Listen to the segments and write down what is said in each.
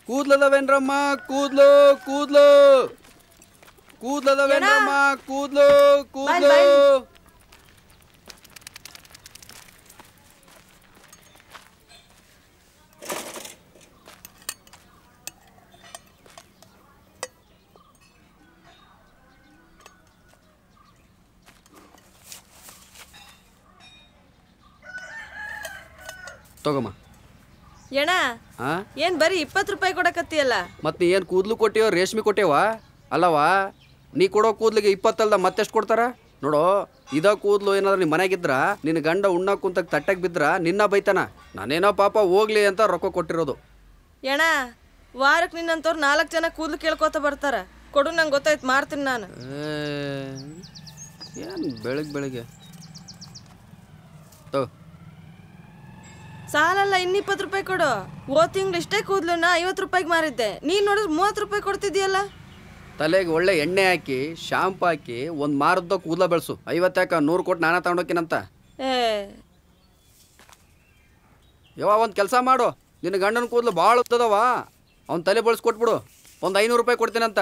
ಕೂದ್ಲದವೇನ್ರಮ್ಮ ಕೂದ್ಲು ಕೂದ್ಲು ಕೂದ್ಲದವೇನ್ರಮ್ಮ ಕೂದ್ಲು ಕೂದ್ಲು ಬಾಯ್. ತಗೋಮ್ಮ ಎಣ ಹಾ ಏನ್ ಬರೀ ಇಪ್ಪತ್ತು ರೂಪಾಯಿ ಕೊಡಕತ್ತಿಯಲ್ಲ ಮತ್ತೆ ನೀ ಏನು ಕೂದ್ಲು ಕೊಟ್ಟಿಯೋ ರೇಷ್ಮೆ ಕೊಟ್ಟಿವ ಅಲ್ಲವಾ ನೀ ಕೊಡೋ ಕೂದ್ಲಿಗೆ ಇಪ್ಪತ್ತಲ್ದ ಮತ್ತೆಷ್ಟು ಕೊಡ್ತಾರ ನೋಡೋ ಇದ ಕೂದ್ಲು ಏನಾದ್ರು ನಿಮ್ಮ ಮನೆಗಿದ್ರ ನಿನ್ನ ಗಂಡ ಉಣ್ಣ ಕುಂತ ತಟ್ಟೆಗೆ ಬಿದ್ರ ನಿನ್ನ ಬೈತಾನ ನಾನೇನೋ ಪಾಪ ಹೋಗ್ಲಿ ಅಂತ ರೊಕ್ಕ ಕೊಟ್ಟಿರೋದು ಎಣ ವಾರಕ್ಕೆ ನಿನ್ನಂತವ್ರು ನಾಲ್ಕು ಜನ ಕೂದಲು ಕೇಳ್ಕೊತ ಬರ್ತಾರ ಕೊಡು ನಂಗೆ ಗೊತ್ತಾಯ್ತು ಮಾಡ್ತೀನಿ ನಾನು ಏನು ಬೆಳಗ್ಗೆ ಬೆಳಿಗ್ಗೆ ತಗೋ ಸಾಲಲ್ಲ ಇನ್ನಿಪ್ಪತ್ತು ರೂಪಾಯಿ ಕೊಡು ಓ ತಿಂಗ್ಳು ಇಷ್ಟೇ ಕೂದ್ಲನ್ನ ಐವತ್ತು ರೂಪಾಯಿಗೆ ಮಾರಿದ್ದೆ ನೀನ್ ನೋಡಿದ್ರೆ ಮೂವತ್ತು ರೂಪಾಯಿ ಕೊಡ್ತಿದ್ಯಲ್ಲ ತಲೆಗೆ ಒಳ್ಳೆ ಎಣ್ಣೆ ಹಾಕಿ ಶಾಂಪು ಹಾಕಿ ಒಂದು ಮಾರದ್ದು ಕೂದಲ ಬೆಳೆಸು ಐವತ್ತಾಕ ನೂರು ಕೊಟ್ಟು ನಾನೇ ತಗೊಂಡೋಕಿನಂತ ಏ ಯಾವ ಒಂದು ಕೆಲಸ ಮಾಡು ನಿನ್ನ ಗಂಡನ ಕೂದಲು ಭಾಳ ಉದ್ದದವ ಅವ್ನ ತಲೆ ಬಳಸಿ ಕೊಟ್ಬಿಡು ಒಂದು ಐನೂರು ರೂಪಾಯಿ ಕೊಡ್ತೀನಂತ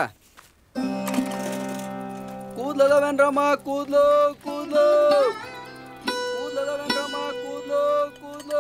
ಕೂದ್ಲದವೇನ್ರಮ್ಮ ಕೂದ್ಲು ಕೂದ್ಲು ಕೂದ್ಲದವೇನ್ರಮ್ಮ ಕೂದ್ಲು ಕೂದ್ಲು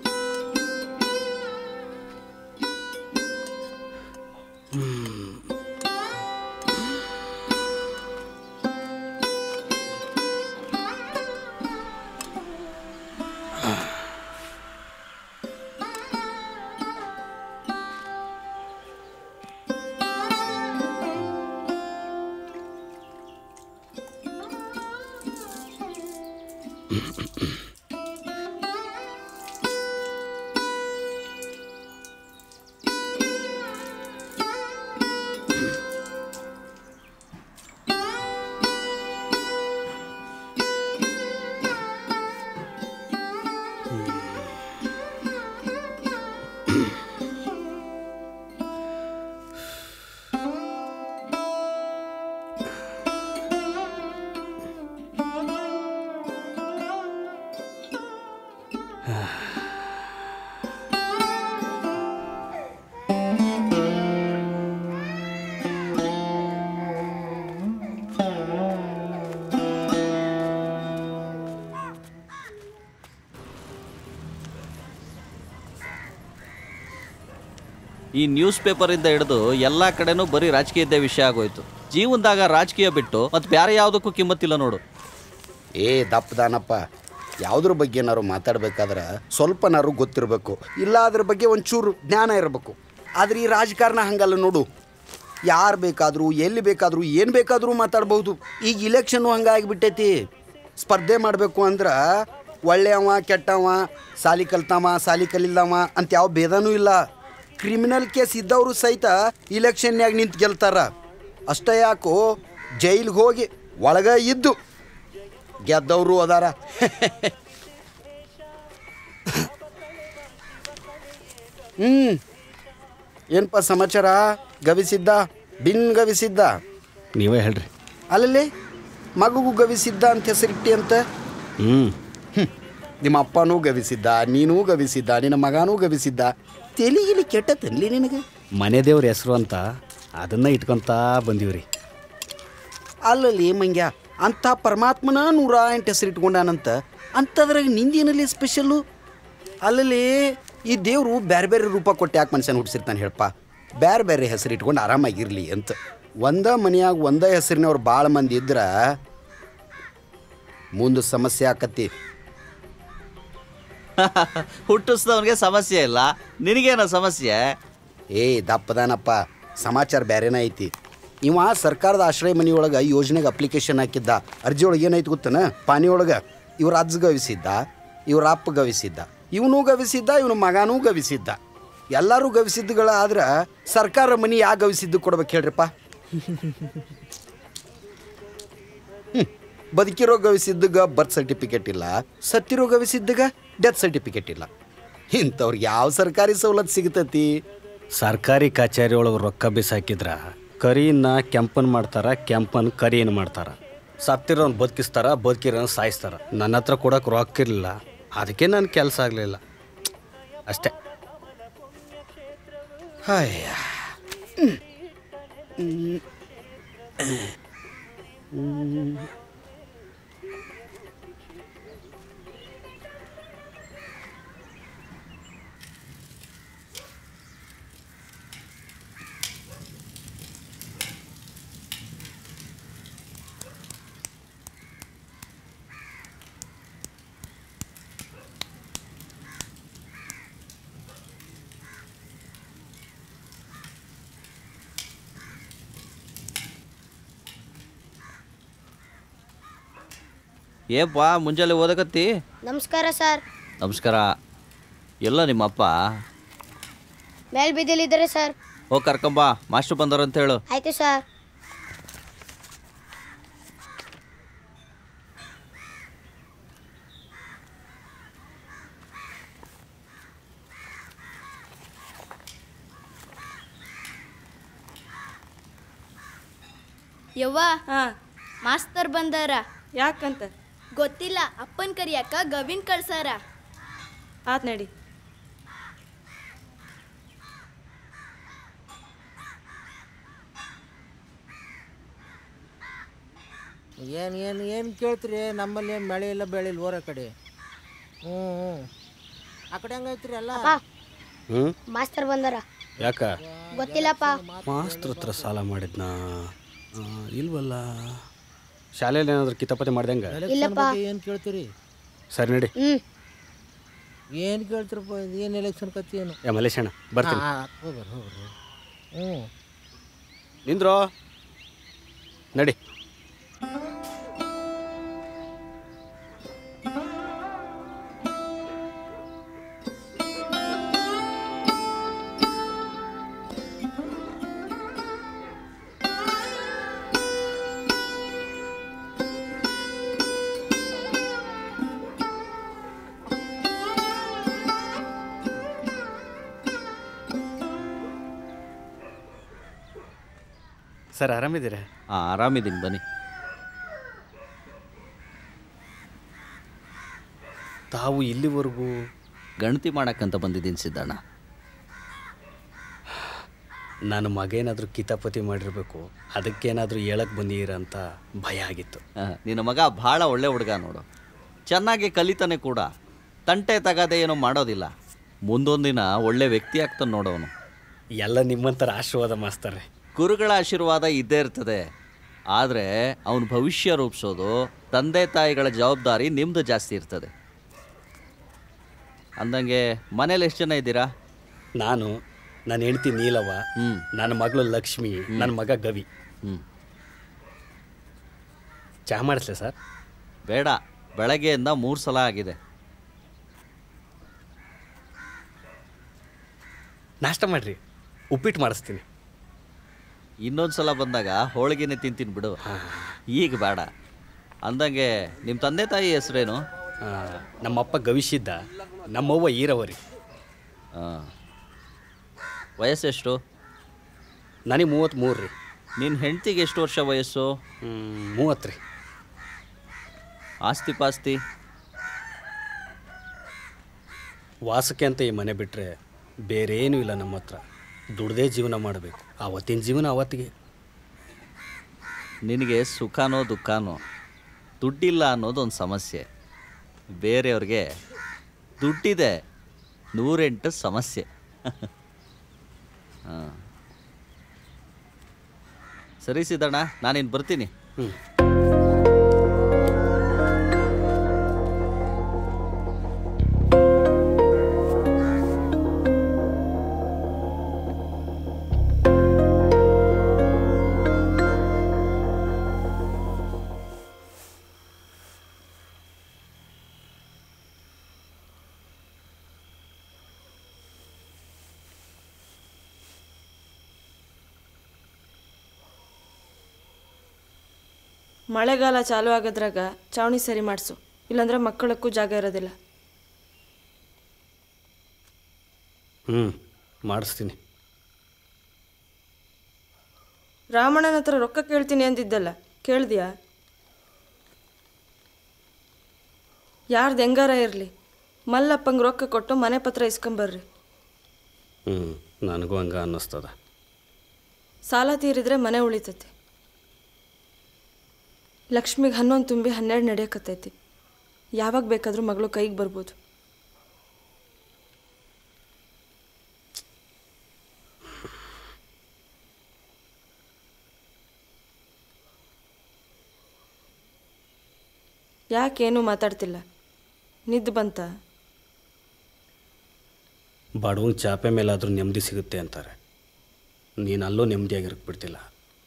ಈ ನ್ಯೂಸ್ ಪೇಪರಿಂದ ಹಿಡಿದು ಎಲ್ಲ ಕಡೆನೂ ಬರೀ ರಾಜಕೀಯದ್ದೇ ವಿಷಯ ಆಗೋಯ್ತು ಜೀವನದಾಗ ರಾಜಕೀಯ ಬಿಟ್ಟು ಮತ್ತೆ ಬೇರೆ ಯಾವುದಕ್ಕೂ ಕಿಮ್ಮತ್ತಿಲ್ಲ ನೋಡು ಏ ದಪ್ಪದಾನಪ್ಪ ಯಾವುದ್ರ ಬಗ್ಗೆ ಏನಾರು ಮಾತಾಡ್ಬೇಕಾದ್ರೆ ಸ್ವಲ್ಪನಾರು ಗೊತ್ತಿರಬೇಕು ಇಲ್ಲ ಅದ್ರ ಬಗ್ಗೆ ಒಂಚೂರು ಜ್ಞಾನ ಇರಬೇಕು ಆದ್ರೆ ಈ ರಾಜಕಾರಣ ಹಂಗಲ್ಲ ನೋಡು ಯಾರು ಬೇಕಾದರೂ ಎಲ್ಲಿ ಬೇಕಾದರೂ ಏನು ಬೇಕಾದರೂ ಮಾತಾಡ್ಬೋದು ಈಗ ಇಲೆಕ್ಷನ್ನು ಹಂಗಾಗಿಬಿಟ್ಟೈತಿ ಸ್ಪರ್ಧೆ ಮಾಡಬೇಕು ಅಂದ್ರೆ ಒಳ್ಳೆಯವ ಕೆಟ್ಟವ ಸಾಲಿ ಕಲ್ತವ ಸಾಲಿ ಕಲಿಲ್ಲವ ಅಂತ ಯಾವ ಭೇದನೂ ಇಲ್ಲ ಕ್ರಿಮಿನಲ್ ಕೇಸ್ ಇದ್ದವರು ಸಹಿತ ಇಲೆಕ್ಷನ್ಯಾಗ ನಿಂತು ಗೆಲ್ತಾರ ಅಷ್ಟೇ ಯಾಕೋ ಜೈಲಿಗೆ ಹೋಗಿ ಒಳಗ ಇದ್ದು ಗೆದ್ದವರು ಅದಾರ ಹ್ಞೂ ಏನಪ್ಪ ಸಮಾಚಾರ ಗವಿಸಿದ್ದ ಬಿನ್ ಗವಿಸಿದ್ದ ನೀವೇ ಹೇಳ್ರಿ ಅಲ್ಲಲ್ಲಿ ಮಗುಗೂ ಗವಿಸಿದ್ದ ಅಂತ ಹೆಸರಿಟ್ಟಿ ಅಂತ ಹ್ಞೂ ಹ್ಮ್. ನಿಮ್ಮ ಅಪ್ಪನೂ ಗವಿಸಿದ್ದ ನೀನೂ ಗವಿಸಿದ್ದ ನಿನ್ನ ಮಗನೂ ಗವಿಸಿದ್ದ ತೆಲಿಗಿಲಿ ಕೆಟ್ಟತನ್ಲಿ ನಿನಗೆ ಮನೆ ದೇವ್ರ ಹೆಸರು ಅಂತ ಅದನ್ನ ಇಟ್ಕೊಂತ ಬಂದೀವ್ರಿ ಅಲ್ಲಲ್ಲಿ ಮಂಗ್ಯ ಅಂಥ ಪರಮಾತ್ಮನ ನೂರ ಎಂಟು ಹೆಸರು ಇಟ್ಕೊಂಡಾನಂತ ಅಂಥದ್ರಾಗ ನಿಂದೇನಲ್ಲಿ ಸ್ಪೆಷಲ್ಲು ಅಲ್ಲಲ್ಲಿ ಈ ದೇವರು ಬೇರೆ ಬೇರೆ ರೂಪ ಕೊಟ್ಟು ಯಾಕೆ ಮನುಷ್ಯನ ಹುಟ್ಟಿಸಿರ್ತಾನೆ ಹೇಳಪ್ಪ ಬೇರೆ ಬೇರೆ ಹೆಸರು ಇಟ್ಕೊಂಡು ಆರಾಮಾಗಿರಲಿ ಅಂತ ಒಂದ ಮನೆಯಾಗ ಒಂದ ಹೆಸರಿನವ್ರು ಭಾಳ ಮಂದಿ ಇದ್ರ ಮುಂದೆ ಸಮಸ್ಯೆ ಆಕತಿ ಹುಟ್ಟಿಸ್ದವನಿಗೆ ಸಮಸ್ಯೆ ಇಲ್ಲ ನಿನಗೇನೋ ಸಮಸ್ಯೆ ಏ ದಪ್ಪದಾನಪ್ಪ ಸಮಾಚಾರ ಬೇರೆನೇ ಐತಿ ಇವ ಸರ್ಕಾರದ ಆಶ್ರಯ ಮನೆಯೊಳಗೆ ಯೋಜನೆಗೆ ಅಪ್ಲಿಕೇಶನ್ ಹಾಕಿದ್ದ ಅರ್ಜಿ ಒಳಗೆ ಏನಾಯ್ತು ಗೊತ್ತನ ಪಾನಿ ಒಳಗೆ ಇವ್ರ ಅಜ್ಜ ಗವಿಸಿದ್ದ ಇವ್ರ ಅಪ್ಪ ಗವಿಸಿದ್ದ ಇವನು ಗವಿಸಿದ್ದ ಇವನ ಮಗನೂ ಗವಿಸಿದ್ದ ಎಲ್ಲರೂ ಗವಿಸಿದ್ದುಗಳ ಆದ್ರೆ ಸರ್ಕಾರ ಮನೆ ಯಾ ಗವಿಸಿದ್ದು ಕೊಡ್ಬೇಕು ಹೇಳ್ರಿಪ್ಪ ಹ್ಮ್. ಬದುಕಿರೋ ಗವಿಸಿದ್ದಗ ಬರ್ತ್ ಸರ್ಟಿಫಿಕೇಟ್ ಇಲ್ಲ ಸತ್ತಿರೋ ಗವಿಸಿದ್ದಗ ಡೆತ್ ಸರ್ಟಿಫಿಕೇಟ್ ಇಲ್ಲ ಇಂಥವ್ರಿಗೆ ಯಾವ ಸರ್ಕಾರಿ ಸವಲತ್ತು ಸಿಗ್ತತಿ ಸರ್ಕಾರಿ ಕಚೇರಿ ಒಳಗೆ ರೊಕ್ಕ ಬಿಸಾಕಿದ್ರ ಕರಿನ ಕೆಂಪನ್ ಮಾಡ್ತಾರ ಕೆಂಪನ್ ಕರಿನ ಮಾಡ್ತಾರ ಸತ್ತಿರೋನ್ ಬದುಕಿಸ್ತಾರ ಬದುಕಿರೋನ್ ಸಾಯಿಸ್ತಾರ ನನ್ನ ಹತ್ರ ಕೊಡಕ್ಕೆ ರೊಕ್ಕ ಇರಲಿಲ್ಲ ಅದಕ್ಕೆ ನನ್ನ ಕೆಲಸ ಆಗಲಿಲ್ಲ ಅಷ್ಟೇ ಹಾಯ್ಯ ಏಪ್ಪ ಮುಂಜಾನೆ ಓದಕತ್ತಿ ನಮಸ್ಕಾರ ಸರ್ ನಮಸ್ಕಾರ ಎಲ್ಲ ನಿಮ್ಮಪ್ಪ ಮೇಲ್ ಬಿದ್ದಿಲ್ಲಿದ್ದಾರೆ ಸರ್ ಹೋಗಿ ಕರ್ಕೊಂಬ ಮಾಸ್ಟ್ರು ಬಂದರಂತ ಹೇಳು ಆಯ್ತು ಸರ್ ಯವ್ವ ಹಾ ಮಾಸ್ತರ್ ಬಂದಾರ ಯಾಕಂತ ಗೊತ್ತಿಲ್ಲ ಅಪ್ಪನ್ ಕರಿಯಕ್ಕ ಗವಿನ್ ಕಳ್ಸಾರ ಆತ್ ನಡಿ ಏನು ಏನು ಏನು ಕೇಳ್ತೀರಿ ನಮ್ಮಲ್ಲಿ ಏನು ಮಳೆ ಇಲ್ಲ ಬೆಳೆ ಇಲ್ಲ ಊರ ಕಡೆ ಹ್ಞೂ ಹ್ಞೂ ಆ ಕಡೆ ಹೆಂಗೈತ್ರಿ ಎಲ್ಲ ಹ್ಞೂ ಮಾಸ್ತರ್ ಬಂದಾರ ಯಾಕ ಗೊತ್ತಿಲ್ಲಪ್ಪ ಮಾಸ್ತ್ರ ಹತ್ರ ಸಾಲ ಮಾಡಿದ್ನಾ ಆ, ಇಲ್ವಲ್ಲ ಶಾಲೆಯಲ್ಲಿ ಏನಾದರೂ ಕಿತಾಪತಿ ಮಾಡ್ದಂಗೆ ಎಲೆಕ್ಷನ್ ಬಗ್ಗೆ ಏನು ಕೇಳ್ತೀರಿ ಸರಿ ನಡಿ ಹ್ಮ್ ಏನು ಕೇಳ್ತೀರಪ್ಪ ಏನು ಎಲೆಕ್ಷನ್ ಕತ್ತಿ ಏನು ಯಾ ಮಲೇಶಣ್ಣ ಬರ್ತೀನಿ ಹಾಂ ಹೋಗ್ರಿ ಹೋಗ್ರಿ ಹ್ಞೂ ನಿಂದ್ರೋ ನಡಿ ಸರ್ ಆರಾಮಿದ್ದೀರಾ ಹಾಂ ಆರಾಮಿದ್ದೀನಿ ಬನ್ನಿ ತಾವು ಇಲ್ಲಿವರೆಗೂ ಗಣತಿ ಮಾಡಕ್ಕಂತ ಬಂದಿದ್ದೀನಿ ಸಿದ್ದಣ್ಣ ನನ್ನ ಮಗ ಏನಾದರೂ ಕಿತಾಪತಿ ಮಾಡಿರಬೇಕು ಅದಕ್ಕೇನಾದರೂ ಹೇಳಕ್ಕೆ ಬಂದೀರ ಅಂತ ಭಯ ಆಗಿತ್ತು ಆ, ನಿನ್ನ ಮಗ ಭಾಳ ಒಳ್ಳೆ ಹುಡುಗ ನೋಡು ಚೆನ್ನಾಗಿ ಕಲಿತಾನೆ ಕೂಡ ತಂಟೆ ತಗದೆ ಏನೋ ಮಾಡೋದಿಲ್ಲ ಮುಂದೊಂದಿನ ಒಳ್ಳೆ ವ್ಯಕ್ತಿ ಆಗ್ತಾನೆ ನೋಡೋನು ಎಲ್ಲ ನಿಮ್ಮಂಥರ ಆಶೀರ್ವಾದ ಮಾಸ್ತಾರೆ ಗುರುಗಳ ಆಶೀರ್ವಾದ ಇದ್ದೇ ಇರ್ತದೆ ಆದರೆ ಅವನ ಭವಿಷ್ಯ ರೂಪಿಸೋದು ತಂದೆ ತಾಯಿಗಳ ಜವಾಬ್ದಾರಿ ನಿಮ್ಮದು ಜಾಸ್ತಿ ಇರ್ತದೆ ಅಂದಂಗೆ ಮನೇಲಿ ಎಷ್ಟು ಜನ ಇದ್ದೀರಾ ನಾನು ನನ್ನ ಹೆಂಡ್ತಿ ನೀಲವ ಹ್ಞೂ ನನ್ನ ಮಗಳು ಲಕ್ಷ್ಮಿ ನನ್ನ ಮಗ ಗವಿ ಹ್ಞೂ ಚಹಾ ಮಾಡಿಸ್ಲೆ ಸರ್ ಬೇಡ ಬೆಳಗ್ಗೆಯಿಂದ ಮೂರು ಸಲ ಆಗಿದೆ ನಾಷ್ಟ ಮಾಡಿರಿ ಉಪ್ಪಿಟ್ಟು ಮಾಡಿಸ್ತೀನಿ ಇನ್ನೊಂದು ಸಲ ಬಂದಾಗ ಹೋಳಿಗೆನೆ ತಿಂತೀನಿ ಬಿಡು ಈಗ ಬೇಡ ಅಂದಂಗೆ ನಿಮ್ಮ ತಂದೆ ತಾಯಿ ಹೆಸರೇನು ಆ, ನಮ್ಮಪ್ಪ ಗವಿಶಿದ್ದ ನಮ್ಮವ್ವ ಈರವರಿ ಹಾಂ ವಯಸ್ಸೆಷ್ಟು ನನಗೆ ಮೂವತ್ತ್ಮೂರು ರೀ ನಿನ್ನ ಹೆಂಡ್ತಿಗೆ ಎಷ್ಟು ವರ್ಷ ವಯಸ್ಸು ಮೂವತ್ತು ರೀ ಆಸ್ತಿ ಪಾಸ್ತಿ ವಾಸಕ್ಕೆ ಅಂತ ಈ ಮನೆ ಬಿಟ್ಟರೆ ಬೇರೆ ಏನೂ ಇಲ್ಲ ನಮ್ಮ ಹತ್ರ ದುಡ್ದೇ ಜೀವನ ಮಾಡಬೇಕು ಆವತ್ತಿನ ಜೀವನ ಅವತ್ತಿಗೆ ನಿನಗೆ ಸುಖನೋ ದುಃಖನೋ ದುಡ್ಡಿಲ್ಲ ಅನ್ನೋದೊಂದು ಸಮಸ್ಯೆ ಬೇರೆಯವ್ರಿಗೆ ದುಡ್ಡಿದೆ ನೂರೆಂಟು ಸಮಸ್ಯೆ ಹಾಂ ಸರಿ ಸಿದ್ದಣ್ಣ ನಾನಿನ್ನು ಬರ್ತೀನಿ ಹ್ಞೂ ಮಳೆಗಾಲ ಚಾಲು ಆಗೋದ್ರಾಗ ಚಾವಣಿ ಸರಿ ಮಾಡಿಸು ಇಲ್ಲಾಂದ್ರೆ ಮಕ್ಕಳಕ್ಕೂ ಜಾಗ ಇರೋದಿಲ್ಲ ಹ್ಞೂ ಮಾಡಿಸ್ತೀನಿ ರಾಮಣ್ಣನ ಹತ್ರ ರೊಕ್ಕ ಕೇಳ್ತೀನಿ ಅಂದಿದ್ದಲ್ಲ ಕೇಳ್ದ್ಯಾ ಯಾರ್ದು ಹೆಂಗಾರ ಇರಲಿ ಮಲ್ಲಪ್ಪಂಗೆ ರೊಕ್ಕ ಕೊಟ್ಟು ಮನೆ ಪತ್ರ ಇಸ್ಕೊಂಬರ್ರಿ ಹ್ಞೂ ನನಗೂ ಹಂಗ ಅನ್ನಿಸ್ತದ ಸಾಲ ತೀರಿದ್ರೆ ಮನೆ ಉಳಿತೈತಿ ಲಕ್ಷ್ಮಿಗೆ ಹನ್ನೊಂದು ತುಂಬಿ ಹನ್ನೆರಡು ನಡೆಯಕತ್ತೈತಿ ಯಾವಾಗ ಬೇಕಾದರೂ ಮಗಳು ಕೈಗೆ ಬರ್ಬೋದು ಯಾಕೇನು ಮಾತಾಡ್ತಿಲ್ಲ ನಿದ್ದು ಬಂತ ಬಡವಂಗೆ ಚಾಪೆ ಮೇಲಾದರೂ ನೆಮ್ಮದಿ ಸಿಗುತ್ತೆ ಅಂತಾರೆ ನೀನು ಅಲ್ಲೂ ನೆಮ್ಮದಿಯಾಗಿರಕ್ಕೆ ಬಿಡ್ತಿಲ್ಲ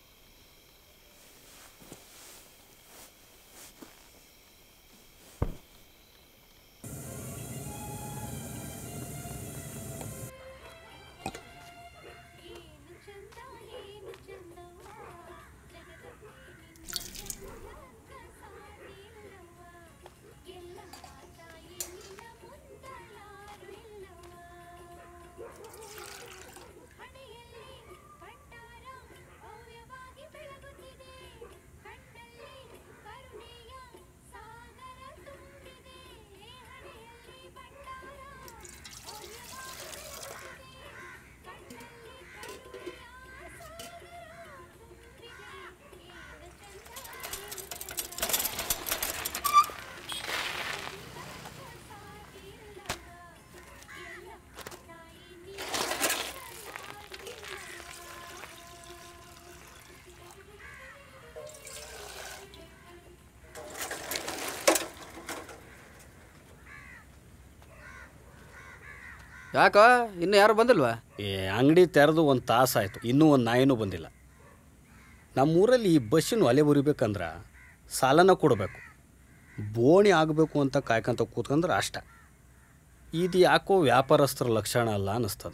ಯಾಕ ಇನ್ನು ಯಾರು ಬಂದಿಲ್ವಾ ಏ ಅಂಗಡಿ ತೆರೆದು ಒಂದು ತಾಸು ಆಯಿತು ಇನ್ನೂ ಒಂದು ನಾಯಿನೂ ಬಂದಿಲ್ಲ ನಮ್ಮೂರಲ್ಲಿ ಈ ಬಸ್ಸಿನ ಒಲೆ ಉರಿಬೇಕಂದ್ರೆ ಸಾಲನ ಕೊಡಬೇಕು ಬೋಣಿ ಆಗಬೇಕು ಅಂತ ಕಾಯ್ಕೊಂತ ಕೂತ್ಕೊಂಡ್ರೆ ಅಷ್ಟ ಇದು ಯಾಕೋ ವ್ಯಾಪಾರಸ್ಥರ ಲಕ್ಷಣ ಅಲ್ಲ ಅನ್ನಿಸ್ತದ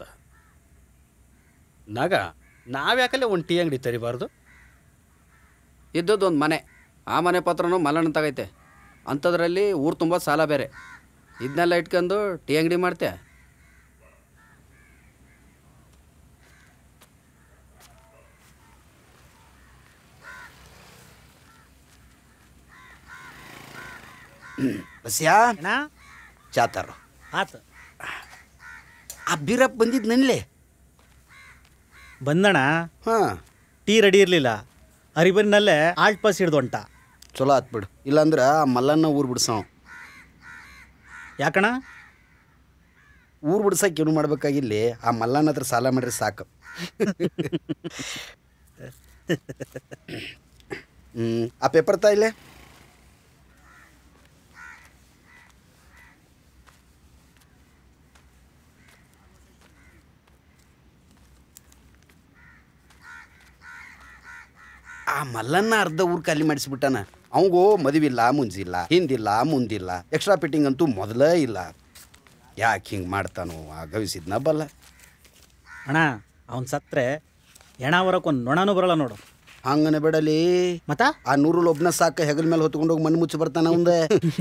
ನಾಗ ನಾವ್ಯಾಕಲ್ಲೇ ಒಂದು ಟೀ ಅಂಗಡಿ ತೆರಿಬಾರ್ದು ಇದ್ದದ್ದು ಒಂದು ಮನೆ ಆ ಮನೆ ಪತ್ರನೂ ಮಲ್ಲಣ್ಣ ತಗೈತೆ ಅಂಥದ್ರಲ್ಲಿ ಊರು ತುಂಬ ಸಾಲ ಬೇರೆ ಇದನ್ನೆಲ್ಲ ಇಟ್ಕೊಂಡು ಟೀ ಅಂಗಡಿ ಮಾಡ್ತೆ ಬಸ್ಯಾ ಅಣ್ಣ ಚಾತಾರು ಆತು ಆ ಬೀರಪ್ಪ ಬಂದಿದ್ದು ನನ್ಲೆ ಬಂದಣ ಹಾಂ ಟೀ ರೆಡಿ ಇರಲಿಲ್ಲ ಅರಿಬರಿನಲ್ಲೇ ಆಲ್ಟ್ ಪಾಸ್ ಹಿಡ್ದು ಹೊಂಟ ಚಲೋ ಆತ್ ಬಿಡು ಇಲ್ಲಾಂದ್ರೆ ಆ ಮಲ್ಲನ್ನ ಊರು ಬಿಡ್ಸವ ಯಾಕಣ ಊರು ಬಿಡ್ಸಕ್ಕೆ ಏನು ಮಾಡ್ಬೇಕಾಗಿಲ್ಲಿ ಆ ಮಲ್ಲನ ಹತ್ರ ಸಾಲ ಮಾಡ್ರಿ ಸಾಕು ಹ್ಞೂ ಆ ಪೇಪರ್ ತಾ ಇಲ್ಲೇ ಆ ಮಲ್ಲನ್ನ ಅರ್ಧ ಊರು ಖಾಲಿ ಮಾಡಿಸ್ಬಿಟ್ಟಾನ ಅವಂಗೋ ಮದುವಿಲ್ಲ ಮುಂಜಿಲ್ಲ ಹಿಂದಿಲ್ಲ ಮುಂದಿಲ್ಲ ಎಕ್ಸ್ಟ್ರಾ ಫಿಟ್ಟಿಂಗ್ ಅಂತೂ ಮೊದಲೇ ಇಲ್ಲ ಯಾಕೆ ಹಿಂಗೆ ಮಾಡ್ತಾನೋ ಆ ಗವಿಸಿದ್ನ ಬಲ್ಲ ಅಣ್ಣ ಅವನ್ ಸತ್ರೆ ಎಣ ಹೊರಕ್ಕೆ ಒಂದು ನೊಣನೂ ಬರಲ್ಲ ನೋಡು ಹಂಗನೆ ಬೇಡಲಿ ಮತ್ತ ಆ ನೂರಲ್ಲಿ ಒಬ್ಬನ ಸಾಕ ಹೆಗಲ ಮೇಲೆ ಹೊತ್ಕೊಂಡು ಹೋಗಿ ಮಣ್ಣು ಮುಚ್ಚಿ ಬರ್ತಾನ ಅವಂದೆ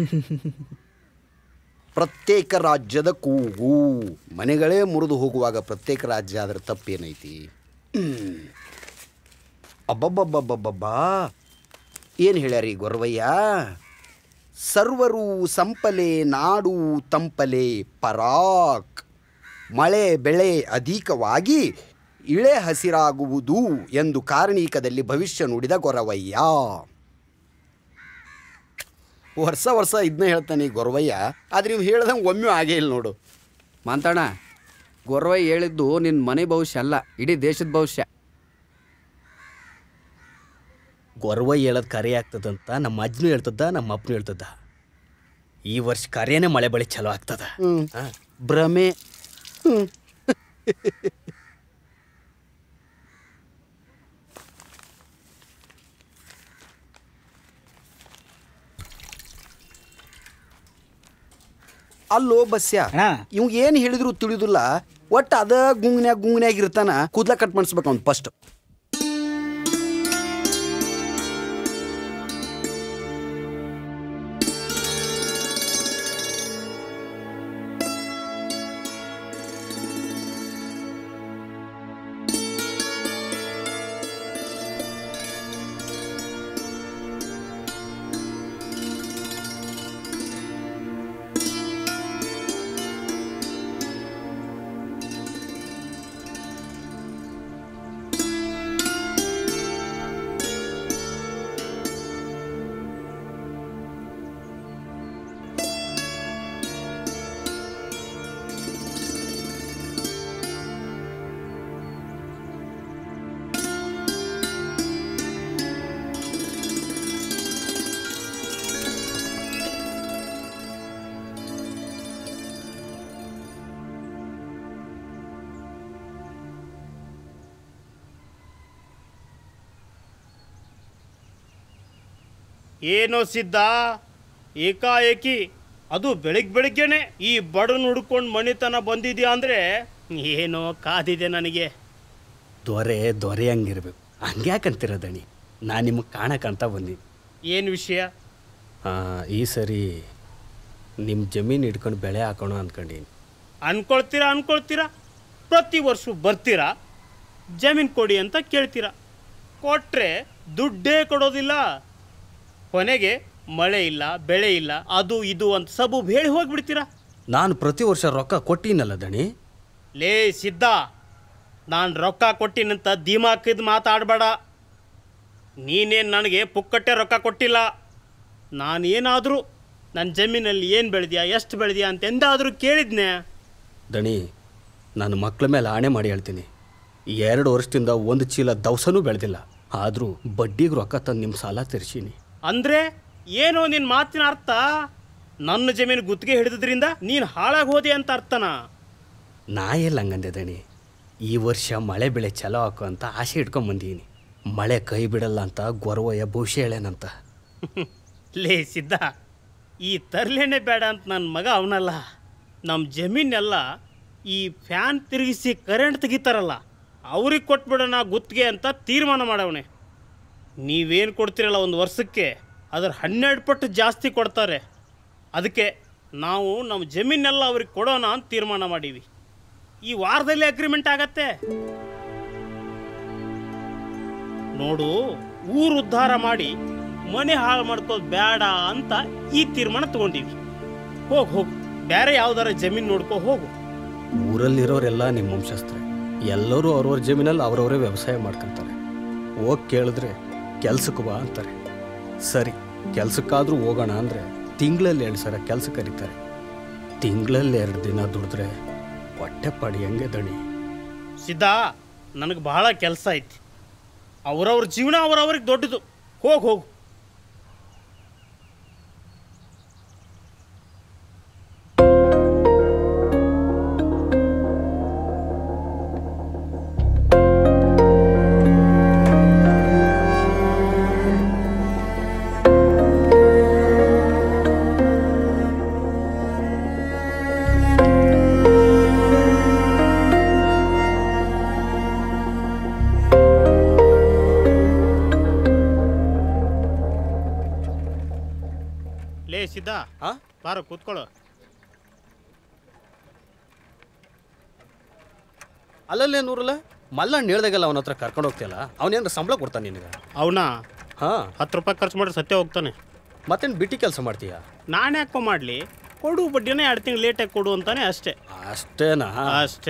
ಪ್ರತ್ಯೇಕ ರಾಜ್ಯದ ಕೂಗು ಮನೆಗಳೇ ಮುರಿದು ಹೋಗುವಾಗ ಪ್ರತ್ಯೇಕ ರಾಜ್ಯ ಆದ್ರೆ ತಪ್ಪೇನೈತಿ ಹ್ಮ್. ಅಬ್ಬಬ್ಬಬ್ಬಬ್ಬಬ್ಬಾ ಏನು ಹೇಳ್ಯಾರಿ ಗೊರವಯ್ಯ ಸರ್ವರು ಸಂಪಲೆ ನಾಡು ತಂಪಲೆ ಪರಾಕ್ ಮಳೆ ಬೆಳೆ ಅಧಿಕವಾಗಿ ಇಳೆ ಹಸಿರಾಗುವುದು ಎಂದು ಕಾರಣೀಕದಲ್ಲಿ ಭವಿಷ್ಯ ನುಡಿದ ಗೊರವಯ್ಯ ವರ್ಷ ವರ್ಷ ಇದನ್ನ ಹೇಳ್ತಾನೆ ಈ ಗೊರವಯ್ಯ ಆದ್ರೆ ಇವ್ ಹೇಳ್ದಂಗೆ ಒಮ್ಮೆ ಆಗೇ ಇಲ್ಲ ನೋಡು ಮಾಂತಣ್ಣ ಗೊರವೈ ಹೇಳಿದ್ದು ನಿನ್ನ ಮನೆ ಭವಿಷ್ಯ ಅಲ್ಲ ಇಡೀ ದೇಶದ ಭವಿಷ್ಯ ಗೊರ್ವ ಹೇಳೋದು ಕರೆ ಆಗ್ತದಂತ ನಮ್ಮ ಅಜ್ಜನೂ ಹೇಳ್ತದ ನಮ್ಮ ಅಪ್ಪನೂ ಹೇಳ್ತದ ಈ ವರ್ಷ ಕರೆಯೇ ಮಳೆ ಬಳಿ ಚಲೋ ಆಗ್ತದ ಹ್ಮ್. ಭ್ರಮೆ ಹ್ಮ್. ಅಲ್ಲೋ ಬಸ್ಯ ಅಣ್ಣ ಇವ್ ಏನು ಹೇಳಿದ್ರು ತಿಳಿದಿಲ್ಲ ಒಟ್ಟು ಅದ ಗುಂಗ್ನ್ಯಾಗ ಗುಂಗ್ನ್ಯಾಗ ಇರ್ತಾನ ಕೂದ್ಲ ಕಟ್ ಮಾಡಿಸ್ಬೇಕು ಅವ್ನು ಫಸ್ಟ್ ಏನೋ ಸಿದ್ಧ ಏಕಾಏಕಿ ಅದು ಬೆಳಿಗ್ಗೆ ಬೆಳಿಗ್ಗೆನೆ ಈ ಬಡನ್ ಹುಡ್ಕೊಂಡು ಮಣಿತನ ಬಂದಿದ್ಯಾ ಅಂದರೆ ಏನೋ ಕಾದಿದೆ ನನಗೆ ದೊರೆ ದೊರೆ ಹಂಗಿರ್ಬೇಕು ಹಂಗ್ಯಾಕಂತೀರ ದಣಿ ನಾನು ನಿಮಗೆ ಕಾಣಕ್ಕಂತ ಬಂದೀನಿ ಏನು ವಿಷಯ ಈ ಸರಿ ನಿಮ್ಮ ಜಮೀನು ಹಿಡ್ಕೊಂಡು ಬೆಳೆ ಹಾಕೋಣ ಅಂದ್ಕೊಂಡೀನಿ ಅನ್ಕೊಳ್ತೀರಾ ಅನ್ಕೊಳ್ತೀರಾ ಪ್ರತಿ ವರ್ಷ ಬರ್ತೀರಾ ಜಮೀನು ಕೊಡಿ ಅಂತ ಕೇಳ್ತೀರಾ ಕೊಟ್ಟರೆ ದುಡ್ಡೇ ಕೊಡೋದಿಲ್ಲ ಕೊನೆಗೆ ಮಳೆ ಇಲ್ಲ ಬೆಳೆ ಇಲ್ಲ ಅದು ಇದು ಅಂತ ಸಬು ಹೇಳಿ ಹೋಗ್ಬಿಡ್ತೀರಾ ನಾನು ಪ್ರತಿ ವರ್ಷ ರೊಕ್ಕ ಕೊಟ್ಟೀನಲ್ಲ ದಣಿ ಲೇ ಸಿದ್ಧ ನಾನು ರೊಕ್ಕ ಕೊಟ್ಟಿನಂತ ದಿಮಾಕಿದ್ ಮಾತಾಡಬೇಡ ನೀನೇನು ನನಗೆ ಪುಕ್ಕಟ್ಟೆ ರೊಕ್ಕ ಕೊಟ್ಟಿಲ್ಲ ನಾನೇನಾದರೂ ನನ್ನ ಜಮೀನಲ್ಲಿ ಏನು ಬೆಳೆದ್ಯಾ ಎಷ್ಟು ಬೆಳೆದ್ಯಾ ಅಂತ ಎಂದಾದರೂ ಕೇಳಿದ್ನೆ ದಣಿ ನನ್ನ ಮಕ್ಳ ಮೇಲೆ ಆಣೆ ಮಾಡಿ ಹೇಳ್ತೀನಿ ಎರಡು ವರ್ಷದಿಂದ ಒಂದು ಚೀಲ ದವಸನೂ ಬೆಳೆದಿಲ್ಲ ಆದರೂ ಬಡ್ಡಿಗೆ ರೊಕ್ಕ ತಂದು ನಿಮ್ಮ ಸಾಲ ತೀರ್ಸೀನಿ ಅಂದರೆ ಏನೋ ನಿನ್ನ ಮಾತಿನ ಅರ್ಥ ನನ್ನ ಜಮೀನು ಗುತ್ತಿಗೆ ಹಿಡಿದ್ರಿಂದ ನೀನು ಹಾಳಾಗಿ ಹೋದೆ ಅಂತ ಅರ್ಥನಾ ನಾ ಎಲ್ಲ ಹಂಗಂದೆ ದಣಿ ಈ ವರ್ಷ ಮಳೆ ಬೆಳೆ ಚಲೋ ಹಾಕು ಅಂತ ಆಸೆ ಇಟ್ಕೊಂಬಂದೀನಿ ಮಳೆ ಕೈ ಬಿಡಲ್ಲ ಅಂತ ಗೊರವಯ್ಯ ಭವಿಷ್ಯ ಹೇಳೇನಂತ ಲೇ ಸಿದ್ಧ ಈ ತರ್ಲೇನೆ ಬೇಡ ಅಂತ ನನ್ನ ಮಗ ಅವನಲ್ಲ ನಮ್ಮ ಜಮೀನೆಲ್ಲ ಈ ಫ್ಯಾನ್ ತಿರುಗಿಸಿ ಕರೆಂಟ್ ತೆಗಿತಾರಲ್ಲ ಅವ್ರಿಗೆ ಕೊಟ್ಬಿಡೋಣ ಗುತ್ತಿಗೆ ಅಂತ ತೀರ್ಮಾನ ಮಾಡವನೆ ನೀವೇನು ಕೊಡ್ತೀರಲ್ಲ ಒಂದು ವರ್ಷಕ್ಕೆ ಅದರ ಹನ್ನೆರಡು ಪಟ್ಟು ಜಾಸ್ತಿ ಕೊಡ್ತಾರೆ ಅದಕ್ಕೆ ನಾವು ನಮ್ಮ ಜಮೀನೆಲ್ಲ ಅವ್ರಿಗೆ ಕೊಡೋಣ ಅಂತ ತೀರ್ಮಾನ ಮಾಡೀವಿ ಈ ವಾರದಲ್ಲಿ ಅಗ್ರಿಮೆಂಟ್ ಆಗತ್ತೆ ನೋಡು ಊರು ಉದ್ಧಾರ ಮಾಡಿ ಮನೆ ಹಾಳು ಮಾಡ್ಕೋದು ಬೇಡ ಅಂತ ಈ ತೀರ್ಮಾನ ತಗೊಂಡಿವಿ ಹೋಗು ಹೋಗು ಬೇರೆ ಯಾವ್ದಾರ ಜಮೀನು ನೋಡ್ಕೋ ಹೋಗು ಊರಲ್ಲಿರೋರೆಲ್ಲ ನಿಮ್ಮ ವಂಶಸ್ಥರೆ ಎಲ್ಲರೂ ಅವ್ರವ್ರ ಜಮೀನಲ್ಲಿ ಅವ್ರವರೇ ವ್ಯವಸಾಯ ಮಾಡ್ಕೊಂತಾರೆ ಹೋಗಿ ಕೇಳಿದ್ರೆ ಕೆಲ್ಸಕ್ಕೆ ಬಾ ಅಂತಾರೆ ಸರಿ ಕೆಲ್ಸಕ್ಕಾದ್ರೂ ಹೋಗೋಣ ಅಂದರೆ ತಿಂಗಳಲ್ಲಿ ಎರಡು ಸಲ ಕೆಲಸ ಕರೀತಾರೆ ತಿಂಗಳಲ್ಲಿ ಎರಡು ದಿನ ದುಡಿದ್ರೆ ಹೊಟ್ಟೆ ಪಾಡಿ ಹೆಂಗೆ ದಣಿ ಸಿದ್ಧ ನನಗೆ ಬಹಳ ಕೆಲಸ ಐತಿ ಅವ್ರವ್ರ ಜೀವನ ಅವ್ರವ್ರಿಗೆ ದೊಡ್ಡದು ಹೋಗು ಹೋಗು ಲೇ ಸಿದ್ಧ ಬಾರ ಕೂತ್ಕೊಳ್ಳೋ ಅಲ್ಲಲ್ಲೇ ನೂರಲ್ಲ ಮಲ್ಲಣ್ಣ ಹೇಳ್ದಾಗಲ್ಲ ಅವನ ಹತ್ರ ಕರ್ಕೊಂಡು ಹೋಗ್ತಿಯಲ್ಲ ಅವನೇನಾರ ಸಂಬಳ ಕೊಡ್ತಾನೆ ನಿನಗೆ ಅವನ ಹಾಂ ಹತ್ತು ರೂಪಾಯಿ ಖರ್ಚು ಮಾಡಿದ್ರೆ ಸತ್ಯ ಹೋಗ್ತಾನೆ ಮತ್ತೇನು ಬಿಟ್ಟಿ ಕೆಲಸ ಮಾಡ್ತೀಯಾ ನಾನು ಯಾಕೋ ಮಾಡಲಿ ಕೊಡು ಬಡ್ಡಿನೇ ಎರಡು ತಿಂಗಳು ಲೇಟಾಗಿ ಕೊಡು ಅಂತಾನೆ ಅಷ್ಟೇ ಅಷ್ಟೇನಾ ಅಷ್ಟೇ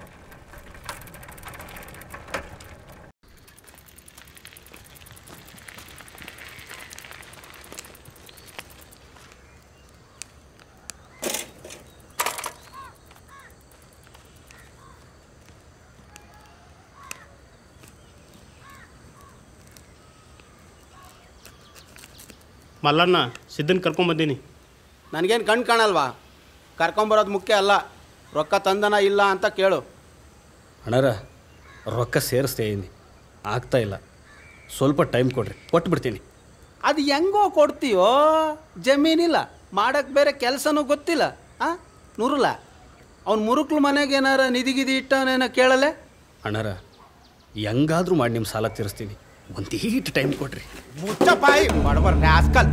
ಮಲ್ಲಣ್ಣ ಸಿದ್ದನ್ ಕರ್ಕೊಂಬಂದೀನಿ ನನಗೇನು ಕಣ್ ಕಾಣಲ್ವಾ ಕರ್ಕೊಂಬರೋದು ಮುಖ್ಯ ಅಲ್ಲ ರೊಕ್ಕ ತಂದನ ಇಲ್ಲ ಅಂತ ಕೇಳು ಅಣ್ಣಾರ ರೊಕ್ಕ ಸೇರಿಸ್ತೇ ಇದೀನಿ ಆಗ್ತಾ ಇಲ್ಲ ಸ್ವಲ್ಪ ಟೈಮ್ ಕೊಡ್ರಿ ಕೊಟ್ಟು ಬಿಡ್ತೀನಿ ಅದು ಹೆಂಗೋ ಕೊಡ್ತೀಯೋ ಜಮೀನಿಲ್ಲ ಮಾಡಕ್ಕೆ ಬೇರೆ ಕೆಲಸನೂ ಗೊತ್ತಿಲ್ಲ ಹಾಂ ನೂರಲ್ಲ ಅವ್ನು ಮುರುಕ್ಲು ಮನೆಗೆ ಏನಾರ ನಿಧಿ ಗಿದಿ ಇಟ್ಟವನೇನೋ ಕೇಳಲೆ ಅಣ್ಣಾರ ಹೆಂಗಾದ್ರೂ ಮಾಡಿ ನಿಮ್ಮ ಸಾಲ ತೀರಿಸ್ತೀನಿ ಒಂದು ಹೀಟ್ ಟೈಮ್ ಕೊಡ್ರಿ ಮುಚ್ಚಪಾಯಿ ಬಡಬರ್ ರಾಸ್ಕಲ್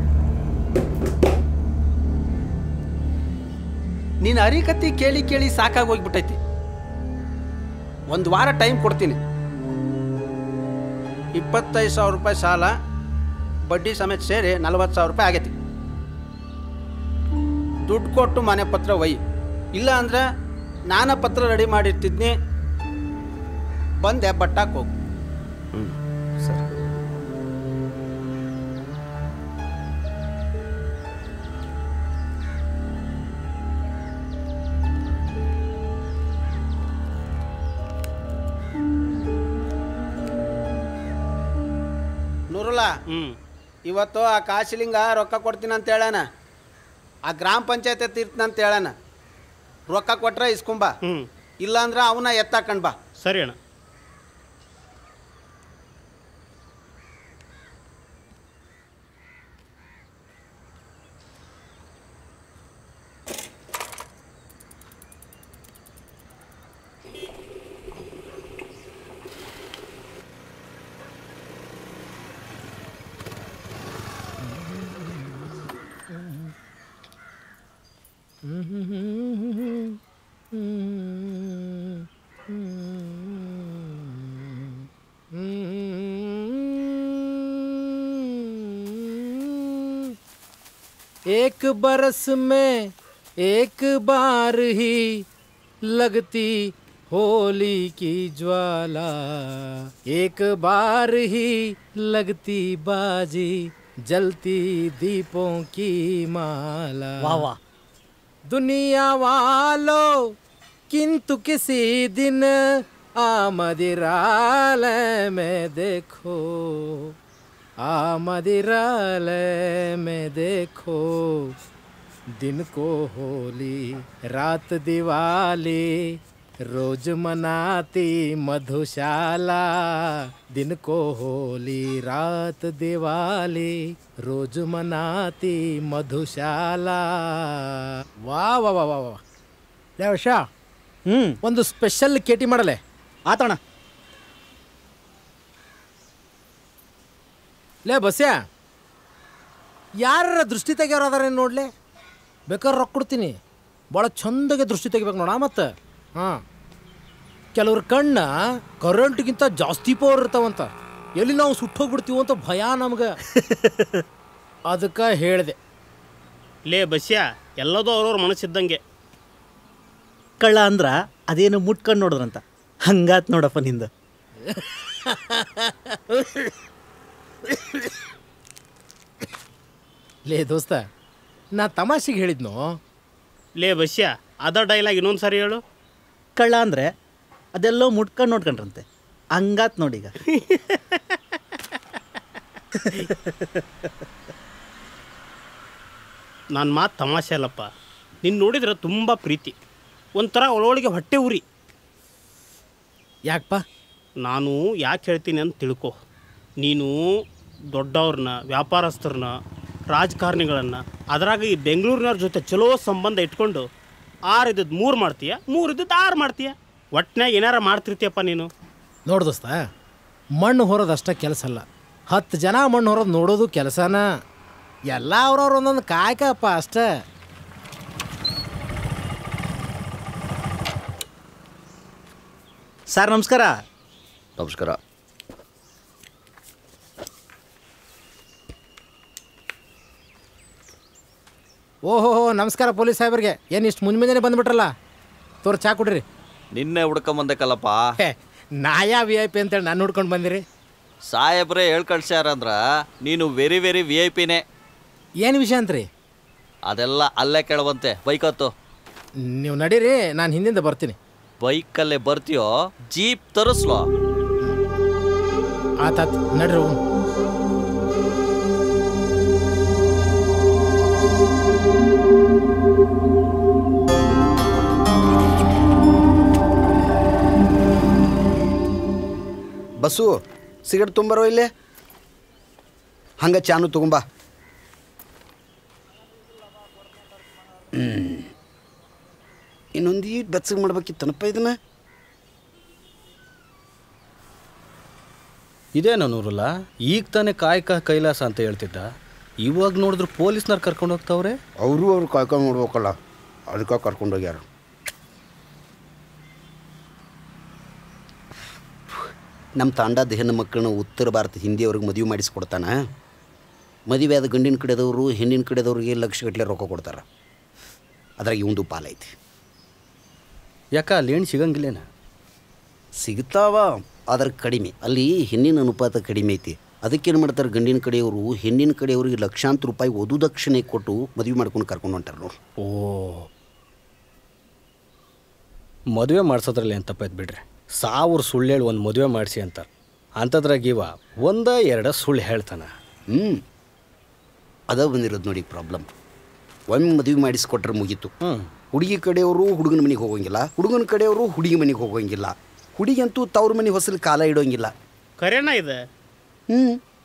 ನೀನು ಅರಿಕತ್ತಿ ಕೇಳಿ ಕೇಳಿ ಸಾಕಾಗೋಗ್ಬಿಟ್ಟೈತಿ ಒಂದು ವಾರ ಟೈಮ್ ಕೊಡ್ತೀನಿ ಇಪ್ಪತ್ತೈದು ಸಾವಿರ ರೂಪಾಯಿ ಸಾಲ ಬಡ್ಡಿ ಸಮೇತ ಸೇರಿ ನಲ್ವತ್ತು ಸಾವಿರ ರೂಪಾಯಿ ಆಗೈತಿ ದುಡ್ಡು ಕೊಟ್ಟು ಮನೆ ಪತ್ರ ಒಯ್ಯಿ ಇಲ್ಲ ಅಂದ್ರೆ ನಾನ ಪತ್ರ ರೆಡಿ ಮಾಡಿರ್ತಿದ್ನಿ ಬಂದೆ ಬಟ್ಟಾಕ್ ಹೋಗು ಹ್ಞೂ ಸರಿ ನೂರುಲ್ಲ ಇವತ್ತು ಆ ಕಾಶಿಲಿಂಗ ರೊಕ್ಕ ಕೊಡ್ತೀನಿ ಅಂತ ಹೇಳಣ ಆ ಗ್ರಾಮ ಪಂಚಾಯತ್ ತೀರ್ತೀನಿ ಅಂತ ಹೇಳಣ ರೊಕ್ಕ ಕೊಟ್ರೆ ಇಸ್ಕೊಂಬ ಇಲ್ಲಾಂದ್ರೆ ಅವನ ಎತ್ತಾಕಂಡ್ ಬಾ ಸರಿ ಅಣ್ಣ एक बरस में एक बार ही लगती होली की ज्वाला एक बार ही लगती बाजी जलती दीपों की माला वाह वाह दुनिया वालों किंतु किसी दिन आमदिरालय में देखो आमदिरालय में देखो दिन को होली रात दिवाली रोज मनाती मधुशाला दिन को होली रात दिवाली रोज मनाती ಮಧುಶಾಲಾ ವಾ ವಾ ವಾ ವಾ ವಾ ಲೇ ವರ್ಷ ಹ್ಞೂ ಒಂದು ಸ್ಪೆಷಲ್ ಕೇಟಿ ಮಾಡಲೆ ಆತಣ ಲೇ ಬಸ್ಯ ಯಾರ ದೃಷ್ಟಿ ತೆಗಿಯೋರು ಅದಾರ ನೋಡ್ಲೆ ಬೇಕಾದ್ರೆ ರೊಕ್ಕ ಕೊಡ್ತೀನಿ ಭಾಳ ಚಂದಾಗೆ ದೃಷ್ಟಿ ತೆಗಿಬೇಕು ನೋಡ ಮತ್ತೆ ಹಾಂ ಕೆಲವ್ರ ಕಣ್ಣ ಕರೆಂಟ್ಗಿಂತ ಜಾಸ್ತಿ ಪವರ್ ಇರ್ತಾವಂತ ಎಲ್ಲಿ ನಾವು ಸುಟ್ಟೋಗ್ಬಿಡ್ತೀವಿ ಅಂತ ಭಯ ನಮ್ಗೆ ಅದಕ್ಕೆ ಹೇಳಿದೆ ಲೇ ಬಸ್ಯ ಎಲ್ಲದೂ ಅವ್ರವ್ರ ಮನಸ್ಸಿದ್ದಂಗೆ ಕಳ್ಳ ಅಂದ್ರ ಅದೇನು ಮುಟ್ಕೊಂಡು ನೋಡಿದ್ರಂತ ಹಂಗಾತ್ ನೋಡಪ್ಪ ನಿಂದ ಲೇ ದೋಸ್ತ ನಾ ತಮಾಷೆಗೆ ಹೇಳಿದ್ನೋ ಲೇ ಬಸ್ಯ ಅದ ಡೈಲಾಗ್ ಇನ್ನೊಂದು ಸಾರಿ ಹೇಳು ಕಳ್ಳ ಅಂದ್ರೆ ಅದೆಲ್ಲೋ ಮುಟ್ಕೊಂಡು ನೋಡ್ಕೊಂಡ್ರಂತೆ ಹಂಗಾತ್ ನೋಡೀಗ ನನ್ನ ಮಾತು ತಮಾಷೆ ಅಲ್ಲಪ್ಪ ನಿನ್ನ ನೋಡಿದ್ರೆ ತುಂಬ ಪ್ರೀತಿ ಒಂಥರ ಒಳೊಳಗೆ ಹೊಟ್ಟೆ ಉರಿ ಯಾಕಪ್ಪ ನಾನು ಯಾಕೆ ಹೇಳ್ತೀನಿ ಅಂತ ತಿಳ್ಕೊ ನೀನು ದೊಡ್ಡವ್ರನ್ನ ವ್ಯಾಪಾರಸ್ಥರನ್ನ ರಾಜಕಾರಣಿಗಳನ್ನು ಅದ್ರಾಗ ಈ ಬೆಂಗಳೂರಿನವ್ರ ಜೊತೆ ಚಲೋ ಸಂಬಂಧ ಇಟ್ಕೊಂಡು ಆರು ಇದ್ದದ್ದು ಮೂರು ಮಾಡ್ತೀಯ ಮೂರು ಇದ್ದದ್ದು ಆರು ಮಾಡ್ತೀಯ ಒಟ್ಟಿನಾಗ ಏನಾರ ಮಾಡ್ತಿರ್ತೀಯಪ್ಪ ನೀನು ನೋಡು ದೋಸ್ತ ಮಣ್ಣು ಹೊರೋದು ಅಷ್ಟ ಕೆಲಸ ಅಲ್ಲ ಹತ್ತು ಜನ ಮಣ್ಣು ಹೊರೋದು ನೋಡೋದು ಕೆಲಸನ ಎಲ್ಲ ಅವ್ರವ್ರ ಒಂದೊಂದು ಕಾಯಕಪ್ಪ ಅಷ್ಟೇ ಸರ್ ನಮಸ್ಕಾರ ನಮಸ್ಕಾರ ಓಹೋ ನಮಸ್ಕಾರ ಪೊಲೀಸ್ ಸಾಹೇಬ್ರಿಗೆ ಏನು ಇಷ್ಟು ಮುಂಜ್ ಮುಂಜಾನೆ ಬಂದ್ಬಿಟ್ರಲ್ಲ ತೋರ್ ಚಾ ಕೊಡ್ರಿ ನಿನ್ನೆ ಹುಡ್ಕೊಂಬಂದಕ್ಕಲ್ಲಪ್ಪ ಹೇ ನಾಯಾ ವಿ ಐ ಪಿ ಅಂತೇಳಿ ನಾನು ನೋಡ್ಕೊಂಡು ಬಂದಿರಿ ಸಾಹೇಬ್ರೆ ಹೇಳ್ ಕಳ್ಸ್ಯಾರಂದ್ರ ನೀನು ವೆರಿ ವೆರಿ ವಿ ಐ ಪಿನೇ ಏನು ವಿಷಯ ಅಂತ್ರಿ ಅದೆಲ್ಲ ಅಲ್ಲೇ ಕೇಳುವಂತೆ ಬೈಕ್ ಹತ್ತು ನೀವು ನಡೀರಿ ನಾನು ಹಿಂದಿಂದ ಬರ್ತೀನಿ ಬೈಕಲ್ಲೇ ಬರ್ತೀಯೋ ಜೀಪ್ ತರಿಸ್ಲೋ ಆತಾತ್ ನಡ್ರಿ ಹೋಗೋಣ. ಬಸ್ಸು ಸಿಗರೇಟ್ ತುಂಬರೋ ಇಲ್ಲೇ ಹಂಗೆ ಚಾನು ತಗೊಂಬ ಹ್ಮ್. ಇನ್ನೊಂದು ಈ ಬೆಚ್ಚಗೆ ಮಾಡ್ಬೇಕಿತ್ತನಪ್ಪ ಇದನ್ನ ಇದೇನೋ ನೂರಲ್ಲ ಈಗ ತಾನೇ ಕಾಯಕ ಕೈಲಾಸ ಅಂತ ಹೇಳ್ತಿದ್ದ ಇವಾಗ ನೋಡಿದ್ರು ಪೊಲೀಸ್ನವ್ರು ಕರ್ಕೊಂಡು ಹೋಗ್ತಾವ್ರೆ ಅವರು ಅವ್ರು ಕಾಯ್ಕೊಂಡು ನೋಡ್ಬೇಕಲ್ಲ ಅದಕ್ಕೆ ಕರ್ಕೊಂಡೋಗ್ಯಾರ ನಮ್ಮ ತಾಂಡದ ಹೆಣ್ಣು ಮಕ್ಕಳನ್ನ ಉತ್ತರ ಭಾರತ ಹಿಂದಿಯವ್ರಿಗೆ ಮದುವೆ ಮಾಡಿಸ್ಕೊಡ್ತಾನ ಮದುವೆ ಆದ ಗಂಡಿನ ಕಡೆದವರು ಹೆಣ್ಣಿನ ಕಡೆದವ್ರಿಗೆ ಲಕ್ಷಗಟ್ಟಲೆ ರೊಕ್ಕ ಕೊಡ್ತಾರೆ ಅದ್ರಾಗ ಇವಂದು ಪಾಲೈತಿ ಯಾಕ ಅಲ್ಲಿ ಏನು ಸಿಗಂಗಿಲ್ಲೇನ ಸಿಗ್ತಾವ ಆದ್ರೆ ಕಡಿಮೆ ಅಲ್ಲಿ ಹೆಣ್ಣಿನ ಅನುಪಾತ ಕಡಿಮೆ ಐತಿ ಅದಕ್ಕೇನು ಮಾಡ್ತಾರೆ ಗಂಡಿನ ಕಡೆಯವರು ಹೆಣ್ಣಿನ ಕಡೆಯವ್ರಿಗೆ ಲಕ್ಷಾಂತರ ರೂಪಾಯಿ ವಧು ದಕ್ಷಿಣೆ ಕೊಟ್ಟು ಮದುವೆ ಮಾಡ್ಕೊಂಡು ಕರ್ಕೊಂಡು ಹೊಂಟಾರ ನೋಡಿ ಓ ಮದುವೆ ಮಾಡ್ಸೋದ್ರಲ್ಲಿ ಏನು ತಪ್ಪೈತೆ ಬಿಡ್ರಿ ಸಾವಿರ ಸುಳ್ಳು ಹೇಳಿ ಒಂದು ಮದುವೆ ಮಾಡಿಸಿ ಅಂತಾರೆ ಅಂಥದ್ರಾಗ ಇವ ಒಂದ ಎರಡ ಸುಳ್ಳು ಹೇಳ್ತಾನ ಹ್ಞೂ ಅದ ಬಂದಿರೋದು ನೋಡಿ ಪ್ರಾಬ್ಲಮ್ ಒಮ್ಮೆ ಮದುವೆ ಮಾಡಿಸ್ಕೊಟ್ರೆ ಮುಗೀತು ಹುಡುಗಿ ಕಡೆಯವರು ಹುಡುಗನ ಮನೆಗೆ ಹೋಗೋಂಗಿಲ್ಲ ಹುಡುಗನ ಕಡೆಯವರು ಹುಡುಗಿ ಮನೆಗೆ ಹೋಗೋಂಗಿಲ್ಲ ಹುಡುಗಿ ಅಂತೂ ತವ್ರ ಮನೆ ಹೊಸಲು ಕಾಲ ಇಡೋಂಗಿಲ್ಲ ಖರೇನ ಇದೆ ಹ್ಞೂ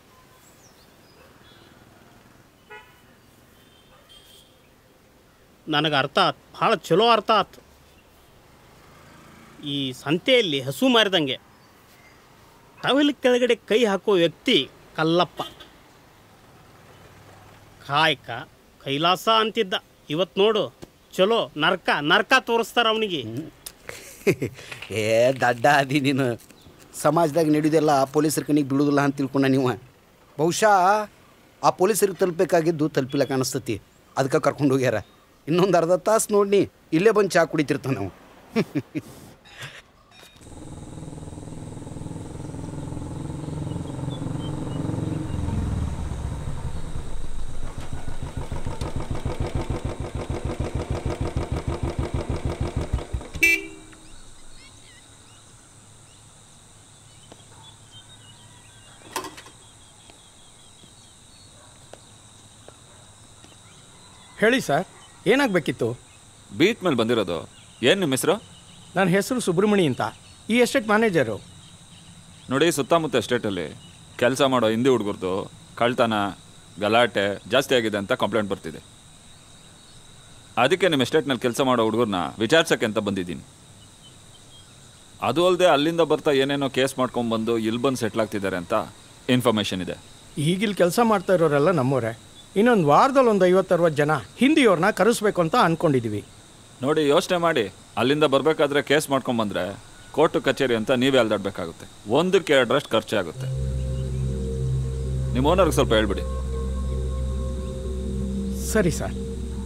ನನಗೆ ಅರ್ಥ ಆತು ಭಾಳ ಚಲೋ ಅರ್ಥ ಆತು ಈ ಸಂತೆಯಲ್ಲಿ ಹಸು ಮಾರಿದಂಗೆ ಟವೆಲ್ ಕೆಳಗಡೆ ಕೈ ಹಾಕೋ ವ್ಯಕ್ತಿ ಕಲ್ಲಪ್ಪ ಕಾಯಕ ಕೈಲಾಸ ಅಂತಿದ್ದ ಇವತ್ತು ನೋಡು ಚಲೋ ನರ್ಕ ನರ್ಕ ತೋರಿಸ್ತಾರ ಅವನಿಗೆ ಏ ದಡ್ಡ ಅದಿ ನೀನು ಸಮಾಜದಾಗ ನಡೆಯೋದೆಲ್ಲ ಪೊಲೀಸರ ಕಣಿಗೆ ಬಿಡುದಿಲ್ಲ ಅಂತ ತಿಳ್ಕೊಂಡ ನೀವು ಬಹುಶಃ ಆ ಪೊಲೀಸರಿಗೆ ತಲುಪಬೇಕಾಗಿದ್ದು ತಲುಪಿಲ್ಲ ಕಾಣಿಸ್ತತಿ ಅದಕ್ಕೆ ಕರ್ಕೊಂಡು ಹೋಗ್ಯಾರ ಇನ್ನೊಂದು ಅರ್ಧ ತಾಸು ನೋಡಿ ಇಲ್ಲೇ ಬಂದು ಚಾ ಕುಡಿತಿರ್ತಾವ ನಾವು ಹೇಳಿ ಸರ್ ಏನಾಗಬೇಕಿತ್ತು ಬೀಟ್ ಮೇಲೆ ಬಂದಿರೋದು ಏನು ನಿಮ್ಮ ಹೆಸರು ನನ್ನ ಹೆಸರು ಸುಬ್ರಹ್ಮಣಿ ಅಂತ ಈ ಎಸ್ಟೇಟ್ ಮ್ಯಾನೇಜರು ನೋಡಿ ಸುತ್ತಮುತ್ತ ಎಸ್ಟೇಟಲ್ಲಿ ಕೆಲಸ ಮಾಡೋ ಹಿಂದಿ ಹುಡುಗರ್ದು ಕಳ್ತನ ಗಲಾಟೆ ಜಾಸ್ತಿ ಆಗಿದೆ ಅಂತ ಕಂಪ್ಲೇಂಟ್ ಬರ್ತಿದೆ ಅದಕ್ಕೆ ನಿಮ್ಮ ಎಸ್ಟೇಟ್ನಲ್ಲಿ ಕೆಲಸ ಮಾಡೋ ಹುಡುಗರನ್ನ ವಿಚಾರಿಸೋಕ್ಕೆ ಅಂತ ಬಂದಿದ್ದೀನಿ ಅದು ಅಲ್ಲದೆ ಅಲ್ಲಿಂದ ಬರ್ತಾ ಏನೇನೋ ಕೇಸ್ ಮಾಡ್ಕೊಂಡ್ಬಂದು ಇಲ್ಲಿ ಬಂದು ಸೆಟ್ಲ್ ಆಗ್ತಿದ್ದಾರೆ ಅಂತ ಇನ್ಫಾರ್ಮೇಷನ್ ಇದೆ ಈಗಿಲ್ಲಿ ಕೆಲಸ ಮಾಡ್ತಾ ಇರೋರೆಲ್ಲ ನಮ್ಮವರೇ ಇನ್ನೊಂದು ವಾರದಲ್ಲಿ ಒಂದು ಐವತ್ತರವತ್ತು ಜನ ಹಿಂದಿಯವ್ರನ್ನ ಕರೆಸ್ಬೇಕು ಅಂತ ಅಂದ್ಕೊಂಡಿದ್ದೀವಿ ನೋಡಿ ಯೋಚನೆ ಮಾಡಿ ಅಲ್ಲಿಂದ ಬರಬೇಕಾದ್ರೆ ಕೇಸ್ ಮಾಡ್ಕೊಂಬಂದ್ರೆ ಕೋರ್ಟು ಕಚೇರಿ ಅಂತ ನೀವೇ ಅಲ್ದಾಡ್ಬೇಕಾಗುತ್ತೆ ಒಂದಕ್ಕೆ ಎರಡರಷ್ಟು ಖರ್ಚೆ ಆಗುತ್ತೆ ನಿಮ್ಮ ಓನರ್ಗೆ ಸ್ವಲ್ಪ ಹೇಳ್ಬಿಡಿ ಸರಿ ಸರ್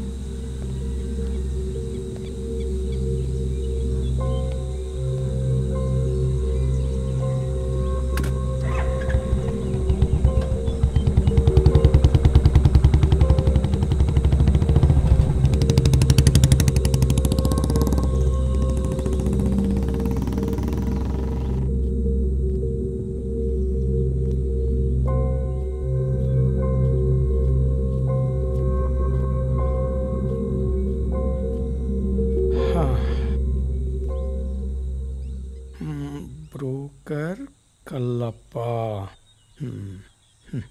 ಬ್ರೋಕರ್ ಕಲ್ಲಪ್ಪ ಹ್ಮ್. ಹ್ಮ್.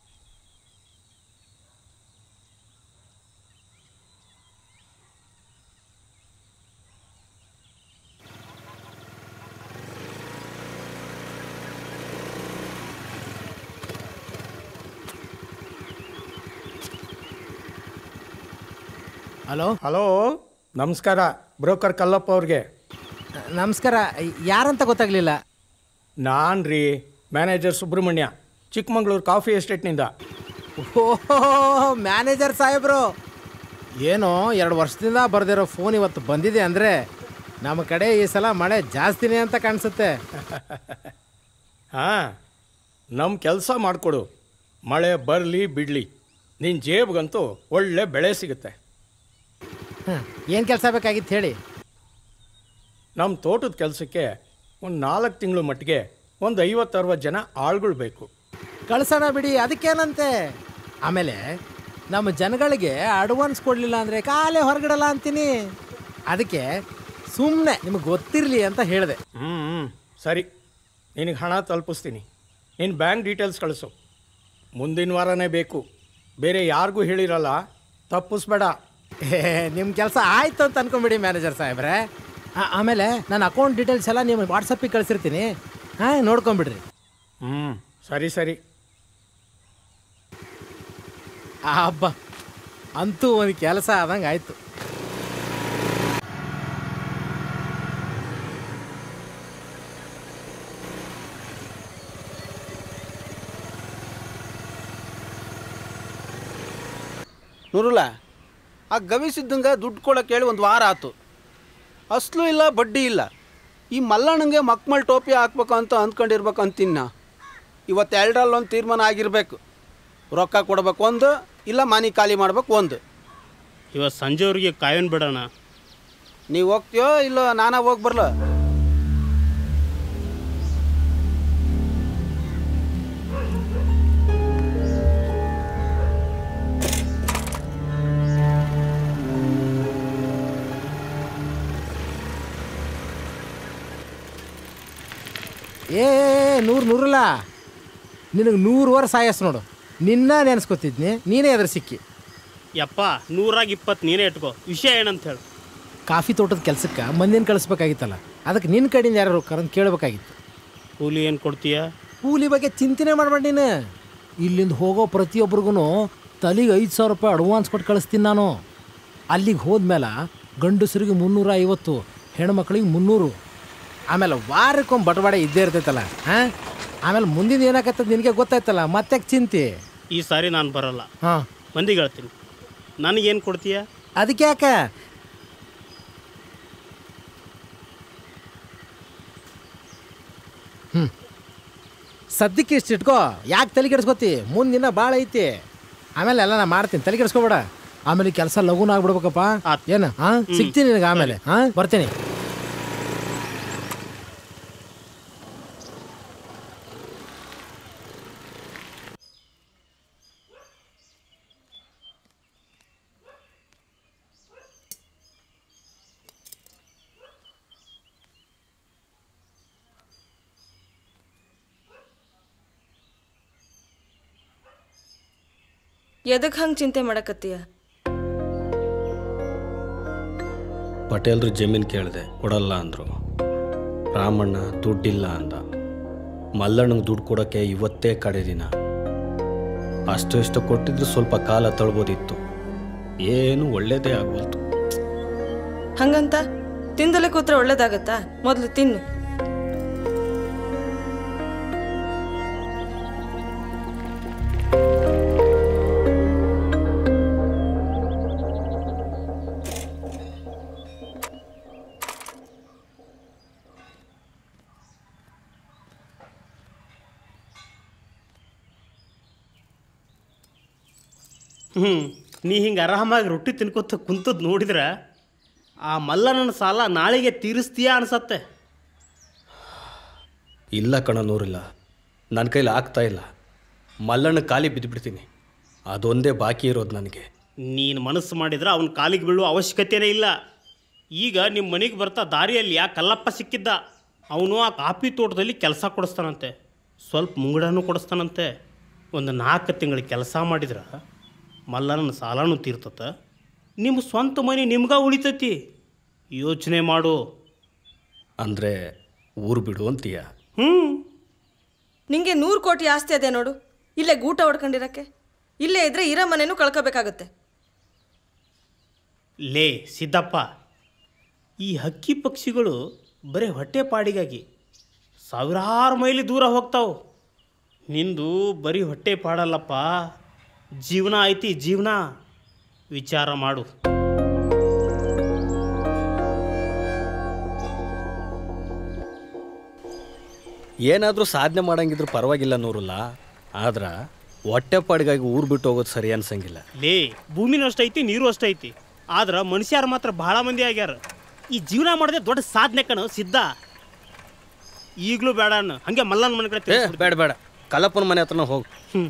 ಹಲೋ ಹಲೋ ನಮಸ್ಕಾರ ಬ್ರೋಕರ್ ಕಲ್ಲಪ್ಪ ಅವ್ರಿಗೆ ನಮಸ್ಕಾರ ಯಾರಂತ ಗೊತ್ತಾಗ್ಲಿಲ್ಲ ನಾನ್ ರೀ ಮ್ಯಾನೇಜರ್ ಸುಬ್ರಹ್ಮಣ್ಯ ಚಿಕ್ಕಮಂಗ್ಳೂರು ಕಾಫಿ ಎಸ್ಟೇಟ್ನಿಂದ ಓಹೋ ಮ್ಯಾನೇಜರ್ ಸಾಹೇಬ್ರು ಏನೋ ಎರಡು ವರ್ಷದಿಂದ ಬರ್ದಿರೋ ಫೋನ್ ಇವತ್ತು ಬಂದಿದೆ ಅಂದರೆ ನಮ್ಮ ಕಡೆ ಈ ಸಲ ಮಳೆ ಜಾಸ್ತಿನೇ ಅಂತ ಕಾಣಿಸುತ್ತೆ ಹಾಂ ನಮ್ಮ ಕೆಲಸ ಮಾಡಿಕೊಡು ಮಳೆ ಬರಲಿ ಬಿಡಲಿ ನಿನ್ನ ಜೇಬ್ಗಂತೂ ಒಳ್ಳೆ ಬೆಳೆ ಸಿಗುತ್ತೆ ಏನು ಕೆಲಸ ಬೇಕಾಗಿತ್ತು ಹೇಳಿ ನಮ್ಮ ತೋಟದ ಕೆಲಸಕ್ಕೆ ಒಂದು ನಾಲ್ಕು ತಿಂಗಳು ಮಟ್ಟಿಗೆ ಒಂದು ಐವತ್ತು ಅರವತ್ತು ಜನ ಆಳುಗಳು ಬೇಕು ಕಳ್ಸೋಣ ಬಿಡಿ ಅದಕ್ಕೇನಂತೆ ಆಮೇಲೆ ನಮ್ಮ ಜನಗಳಿಗೆ ಅಡ್ವಾನ್ಸ್ ಕೊಡಲಿಲ್ಲ ಅಂದರೆ ಕಾಲೇ ಹೊರಗಡಲ್ಲ ಅಂತೀನಿ ಅದಕ್ಕೆ ಸುಮ್ಮನೆ ನಿಮಗೆ ಗೊತ್ತಿರಲಿ ಅಂತ ಹೇಳಿದೆ ಹ್ಞೂ ಹ್ಞೂ ಸರಿ ನಿನಗೆ ಹಣ ತಲುಪಿಸ್ತೀನಿ ನಿನ್ನ ಬ್ಯಾಂಕ್ ಡೀಟೇಲ್ಸ್ ಕಳಿಸು ಮುಂದಿನ ವಾರನೇ ಬೇಕು ಬೇರೆ ಯಾರಿಗೂ ಹೇಳಿರಲ್ಲ ತಪ್ಪಿಸ್ಬೇಡ ನಿಮ್ಮ ಕೆಲಸ ಆಯ್ತು ಅಂತ ಅನ್ಕೊಂಬಿಡಿ ಮ್ಯಾನೇಜರ್ ಸಾಹೇಬ್ರೆ ಆ- ಆಮೇಲೆ ನನ್ನ ಅಕೌಂಟ್ ಡೀಟೇಲ್ಸ್ ಎಲ್ಲ ನಿಮ್ಮ ವಾಟ್ಸಪ್ಪಿಗೆ ಕಳಿಸಿರ್ತೀನಿ ಹಾಂ ನೋಡ್ಕೊಂಬಿಡ್ರಿ ಹ್ಞೂ ಸರಿ ಸರಿ ಆ ಹಬ್ಬ ಅಂತೂ ಒಂದು ಕೆಲಸ ಆದಂಗೆ ಆಯಿತು ನೂರುಲ್ಲ ಆ ಗವಿಸಿದ್ದಂಗ ದುಡ್ಡು ಕೊಡೋಕೆ ಹೇಳಿ ಒಂದು ವಾರ ಆತು ಅಸ್ಲು ಇಲ್ಲ ಬಡ್ಡಿ ಇಲ್ಲ ಈ ಮಲ್ಲಣ್ಣಂಗೆ ಮಕ್ಮಲ್ ಟೋಪಿ ಹಾಕ್ಬೇಕು ಅಂತ ಅಂದ್ಕೊಂಡಿರ್ಬೇಕು ಅಂತೀನಿ ನಾ ಇವತ್ತು ಎರಡರಲ್ಲೊಂದು ತೀರ್ಮಾನ ಆಗಿರಬೇಕು ರೊಕ್ಕ ಕೊಡ್ಬೇಕು ಒಂದು ಇಲ್ಲ ಮನೆ ಖಾಲಿ ಮಾಡ್ಬೇಕು ಒಂದು ಇವತ್ತು ಸಂಜೆವರೆಗೆ ಕಾಯೋನ್ ಬಿಡೋಣ ನೀವು ಹೋಗ್ತೀಯೋ ಇಲ್ಲ ನಾನಾ ಹೋಗಿ ಬರ್ಲ ಏ ನೂರು ನೂರಲ್ಲ ನಿನಗೆ ನೂರು ವರ್ಷ ಸಾಯಸ್ ನೋಡು ನಿನ್ನ ನೆನೆಸ್ಕೊತಿದ್ನಿ ನೀನೇ ಎದುರು ಸಿಕ್ಕಿ ಯಪ್ಪ ನೂರಾಗ ಇಪ್ಪತ್ತು ನೀನೇ ಇಟ್ಕೋ ವಿಷಯ ಏನಂತ ಹೇಳು ಕಾಫಿ ತೋಟದ ಕೆಲಸಕ್ಕೆ ಮಂದಿನ ಕಳಿಸ್ಬೇಕಾಗಿತ್ತಲ್ಲ ಅದಕ್ಕೆ ನಿನ್ನ ಕಡೆಯಿಂದ ಯಾರು ಕರೆದು ಕೇಳಬೇಕಾಗಿತ್ತು ಕೂಲಿ ಏನು ಕೊಡ್ತೀಯ ಕೂಲಿ ಬಗ್ಗೆ ಚಿಂತನೆ ಮಾಡ್ಬೇಡ ನೀನು ಇಲ್ಲಿಂದ ಹೋಗೋ ಪ್ರತಿಯೊಬ್ಬರಿಗೂ ತಲೆಗೆ ಐದು ಸಾವಿರ ರೂಪಾಯಿ ಅಡ್ವಾನ್ಸ್ ಕೊಟ್ಟು ಕಳಿಸ್ತೀನಿ ನಾನು ಅಲ್ಲಿಗೆ ಹೋದ್ಮೇಲೆ ಗಂಡಸರಿಗೆ ಮುನ್ನೂರ ಐವತ್ತು ಹೆಣ್ಮಕ್ಳಿಗೆ ಮುನ್ನೂರು ಆಮೇಲೆ ವಾರಕ್ಕೊಮ್ಮೆ ಬಟವಾಡೆ ಇದ್ದೇ ಇರ್ತೈತಲ್ಲ ಹಾಂ ಆಮೇಲೆ ಮುಂದಿನ ಏನಾಗತ್ತದ ನಿನಗೆ ಗೊತ್ತಾಯ್ತಲ್ಲ ಮತ್ತೆ ಚಿಂತೆ ಈ ಸಾರಿ ನಾನು ಬರಲ್ಲ ಹಾಂ ಮಂದಿಗೆ ಹೇಳ್ತೀನಿ ನನಗೇನು ಕೊಡ್ತೀಯ ಅದಕ್ಕೆ ಯಾಕೆ ಹ್ಞೂ ಸದ್ಯಕ್ಕೆ ಇಷ್ಟು ಇಟ್ಕೋ ಯಾಕೆ ತಲೆ ಕೆಡಿಸ್ಕೊತಿ ಮುಂದಿನ ಭಾಳ ಐತಿ ಆಮೇಲೆ ಎಲ್ಲ ನಾ ಮಾಡ್ತೀನಿ ತಲೆ ಕೆಡಿಸ್ಕೊಬೇಡ ಆಮೇಲೆ ಕೆಲಸ ಲಘುನ ಆಗ್ಬಿಡ್ಬೇಕಪ್ಪ ಏನು ಹಾಂ ಸಿಗ್ತೀನಿ ನಿನಗೆ ಆಮೇಲೆ ಹಾಂ ಬರ್ತೀನಿ ಎದಕ್ಕೆ ಹಂಗೆ ಚಿಂತೆ ಮಾಡಕತ್ತೀಯ ಪಟೇಲ್ರು ಜಮೀನು ಕೇಳಿದೆ ಕೊಡಲ್ಲ ಅಂದರು ರಾಮಣ್ಣ ದುಡ್ಡಿಲ್ಲ ಅಂದ ಮಲ್ಲಣ್ಣಂಗೆ ದುಡ್ಡು ಕೊಡೋಕ್ಕೆ ಇವತ್ತೇ ಕಡೆ ದಿನ ಅಷ್ಟು ಇಷ್ಟು ಕೊಟ್ಟಿದ್ರು ಸ್ವಲ್ಪ ಕಾಲ ತಳ್ಬೋದಿತ್ತು ಏನು ಒಳ್ಳೇದೇ ಆಗ್ಬೋಲ್ತು ಹಂಗಂತ ತಿಂದಲೇ ಕೂತ್ರೆ ಒಳ್ಳೇದಾಗತ್ತಾ ಮೊದಲು ತಿನ್ನು ಹ್ಞೂ ನೀ ಹಿಂಗೆ ಆರಾಮಾಗಿ ರೊಟ್ಟಿ ತಿನ್ಕೊತ ಕುಂತದ್ ನೋಡಿದ್ರೆ ಆ ಮಲ್ಲಣ್ಣನ ಸಾಲ ನಾಳೆಗೆ ತೀರಿಸ್ತೀಯಾ ಅನ್ಸತ್ತೆ ಇಲ್ಲ ಕಣ ನೂರಿಲ್ಲ ನನ್ನ ಕೈಲಿ ಆಗ್ತಾ ಇಲ್ಲ ಮಲ್ಲಣ್ಣ ಖಾಲಿ ಬಿದ್ದುಬಿಡ್ತೀನಿ ಅದೊಂದೇ ಬಾಕಿ ಇರೋದು ನನಗೆ ನೀನು ಮನಸ್ಸು ಮಾಡಿದ್ರೆ ಅವನ ಕಾಲಿಗೆ ಬೀಳುವ ಅವಶ್ಯಕತೆನೇ ಇಲ್ಲ ಈಗ ನಿಮ್ಮ ಮನೆಗೆ ಬರ್ತಾ ದಾರಿಯಲ್ಲಿ ಆ ಕಲ್ಲಪ್ಪ ಸಿಕ್ಕಿದ್ದ ಅವನು ಆ ಕಾಫಿ ತೋಟದಲ್ಲಿ ಕೆಲಸ ಕೊಡಿಸ್ತಾನಂತೆ ಸ್ವಲ್ಪ ಮುಂಗಡನೂ ಕೊಡಿಸ್ತಾನಂತೆ ಒಂದು ನಾಲ್ಕು ತಿಂಗಳು ಕೆಲಸ ಮಾಡಿದ್ರೆ ಮಲ್ಲನ ಸಾಲನೂ ತೀರ್ತತ ನಿಮ್ಮ ಸ್ವಂತ ಮನೆ ನಿಮ್ಗ ಉಳಿತೈತಿ ಯೋಚನೆ ಮಾಡು ಅಂದರೆ ಊರು ಬಿಡು ಅಂತೀಯ ಹ್ಞೂ ನಿಂಗೆ ನೂರು ಕೋಟಿ ಆಸ್ತಿ ಅದೇ ನೋಡು ಇಲ್ಲೇ ಗೂಟ ಹೊಡ್ಕೊಂಡಿರಕ್ಕೆ ಇಲ್ಲೇ ಇದ್ರೆ ಇರೋ ಮನೆನೂ ಕಳ್ಕೋಬೇಕಾಗತ್ತೆ ಲೇ ಸಿದ್ದಪ್ಪ ಈ ಹಕ್ಕಿ ಪಕ್ಷಿಗಳು ಬರೀ ಹೊಟ್ಟೆ ಪಾಡಿಗಾಗಿ ಸಾವಿರಾರು ಮೈಲಿ ದೂರ ಹೋಗ್ತಾವು ನಿಂದು ಬರೀ ಹೊಟ್ಟೆ ಪಾಡಲ್ಲಪ್ಪ ಜೀವನ ಐತಿ ಜೀವನ ವಿಚಾರ ಮಾಡು ಏನಾದರೂ ಸಾಧನೆ ಮಾಡಂಗಿದ್ರು ಪರವಾಗಿಲ್ಲ ನೂರಲ್ಲ ಆದ್ರೆ ಹೊಟ್ಟೆಪಾಡಿಗಾಗಿ ಊರು ಬಿಟ್ಟು ಹೋಗೋದು ಸರಿ ಅನ್ಸಂಗಿಲ್ಲ ಲೇ ಭೂಮಿನೂ ಅಷ್ಟೈತಿ ನೀರು ಅಷ್ಟೈತಿ ಆದ್ರೆ ಮನುಷ್ಯರು ಮಾತ್ರ ಬಹಳ ಮಂದಿ ಆಗ್ಯಾರ ಈ ಜೀವನ ಮಾಡದೆ ದೊಡ್ಡ ಸಾಧನೆ ಕಣ ಸಿದ್ಧ ಈಗಲೂ ಬೇಡ ಅನ್ನು ಹಂಗೆ ಮಲ್ಲನ ಮನೆ ಕಡೆ ಏ ತಿರ್ಗ್ಸ್ಬಿಡು. ಬೇಡ ಬೇಡ ಕಲ್ಲಪ್ಪನ ಮನೆ ಹತ್ರನ ಹೋಗು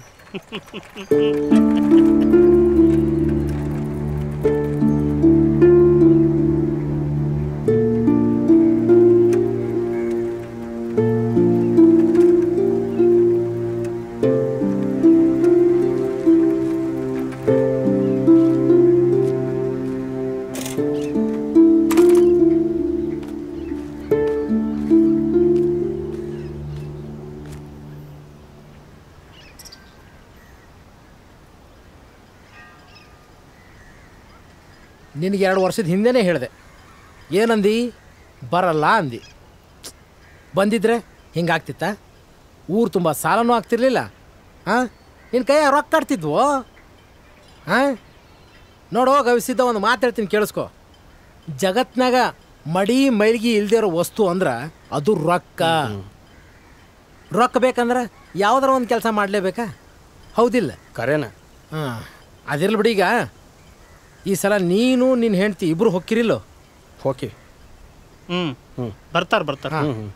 ನಿನಗೆ ಎರಡು ವರ್ಷದ ಹಿಂದೆನೇ ಹೇಳಿದೆ ಏನಂದಿ ಬರಲ್ಲ ಅಂದಿ ಬಂದಿದ್ರೆ ಹಿಂಗಾಗ್ತಿತ್ತ ಊರು ತುಂಬ ಸಾಲನೂ ಆಗ್ತಿರ್ಲಿಲ್ಲ ಹಾಂ ನಿನ್ನ ಕೈಯ ರೊಕ್ಕ ಕಟ್ತಿದ್ವು ಹಾಂ ನೋಡು ಗವಿಸಿದ್ದ ಒಂದು ಮಾತು ಹೇಳ್ತೀನಿ ಕೇಳಿಸ್ಕೊ ಜಗತ್ನಾಗ ಮಡಿ ಮೈಲ್ಗಿ ಇಲ್ದೇ ಇರೋ ವಸ್ತು ಅಂದ್ರೆ ಅದು ರೊಕ್ಕ ರೊಕ್ಕ ಬೇಕಂದ್ರೆ ಯಾವ್ದಾರ ಒಂದು ಕೆಲಸ ಮಾಡಲೇಬೇಕಾ ಹೌದಿಲ್ಲ ಕರೆನ ಹಾಂ ಅದಿರ್ಲಿ ಬಿಡಿ ಈಗ ಈ ಸಲ ನೀನು ನಿನ್ನ ಹೆಂಡ್ತಿ ಇಬ್ರು ಹೊಕ್ಕಿರಿಲ್ಲೋ ಹೋಗಿ ಹ್ಮ್ ಹ್ಞೂ ಬರ್ತಾರ ಬರ್ತಾರ ಹ್ಞೂ ಹ್ಞೂ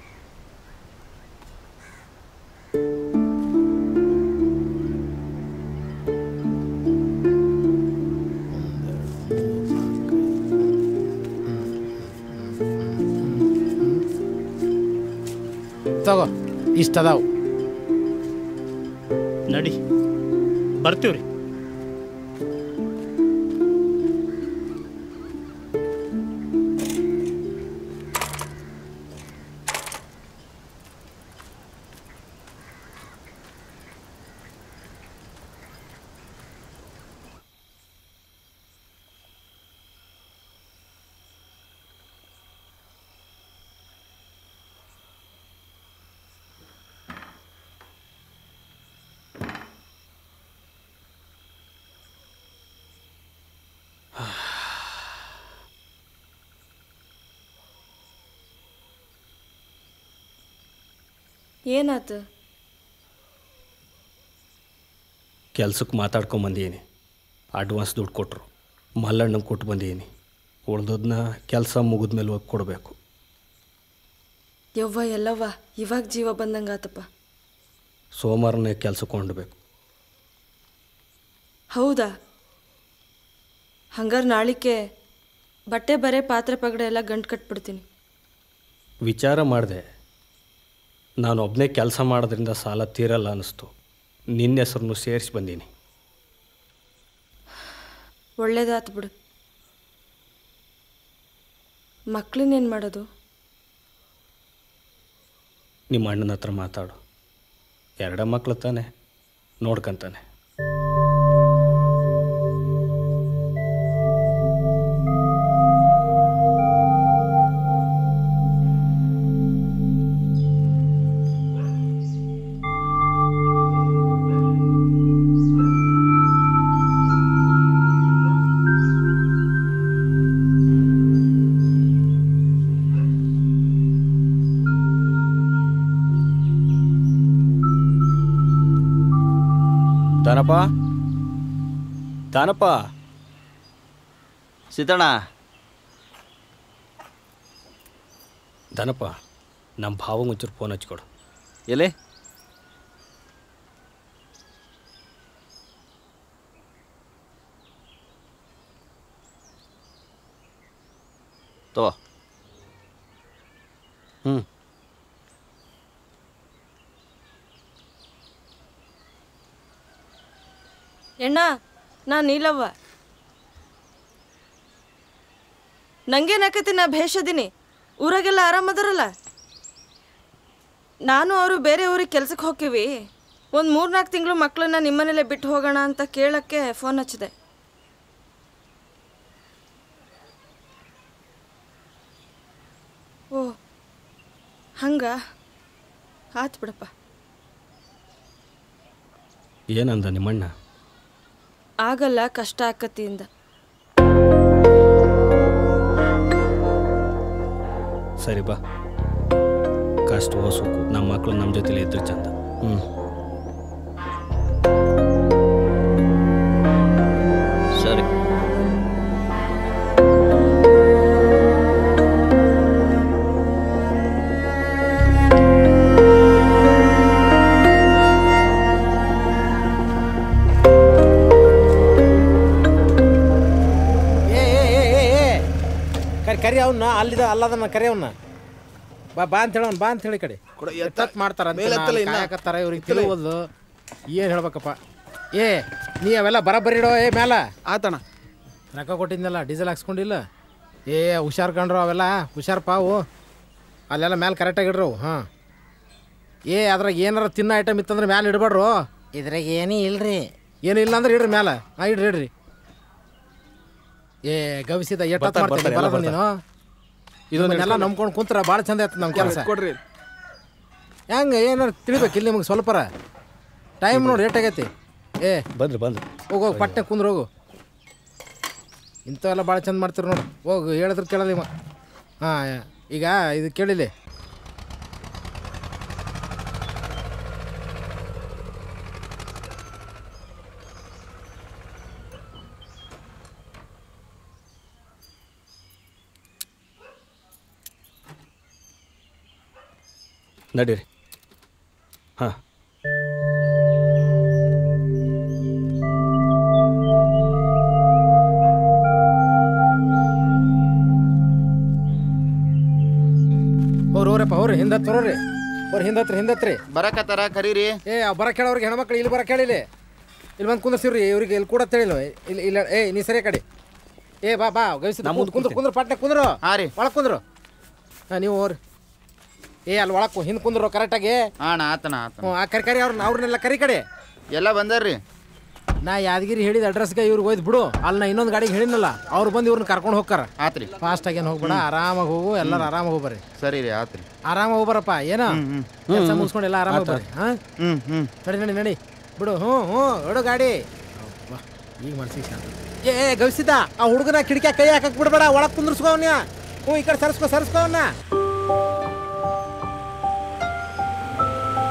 ತಗೋ ಇಷ್ಟದಾವು ನಡಿ ಬರ್ತೀವ್ರಿ ಏನಾತು ಕೆಲ್ಸಕ್ಕೆ ಮಾತಾಡ್ಕೊಂಬಂದೀನಿ ಅಡ್ವಾನ್ಸ್ ದುಡ್ಡು ಕೊಟ್ಟರು ಮಲ್ಲಣ್ಣಂಗೆ ಕೊಟ್ಟು ಬಂದೀನಿ ಉಳ್ದದನ್ನ ಕೆಲಸ ಮುಗಿದ್ಮೇಲೆ ಹೋಗಿ ಕೊಡಬೇಕು ಯವ್ವ ಎಲ್ಲವ್ವ ಇವಾಗ ಜೀವ ಬಂದಂಗಾತಪ್ಪ ಸೋಮವಾರನೇ ಕೆಲ್ಸಕ್ಕೆ ಹೊಂಡಬೇಕು ಹೌದಾ ಹಂಗಾರೆ ನಾಳಿಕೆ ಬಟ್ಟೆ ಬರೆ ಪಾತ್ರೆ ಪಗಡೆ ಎಲ್ಲ ಗಂಟು ಕಟ್ಬಿಡ್ತೀನಿ ವಿಚಾರ ಮಾಡಿದೆ ನಾನು ಒಬ್ಬನೇ ಕೆಲಸ ಮಾಡೋದ್ರಿಂದ ಸಾಲ ತೀರಲ್ಲ ಅನ್ನಿಸ್ತು ನಿನ್ನ ಹೆಸರನ್ನು ಸೇರಿಸಿ ಬಂದೀನಿ ಒಳ್ಳೇದಾತು ಬಿಡು ಮಕ್ಳನ್ನೇನು ಮಾಡೋದು ನಿಮ್ಮ ಅಣ್ಣನ ಹತ್ರ ಮಾತಾಡು ಎರಡ ಮಕ್ಳು ತಾನೆ ನೋಡ್ಕಂತಾನೆ ದಾನಪ್ಪ ದಾನಪ್ಪ ಸೀತಣ್ಣ ದಾನಪ್ಪ ನಮ್ಮ ಭಾವಂಗೆ ಒಂಚೂರು ಫೋನ್ ಹಚ್ಕೊಡು ಎಲೆ ತೋ ಹ್ಞೂ ಎಣ್ಣ ನಾ ನೀಲವ್ವ ನಂಗೇನಾಕತಿ ನಾ ಭೇಷದೀನಿ ಊರಾಗೆಲ್ಲ ಆರಾಮದಾರಲ್ಲ ನಾನು ಅವರು ಬೇರೆ ಊರಿಗೆ ಕೆಲ್ಸಕ್ಕೆ ಹೋಗ್ತೀವಿ ಒಂದು ಮೂರ್ನಾಲ್ಕು ತಿಂಗಳು ಮಕ್ಕಳನ್ನ ನಿಮ್ಮನೇಲೆ ಬಿಟ್ಟು ಹೋಗೋಣ ಅಂತ ಕೇಳಕ್ಕೆ ಫೋನ್ ಹಚ್ಚಿದೆ ಓ ಹಂಗ ಆತು ಬಿಡಪ್ಪ ಏನಂದ ನಿಮ್ಮಣ್ಣ ಆಗಲ್ಲ ಕಷ್ಟ ಆಕತಿ ಇಂದ ಸರಿ ಬಾ ಕಷ್ಟ ಸುಖು ನಮ್ಮ ಮಕ್ಕಳು ನಮ್ಮ ಜೊತೆಲಿ ಇದ್ರೆ ಚಂದ ಹ್ಞೂ ಸರಿ ಏ ಏ ಏ ಏ ಏ ಕರಿ ಕರಿ ಅವನ್ನ ಅಲ್ಲಿದ ಅಲ್ಲದನ್ನ ಕರಿ ಅವನ್ನ ಬಾ ಬಾ ಅಂತ ಹೇಳೋನ್ ಬಾ ಅಂತ ಹೇಳಿ ಈ ಕಡೆ ಎತ್ತತ್ ಮಾಡ್ತಾರ ಮೇಲೆತ್ತಲ್ಲ ಇನ್ನ. ಕಾಯಕತ್ತಾರ ಇವ್ರಿಗೆ ತಿಳಿಯೋದು ಏನು ಹೇಳ್ಬೇಕಪ್ಪ ಏ ನೀ ಅವೆಲ್ಲ ಬರಬರಿ ಇಡೋ ಏ ಮ್ಯಾಲ ಆತಣ ರೊಕ್ಕ ಕೊಟ್ಟಿದ್ನಲ್ಲ ಡೀಸೆಲ್ ಹಾಕ್ಸ್ಕೊಂಡಿಲ್ಲ ಏ ಹುಷಾರ್ ಕಂಡ್ರು ಅವೆಲ್ಲ ಹುಷಾರ್ ಪಾವು ಅಲ್ಲೆಲ್ಲ ಮ್ಯಾಲೆ ಕರೆಕ್ಟಾಗಿ ಇಡ್ರು ಹಾಂ ಏ ಅದ್ರಾಗ ಏನಾರ ತಿನ್ನೋ ಐಟಮ್ ಇತ್ತಂದ್ರೆ ಮ್ಯಾಲೆ ಇಡಬೇಡ್ರು ಇದ್ರಾಗ ಏನೂ ಇಲ್ರಿ ಏನು ಇಲ್ಲ ಅಂದ್ರೆ ಇಡ್ರಿ ಮ್ಯಾಲೆ ಹಾಂ ಇಡ್ರಿ ಇಡ್ರಿ ಏ ಗವಿಸಿದ ಎಟ್ಟ ಬರ್ತಾರೆ, ಮಾಡ್ತೀನಿ ಬರ್ತಾರೆ, ಎಲ್ಲ ಬರೋದು ನೀನು ಇದನ್ನೆಲ್ಲ ನಂಬ್ಕೊಂಡು ಕುಂತ್ರ ಭಾಳ ಚಂದ ಆಯ್ತು ನಮ್ಮ ಕೆಲಸ ಕೊಡ್ರಿ ಹೆಂಗೆ ಏನಾರು ತಿಳಿಬೇಕು ಇಲ್ಲಿ ನಿಮ್ಗೆ ಸ್ವಲ್ಪರ ಟೈಮ್ ನೋಡಿ ರೇಟ್ ಆಗೈತಿ ಏ ಬಂದ್ರಿ ಬಂದ್ರಿ ಹೋಗು ಹೋಗು ಪಟ್ಟೆ ಕುಂದ್ರ ಹೋಗು ಇಂಥವೆಲ್ಲ ಭಾಳ ಚಂದ ಮಾಡ್ತೀರಿ ನೋಡು ಹೋಗು ಹೇಳಿದ್ರೆ ಕೇಳಲ್ಲ ಇವ ಹಾಂ ಈಗ ಇದು ಕೇಳಿಲಿ ನಡೀರಿ ಹಾಂ ಅವ್ರು ಅವ್ರಪ್ಪ ಅವ್ರಿ ಹಿಂದೆ ತರೋರಿ ಅವ್ರು ಹಿಂದತ್ರಿ ಹಿಂದತ್ರಿ ಬರಕತ್ತಾರ ಕರೀರಿ ಏ ಆ ಬರ ಕೇಳೋರಿಗೆ ಹೆಣ್ಮಕ್ಳು ಇಲ್ಲಿ ಬರ ಕೇಳಿಲಿ ಇಲ್ಲಿ ಬಂದು ಕುಂದರ್ಸಿವ್ರಿ ಇವ್ರಿಗೆ ಇಲ್ಲಿ ಕೂಡ ತಿಳಿಲ್ಲ ಇಲ್ಲಿ ಇಲ್ಲ ಏ ನೀ ಸರಿ ಕಡೆ ಏ ಬಾ ಬಾ ಗವಿಸಿ ನಾ ಮುಂದ್ ಕುಂದ್ರ ಕುಂದ್ರ ಪಟ್ನೆ ಕುಂದ್ರು ಹಾಂ ರೀ ಒಳಗೆ ಕುಂದ್ರು ಹಾಂ ನೀವು ಹೋರಿ ಏ ಅಲ್ಲಿ ಒಳಕ್ಕೆ ಹಿಂದೆ ಕುಂದ್ರು ಕರೆಕ್ಟಾಗಿ ಹಾಂ ಆತನ ಆತನ ಹ್ಞೂ ಆ ಕರಿ ಕರಿ ಅವ್ರನ್ನ ಅವ್ರನ್ನೆಲ್ಲ ಕರಿ ಕಡೆ ಎಲ್ಲ ಬಂದಾರ್ರಿ ನಾ ಯಾದಗಿರಿ ಹೇಳಿದ ಅಡ್ರೆಸ್ಗೆ ಇವ್ರಿಗೆ ಹೋಯ್ತು ಬಿಡು ಅಲ್ಲಿ ನಾ ಇನ್ನೊಂದು ಗಾಡಿಗೆ ಹೇಳಿನಲ್ಲ ಅವ್ರು ಬಂದು ಇವ್ರನ್ನ ಕರ್ಕೊಂಡು ಹೋಗ್ತಾರ ಆತ್ರಿ ಫಾಸ್ಟಾಗಿ ಏನು ಹೋಗ್ಬೇಡ ಆರಾಮಾಗಿ ಹೋಗು ಎಲ್ಲರೂ ಆರಾಮಾಗಿ ಹೋಗ್ಬರ್ರಿ ಸರಿ ರೀ ಆತ್ರಿ ಆರಾಮಾಗಿ ಹೋಗ್ಬರಪ್ಪ ಏನೋ ಕೆಲಸ ಮುಗಿಸ್ಕೊಂಡು ಎಲ್ಲ ಆರಾಮಾಗಿ ಬರ್ರಿ ಹಾಂ ಹ್ಞೂ ಹ್ಞೂ ನಡಿ ನಡಿ ನಡಿ ಬಿಡು ಹ್ಞೂ ಹ್ಞೂ ಬಿಡು ಗಾಡಿ ಅಬ್ಬಾ, ಈಗ ಮನ್ಸಿಗೆ ಶಾಂತ ಏ ಏ ಗವಿಸಿದ ಆ ಹುಡುಗನ ಕಿಟಕಿ ಕೈ ಹಾಕಕ್ ಬಿಡ್ಬೇಡ ಒಳಗೆ ಕುಂದ್ರಸ್ಕೋ ಅವ್ನ ಹ್ಞೂ ಈ ಕಡೆ ಸರ್ಸ್ಕೋ ಸರ್ಸ್ಕೋ ಅವನ್ನ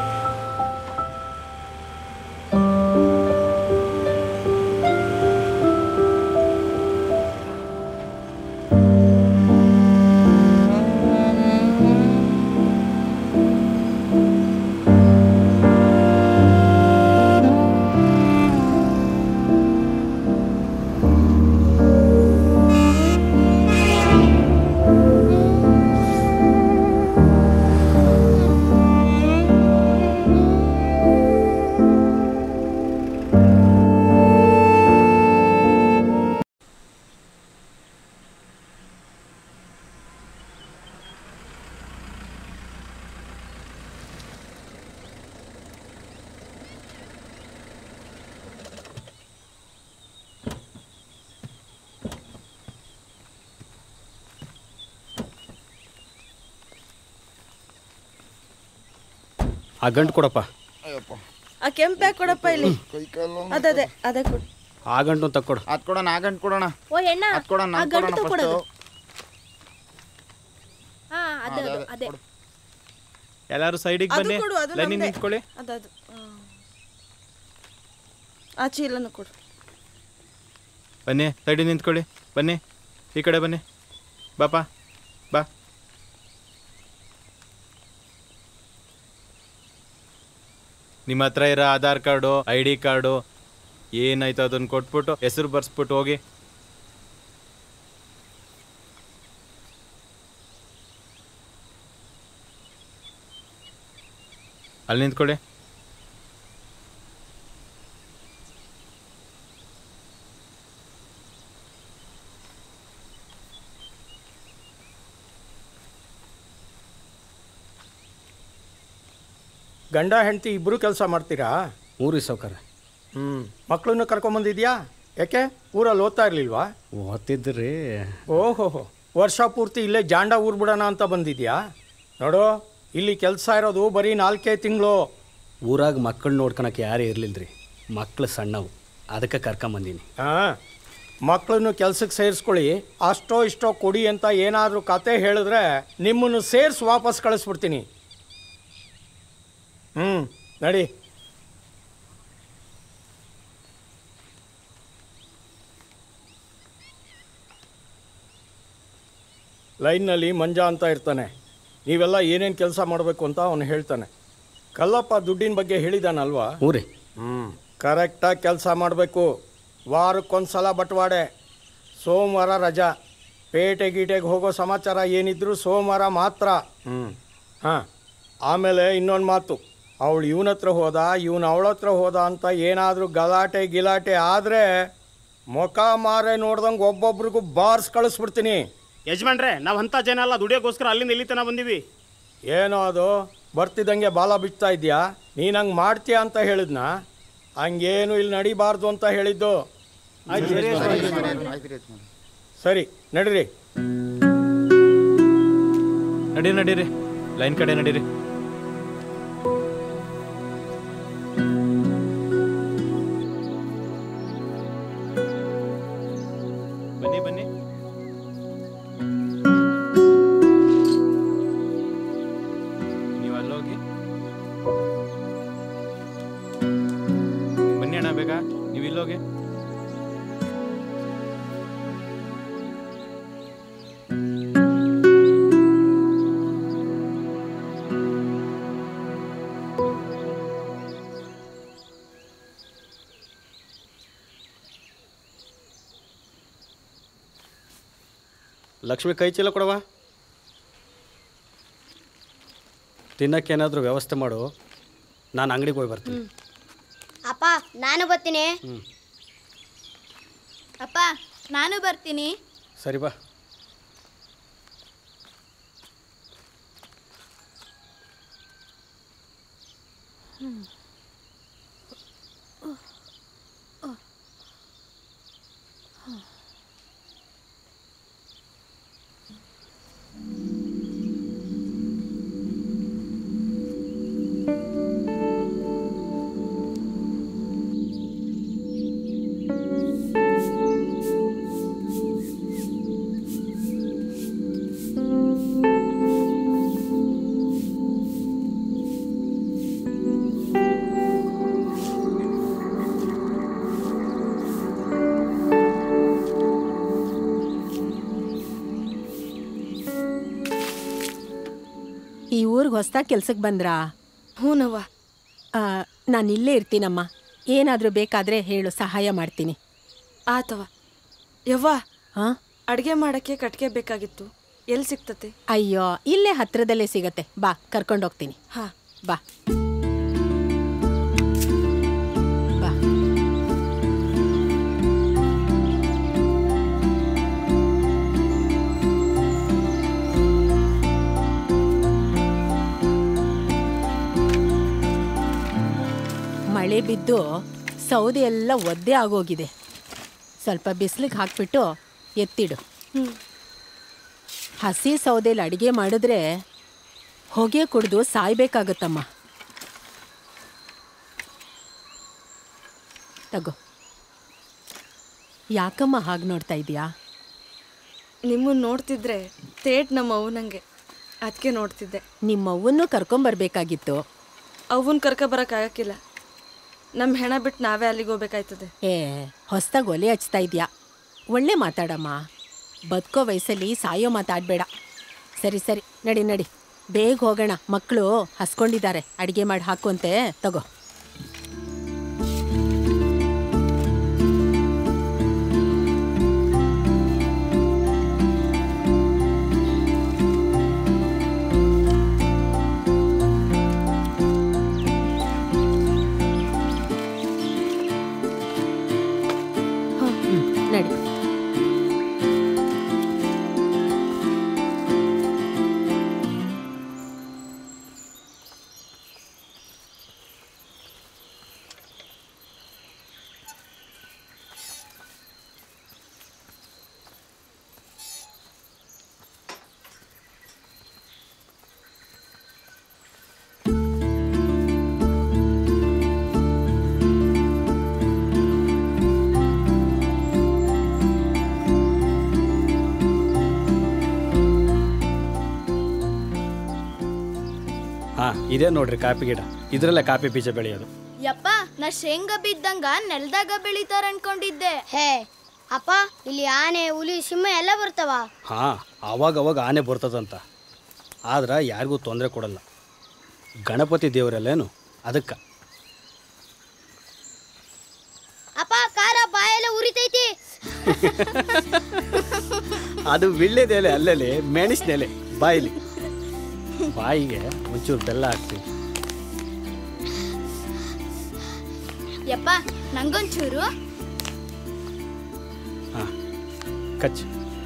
ಆ ಗಂಟು ಕೊಡಪ್ಪ ಆ ಕೆಂಪೆ ಕೊಡಪ್ಪ ಇಲ್ಲಿ ಅದೇ ಅದೇ ಕೊಡು ಆ ಗಂಟು ತಕ್ಕೊಡು ಅದ್ ಕೊಡೋಣ ಆ ಗಂಟು ಕೊಡೋಣ ಓ ಎಣ್ಣ ಅದ್ ಕೊಡೋಣ ಆ ನಮ್ಗ್ ಗಂಟು ಕೊಡೋಣ ತಗೊಡೋದು ಫಸ್ಟು ಹಾ ಅದೇ ಅದು ಅದೇ ಎಲ್ಲರೂ ಸೈಡಿಗೆ ಅದು ಬನ್ನಿ ಕೊಡು ಅದು ಲೈನಿಗೆ ನಮ್ದೇ. ನಿಂತ್ಕೊಳ್ಳಿ ಅದದು ಆ ಚೀಲನು ಕೊಡು ಬನ್ನಿ ಸೈಡಿಗೆ ನಿಂತ್ಕೊಳ್ಳಿ ಬನ್ನಿ ಈ ಕಡೆ ಬನ್ನಿ ಬಾಪ ಬಾ ನಿಮ್ಮ ಹತ್ರ ಇರೋ Aadhaar card I D card ಏನಾಯ್ತು ಅದನ್ನು ಕೊಟ್ಬಿಟ್ಟು ಹೆಸರು ಬರ್ಸ್ಬಿಟ್ಟು ಹೋಗಿ ಅಲ್ಲಿ ನಿಂತ್ಕೊಳ್ಳಿ ಗಂಡ ಹೆಂಡತಿ ಇಬ್ಬರು ಕೆಲಸ ಮಾಡ್ತೀರಾ ಊರಿ ಸೌಕರ್ಯ ಹ್ಞೂ ಮಕ್ಕಳನ್ನು ಕರ್ಕೊಂಬಂದಿದ್ಯಾ ಯಾಕೆ ಊರಲ್ಲಿ ಓದ್ತಾ ಇರಲಿಲ್ವಾ ಓದ್ತಿದ್ರಿ ಓಹೋ ವರ್ಷ ಪೂರ್ತಿ ಇಲ್ಲೇ ಜಾಂಡ ಊರ್ ಬಿಡೋಣ ಅಂತ ಬಂದಿದ್ಯಾ ನೋಡು ಇಲ್ಲಿ ಕೆಲಸ ಇರೋದು ಬರೀ ನಾಲ್ಕೇ ತಿಂಗಳು ಊರಾಗ ಮಕ್ಕಳು ನೋಡ್ಕೊಳಕ್ಕೆ ಯಾರು ಇರ್ಲಿಲ್ಲ ರೀ ಮಕ್ಕಳು ಸಣ್ಣವು ಅದಕ್ಕೆ ಕರ್ಕೊಂಬಂದೀನಿ ಹಾಂ ಮಕ್ಕಳನ್ನು ಕೆಲ್ಸಕ್ಕೆ ಸೇರಿಸ್ಕೊಳ್ಳಿ ಅಷ್ಟೋ ಇಷ್ಟೋ ಕೊಡಿ ಅಂತ ಏನಾದರೂ ಕತೆ ಹೇಳಿದ್ರೆ ನಿಮ್ಮನ್ನು ಸೇರಿಸಿ ವಾಪಸ್ ಕಳಿಸ್ಬಿಡ್ತೀನಿ ಹ್ಞೂ ನಡಿ ಲೈನ್ನಲ್ಲಿ ಮಂಜ ಅಂತ ಇರ್ತಾನೆ ನೀವೆಲ್ಲ ಏನೇನು ಕೆಲಸ ಮಾಡಬೇಕು ಅಂತ ಅವನು ಹೇಳ್ತಾನೆ ಕಲ್ಲಪ್ಪ ದುಡ್ಡಿನ ಬಗ್ಗೆ ಹೇಳಿದಾನಲ್ವಾ ಊರಿ ಹ್ಞೂ ಕರೆಕ್ಟಾಗಿ ಕೆಲಸ ಮಾಡಬೇಕು ವಾರಕ್ಕೊಂದು ಸಲ ಬಟವಾಡೆ ಸೋಮವಾರ ರಜಾ ಪೇಟೆ ಗೀಟೆಗೆ ಹೋಗೋ ಸಮಾಚಾರ ಏನಿದ್ರು ಸೋಮವಾರ ಮಾತ್ರ ಹ್ಞೂ ಹಾಂ ಆಮೇಲೆ ಇನ್ನೊಂದು ಮಾತು ಅವಳು ಇವನ ಹತ್ರ ಹೋದ ಇವನು ಅವಳ ಹತ್ರ ಹೋದ ಅಂತ ಏನಾದರೂ ಗಲಾಟೆ ಗಿಲಾಟೆ ಆದರೆ ಮುಖ ಮಾರೆ ನೋಡ್ದಂಗೆ ಒಬ್ಬೊಬ್ರಿಗೂ ಬಾರ್ಸ್ ಕಳಿಸ್ಬಿಡ್ತೀನಿ ಯಜಮಾನ್ರೆ ನಾವು ಅಂಥ ಜನ ಅಲ್ಲ ದುಡಿಯೋಕ್ಕೋಸ್ಕರ ಅಲ್ಲಿಂದ ಇಲ್ಲಿ ತನಕ ಬಂದೀವಿ ಏನೋ ಅದು ಬರ್ತಿದ್ದಂಗೆ ಬಾಲ ಬಿಡ್ತಾ ಇದೆಯಾ ನೀನು ಹಂಗೆ ಮಾಡ್ತೀಯ ಅಂತ ಹೇಳಿದ್ನ ಹಂಗೇನು ಇಲ್ಲಿ ನಡಿಬಾರ್ದು ಅಂತ ಹೇಳಿದ್ದು ಆಯ್ತು ಯಜಮಾನ್ರೆ. ಸರಿ ನಡೀರಿ ನಡೀರಿ ನಡೀರಿ ಲೈನ್ ಕಡೆ ನಡೀರಿ ಬನ್ನಿ ಬನ್ನಿ ನೀವು ಅಲ್ಲೋಗಿ ಬನ್ನಿ ಅಣ್ಣ ಬೇಗ ನೀವು ಇಲ್ಲೋಗಿ ಲಕ್ಷ್ಮಿ ಕೈ ಚೀಲ ಕೊಡವ ತಿನ್ನಕ್ಕೆ ಏನಾದರೂ ವ್ಯವಸ್ಥೆ ಮಾಡು ನಾನು ಅಂಗಡಿಗೆ ಹೋಗಿ ಬರ್ತೀನಿ ಅಪ್ಪ ನಾನು ಬರ್ತೀನಿ ಹ್ಞೂ ಅಪ್ಪ ನಾನು ಬರ್ತೀನಿ ಸರಿ ಬಾ ಈ ಊರಿಗೆ ಹೊಸ್ದಾಗಿ ಕೆಲ್ಸಕ್ಕೆ ಬಂದ್ರಾ ಹ್ಞೂನವ್ವ ನಾನು ಇಲ್ಲೇ ಇರ್ತೀನಮ್ಮ ಏನಾದರೂ ಬೇಕಾದರೆ ಹೇಳು ಸಹಾಯ ಮಾಡ್ತೀನಿ ಆತವ ಯವ್ವ ಹಾಂ ಅಡುಗೆ ಮಾಡೋಕ್ಕೆ ಕಟ್ಗೆ ಬೇಕಾಗಿತ್ತು ಎಲ್ಲಿ ಸಿಗ್ತತೆ ಅಯ್ಯೋ ಇಲ್ಲೇ ಹತ್ರದಲ್ಲೇ ಸಿಗತ್ತೆ ಬಾ ಕರ್ಕೊಂಡೋಗ್ತೀನಿ ಹಾಂ ಬಾ ಬಾ ಮಳೆ ಬಿದ್ದು ಸೌದೆ ಎಲ್ಲ ಒದ್ದೆ ಆಗೋಗಿದೆ ಸ್ವಲ್ಪ ಬಿಸಿಲಿಗೆ ಹಾಕ್ಬಿಟ್ಟು ಎತ್ತಿಡು ಹಸಿ ಸೌದೆಲಿ ಅಡುಗೆ ಮಾಡಿದ್ರೆ ಹೊಗೆ ಕುಡಿದು ಸಾಯ್ಬೇಕಾಗತ್ತಮ್ಮ ತಗೋ ಯಾಕಮ್ಮ ಹಾಗೆ ನೋಡ್ತಾ ಇದೀಯಾ ನಿಮ್ಮನ್ನು ನೋಡ್ತಿದ್ರೆ ತೇಟ್ ನಮ್ಮ ಅವನಂಗೆ ಅದಕ್ಕೆ ನೋಡ್ತಿದ್ದೆ ನಿಮ್ಮವ್ವನ್ನೂ ಕರ್ಕೊಂಬರ್ಬೇಕಾಗಿತ್ತು ಅವನ್ ಕರ್ಕ ಬರೋಕ್ಕಾಗಕ್ಕಿಲ್ಲ ನಮ್ಮ ಹೆಣ ಬಿಟ್ಟು ನಾವೇ ಅಲ್ಲಿಗೆ ಹೋಗ್ಬೇಕಾಯ್ತದೆ ಏ ಹೊಸ್ದಾಗಿ ಒಲೆ ಹಚ್ತಾ ಇದೆಯಾ ಒಳ್ಳೆ ಮಾತಾಡಮ್ಮ ಬದುಕೋ ವಯಸ್ಸಲ್ಲಿ ಸಾಯೋ ಮಾತಾಡಬೇಡ ಸರಿ ಸರಿ ನಡಿ ನಡಿ ಬೇಗ ಹೋಗೋಣ ಮಕ್ಕಳು ಹಸ್ಕೊಂಡಿದ್ದಾರೆ ಅಡಿಗೆ ಮಾಡಿ ಹಾಕುವಂತೆ ತಗೋ ಹ್ಮ್, ನಡಿ ಹಾಂ ಇದೇ ನೋಡ್ರಿ ಕಾಫಿ ಗಿಡ ಇದರಲ್ಲೇ ಕಾಫಿ ಬೀಜ ಬೆಳೆಯೋದು ಯಪ್ಪ ನಾ ಶೇಂಗಾ ಬಿದ್ದಂಗ ನೆಲದಾಗ ಬೆಳಿತಾರ ಅನ್ಕೊಂಡಿದ್ದೆ ಹೇ ಅಪ್ಪ ಇಲ್ಲಿ ಆನೆ ಹುಲಿ ಸಿಂಹ ಎಲ್ಲ ಬರ್ತಾವ ಹಾಂ ಅವಾಗ ಅವಾಗ ಆನೆ ಬರ್ತದಂತ ಆದ್ರೆ ಯಾರಿಗೂ ತೊಂದರೆ ಕೊಡಲ್ಲ ಗಣಪತಿ ದೇವರಲ್ಲೇನು ಅದಕ್ಕೆ ಅಪ್ಪ ಕಾರ ಬಾಯೆಲ್ಲ ಉರಿತೈತಿ ಅದು ವಿಳ್ಳೆದೆಲೆ ಅಲ್ಲಲ್ಲಿ ಮೆಣಸಿನೆಲೆ ಬಾಯಿಲಿ ಬಾಯಿಗೆ ಒಂಚೂರು ಬೆಲ್ಲ ಹಾಕ್ತೀವಿ ಯಪ್ಪ ನಂಗೊಂಚೂರು ಹಾಂ ಕಚ್ಚು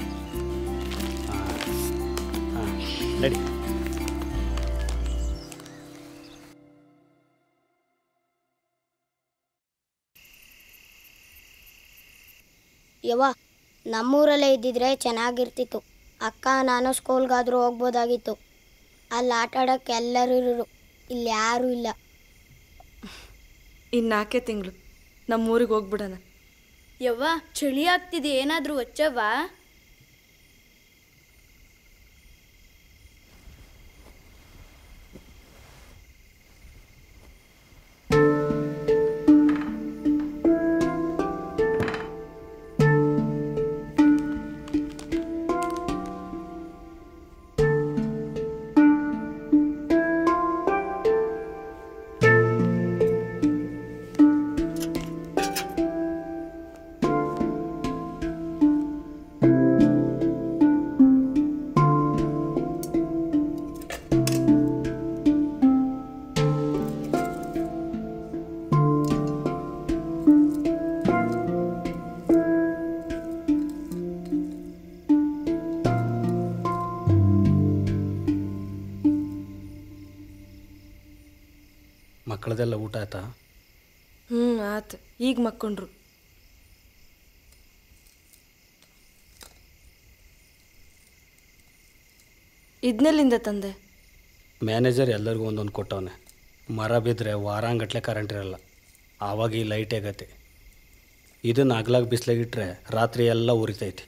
ಹಾಂ ನಡಿ ಯವ್ವ ನಮ್ಮೂರಲ್ಲೇ ಇದ್ದಿದ್ರೆ ಚೆನ್ನಾಗಿರ್ತಿತ್ತು ಅಕ್ಕ ನಾನು ಸ್ಕೂಲ್ಗಾದ್ರೂ ಹೋಗ್ಬೋದಾಗಿತ್ತು ಅಲ್ಲಿ ಆಟ ಆಡೋಕ್ಕೆ ಎಲ್ಲರೂ ಇರೋರು ಇಲ್ಲಿ ಯಾರೂ ಇಲ್ಲ ಇನ್ನು ನಾಲ್ಕೇ ತಿಂಗಳು ನಮ್ಮ ಊರಿಗೆ ಹೋಗ್ಬಿಡೋಣ ಯವ್ವ ಚಳಿ ಆಗ್ತಿದೆ ಏನಾದ್ರೂ ಒಚ್ಚವ್ವ ಮಕ್ಕಳದೆಲ್ಲ ಊಟ ಆಯ್ತಾ ಹ್ಞೂ ಆತು ಈಗ ಮಕ್ಕೊಂಡ್ರು ಇದನ್ನೆಲ್ಲಿಂದ ತಂದೆ ಮ್ಯಾನೇಜರ್ ಎಲ್ಲರಿಗೂ ಒಂದೊಂದು ಕೊಟ್ಟವನೆ ಮರ ಬಿದ್ದರೆ ವಾರಾಂಗಟ್ಲೆ ಕರೆಂಟ್ ಇರಲ್ಲ ಆವಾಗ ಈ ಲೈಟ್ ಆಗತ್ತೆ ಇದನ್ನು ಅಗ್ಲಾಗ ಬಿಸ್ಲಾಗಿಟ್ರೆ ರಾತ್ರಿ ಎಲ್ಲ ಉರಿತೈತಿ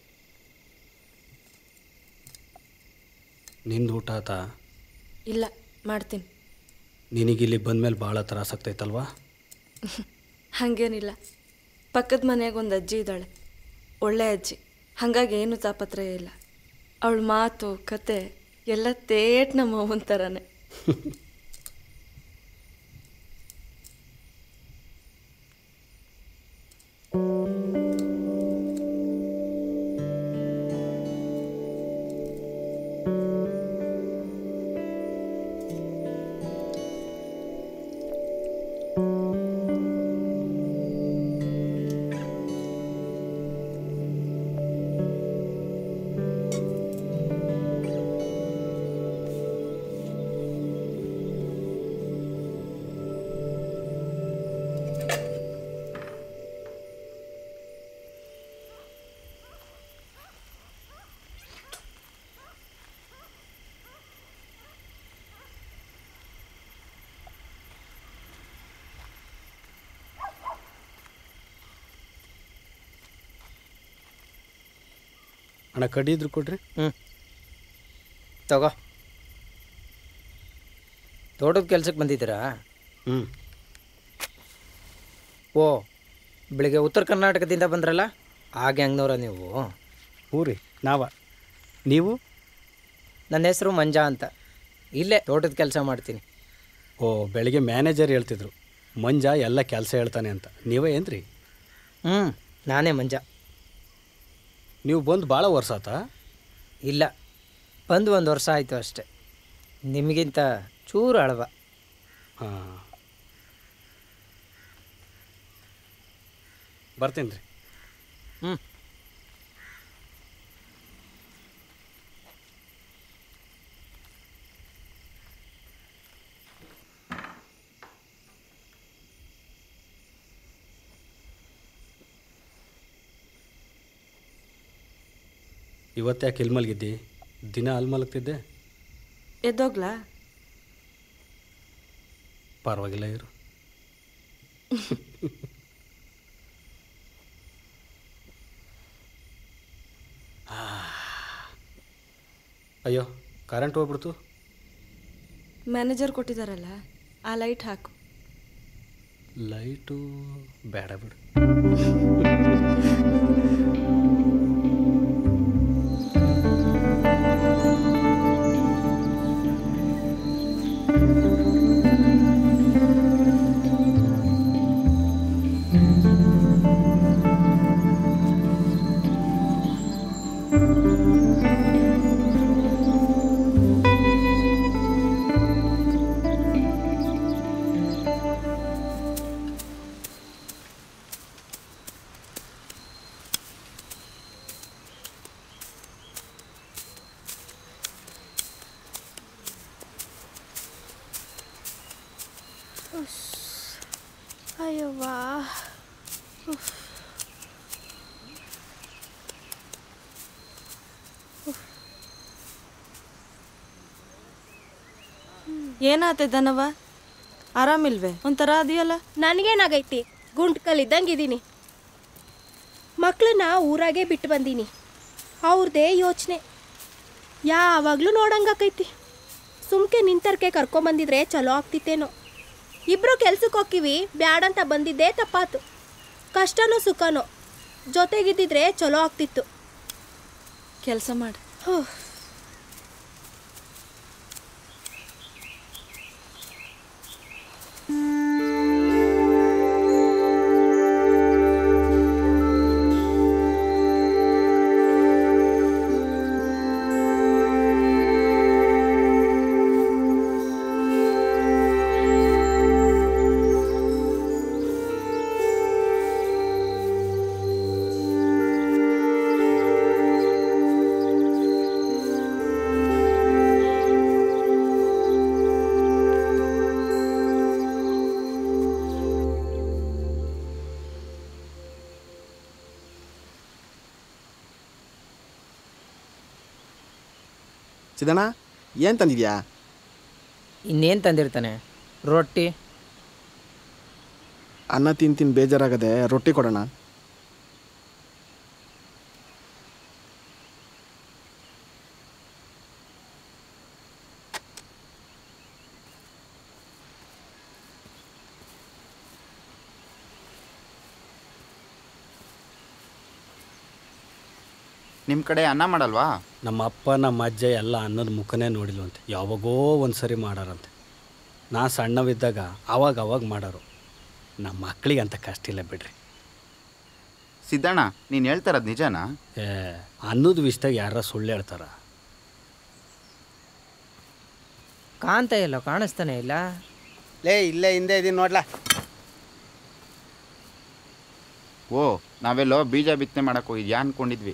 ನಿಂದು ಊಟ ಆತಾ ಇಲ್ಲ ಮಾಡ್ತೀನಿ ನಿನಗಿಲ್ಲಿ ಬಂದಮೇಲೆ ಭಾಳ ತ್ರಾಸಾಗ್ತೈತಲ್ವಾ ಹಾಗೇನಿಲ್ಲ ಪಕ್ಕದ ಮನೆಯಾಗ ಒಂದು ಅಜ್ಜಿ ಇದ್ದಾಳೆ ಒಳ್ಳೆ ಅಜ್ಜಿ ಹಾಗಾಗಿ ಏನು ತಾಪತ್ರಯ ಇಲ್ಲ ಅವಳ ಮಾತು ಕತೆ ಎಲ್ಲ ತೇಟ್ ನಮ್ಮ ಅವ್ವನ್ ಥರನೇ ಅಣ್ಣ ಕಡ್ಡಿ ಇದ್ರು ಕೊಡ್ರಿ ಹ್ಞೂ ತಗೋ ತೋಟದ ಕೆಲ್ಸಕ್ಕೆ ಬಂದಿದ್ದೀರಾ ಹ್ಞೂ ಓ ಬೆಳಿಗ್ಗೆ ಉತ್ತರ ಕರ್ನಾಟಕದಿಂದ ಬಂದ್ರಲ್ಲ ಆ ಗ್ಯಾಂಗ್ನವ್ರ ನೀವು ಹ್ಞೂ ರೀ ನಾವ ನೀವು ನನ್ನ ಹೆಸರು ಮಂಜಾ ಅಂತ ಇಲ್ಲೇ ತೋಟದ ಕೆಲಸ ಮಾಡ್ತೀನಿ ಓ ಬೆಳಿಗ್ಗೆ ಮ್ಯಾನೇಜರ್ ಹೇಳ್ತಿದ್ರು ಮಂಜ ಎಲ್ಲ ಕೆಲಸ ಹೇಳ್ತಾನೆ ಅಂತ ನೀವೇ ಏನ್ರಿ ಹ್ಞೂ ನಾನೇ ಮಂಜಾ ನೀವು ಬಂದು ಭಾಳ ವರ್ಷ ಆತಾ ಇಲ್ಲ ಬಂದು ಒಂದು ವರ್ಷ ಆಯಿತು ಅಷ್ಟೆ ನಿಮಗಿಂತ ಚೂರು ಅಳವ ಹಾಂ ಬರ್ತೀನಿ ರೀ ಹ್ಞೂ ಇವತ್ತು ಯಾಕೆ ಇಲ್ಲಿ ಮಲಗಿದ್ದಿ ದಿನ ಅಲ್ಲಿ ಮಲಗ್ತಿದ್ದೆ ಎದ್ದೋಗ್ಲಾ ಪರವಾಗಿಲ್ಲ ಇರು ಅಯ್ಯೋ ಕರೆಂಟ್ ಹೋಗ್ಬಿಡ್ತು ಮ್ಯಾನೇಜರ್ ಕೊಟ್ಟಿದ್ದಾರಲ್ಲ ಆ ಲೈಟ್ ಹಾಕು ಲೈಟು ಬೇಡ ಬಿಡು ಅಯ್ಯವ್ವಾ ಏನಾತೆ ದನವ ಆರಾಮಿಲ್ವೇ ಒಂಥರ ಅದೆಯಲ್ಲ ನನಗೇನಾಗೈತಿ ಗುಂಟ್ ಕಲ್ಲಿದ್ದಂಗೆ ಇದೀನಿ ಮಕ್ಕಳನ್ನ ಊರಾಗೆ ಬಿಟ್ಟು ಬಂದೀನಿ ಅವ್ರದ್ದೇ ಯೋಚನೆ ಯಾವಾಗಲೂ ನೋಡಂಗಾಕೈತಿ ಸುಮ್ಕೆ ನಿಂತರ್ಕೆ ಕರ್ಕೊಂಬಂದಿದ್ರೆ ಚಲೋ ಆಗ್ತಿತ್ತೇನೋ ಇಬ್ರು ಕೆಲ್ಸಕ್ಕೆ ಹೋಕ್ಕಿವಿ ಬ್ಯಾಡಂತ ಬಂದಿದ್ದೇ ತಪ್ಪಾತು ಕಷ್ಟನೋ ಸುಖನೋ ಜೊತೆಗಿದ್ದಿದ್ರೆ ಚಲೋ ಆಗ್ತಿತ್ತು ಕೆಲಸ ಮಾಡು ಸಿದ್ದಣ್ಣ ಏನು ತಂದಿದ್ಯಾ ಇನ್ನೇನು ತಂದಿರ್ತಾನೆ ರೊಟ್ಟಿ ಅನ್ನ ತಿನ್ ತಿನ್ ಬೇಜಾರಾಗದೆ ರೊಟ್ಟಿ ಕೊಡೋಣ ನಿಮ್ಮ ಕಡೆ ಅನ್ನ ಮಾಡಲ್ವಾ ನಮ್ಮ ಅಪ್ಪ ನಮ್ಮ ಅಜ್ಜ ಎಲ್ಲ ಅನ್ನದ ಮುಖನೇ ನೋಡಿಲ್ವಂತೆ ಯಾವಾಗೋ ಒಂದು ಸರಿ ಮಾಡಾರಂತೆ ನಾ ಸಣ್ಣವಿದ್ದಾಗ ಅವಾಗ ಅವಾಗ ಮಾಡೋರು ನಮ್ಮ ಮಕ್ಕಳಿಗೆ ಅಂತ ಕಷ್ಟ ಇಲ್ಲ ಬಿಡ್ರಿ ಸಿದ್ದಣ್ಣ ನೀನು ಹೇಳ್ತಾರದು ನಿಜನಾ ಏ ಅನ್ನದ ವಿಷಯದಾಗ ಯಾರ ಸುಳ್ಳು ಹೇಳ್ತಾರ ಕಾಣ್ತಾ ಇಲ್ಲ ಕಾಣಿಸ್ತಾನೆ ಇಲ್ಲ ಲೇ ಇಲ್ಲೇ ಹಿಂದೆ ಇದೀನಿ ನೋಡ್ಲಾ ಓ ನಾವೆಲ್ಲೋ ಬೀಜ ಬಿತ್ತನೆ ಮಾಡಕ್ಕೆ ಹೋಗಿದ್ಯಾ ಅನ್ಕೊಂಡಿದ್ವಿ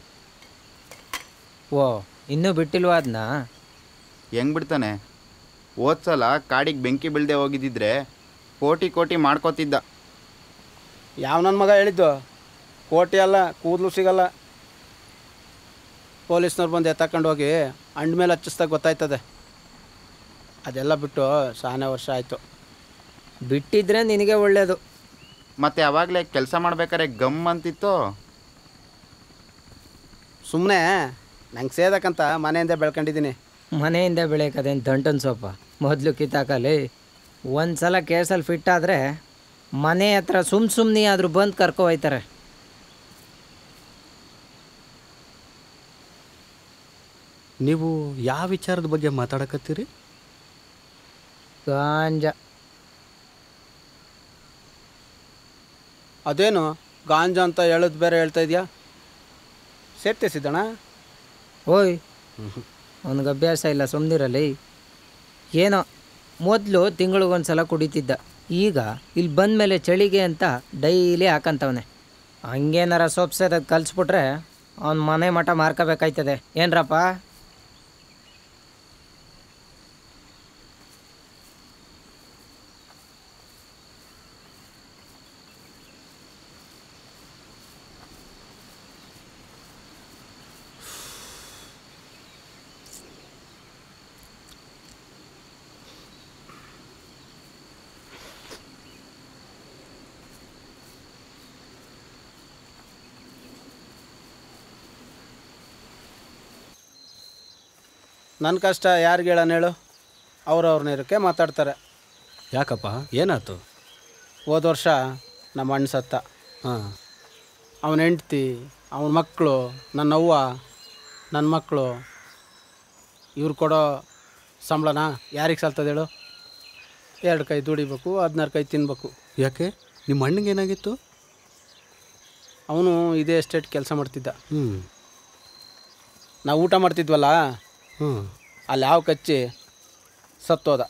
ಓ ಇನ್ನೂ ಬಿಟ್ಟಿಲ್ವಾ ಅದನ್ನ ಹೆಂಗ್ ಬಿಡ್ತಾನೆ ಹೋದ್ಸಲ ಕಾಡಿಗೆ ಬೆಂಕಿ ಬೀಳದೆ ಹೋಗಿದ್ದಿದ್ರೆ ಕೋಟಿ ಕೋಟಿ ಮಾಡ್ಕೋತಿದ್ದ ಯಾವ ನನ್ನ ಮಗ ಹೇಳಿದ್ದು ಕೋಟಿ ಅಲ್ಲ ಕೂದಲು ಸಿಗಲ್ಲ ಪೊಲೀಸ್ನವ್ರು ಬಂದು ಎತ್ತಕೊಂಡು ಹೋಗಿ ಅಂಡ ಮೇಲೆ ಹಚ್ಚಿಸ್ದಾಗ ಗೊತ್ತಾಯ್ತದೆ ಅದೆಲ್ಲ ಬಿಟ್ಟು ಸಾನೆ ವರ್ಷ ಆಯಿತು ಬಿಟ್ಟಿದ್ರೆ ನಿನಗೆ ಒಳ್ಳೇದು ಮತ್ತೆ ಅವಾಗಲೇ ಕೆಲಸ ಮಾಡ್ಬೇಕಾದ್ರೆ ಗಮ್ ಅಂತಿತ್ತು ಸುಮ್ಮನೆ ನಂಗೆ ಸೇದಕ್ಕಂತ ಮನೆಯಿಂದ ಬೆಳ್ಕೊಂಡಿದ್ದೀನಿ ಮನೆಯಿಂದ ಬೆಳೆಯೋಕದೇನು ದಂಟನ್ ಸೊಪ್ಪ ಮೊದಲು ಕಿತ್ತಾಕಲಿ ಒಂದು ಸಲ ಕೇಸಲ್ಲಿ ಫಿಟ್ ಆದರೆ ಮನೆ ಹತ್ರ ಸುಮ್ ಸುಮ್ಮನೆ ಆದರೂ ಬಂದು ಕರ್ಕೊ ಹೋಯ್ತಾರೆ ನೀವು ಯಾವ ವಿಚಾರದ ಬಗ್ಗೆ ಮಾತಾಡಕತ್ತೀರಿ ಗಾಂಜಾ ಅದೇನು ಗಾಂಜಾ ಅಂತ ಹೇಳೋದು ಬೇರೆ ಹೇಳ್ತಾ ಇದೆಯಾ ಸೇರ್ತೆ ಸಿದ್ದಣ್ಣ ಓಯ್ ಅವನಿಗೆ ಅಭ್ಯಾಸ ಇಲ್ಲ ಸುಮ್ಮನಿರಲಿ ಏನೋ ಮೊದಲು ತಿಂಗಳಿಗೊಂದು ಸಲ ಕುಡಿತಿದ್ದ ಈಗ ಇಲ್ಲಿ ಬಂದಮೇಲೆ ಚಳಿಗೆ ಅಂತ ಡೈಲಿ ಹಾಕಂತವನೆ ಹಂಗೇನಾರ ಸೊಪ್ಸೆದಕ್ಕೆ ಕಲಿಸ್ಬಿಟ್ರೆ ಅವ್ನ ಮನೆ ಮಠ ಮಾರ್ಕೋಬೇಕಾಯ್ತದೆ ಏನ್ರಪ್ಪ ನನ್ನ ಕಷ್ಟ ಯಾರಿಗೆ ಹೇಳೋಣ ಹೇಳು ಅವ್ರವ್ರ ನೇರಕ್ಕೆ ಮಾತಾಡ್ತಾರೆ ಯಾಕಪ್ಪ ಏನಾಯ್ತು ಹೋದ ವರ್ಷ ನಮ್ಮ ಅಣ್ಣ ಸತ್ತ ಹಾಂ ಅವನ ಹೆಂಡ್ತಿ ಅವನ ಮಕ್ಕಳು ನನ್ನ ಅವ್ವ ನನ್ನ ಮಕ್ಕಳು ಇವ್ರು ಕೊಡೋ ಸಂಬಳನ ಯಾರಿಗೆ ಸಲ್ತದೆ ಹೇಳು ಎರಡು ಕೈ ದುಡಿಬೇಕು ಹದಿನಾರು ಕೈ ತಿನ್ಬೇಕು ಯಾಕೆ ನಿಮ್ಮ ಅಣ್ಣಗೆ ಏನಾಗಿತ್ತು ಅವನು ಇದೇ ಎಸ್ಟೇಟ್ ಕೆಲಸ ಮಾಡ್ತಿದ್ದ ಹ್ಞೂ ನಾವು ಊಟ ಮಾಡ್ತಿದ್ವಲ್ಲ ಹ್ಞೂ ಅಲ್ಲಿ ಯಾವ ಕಚ್ಚಿ ಸತ್ತೋದ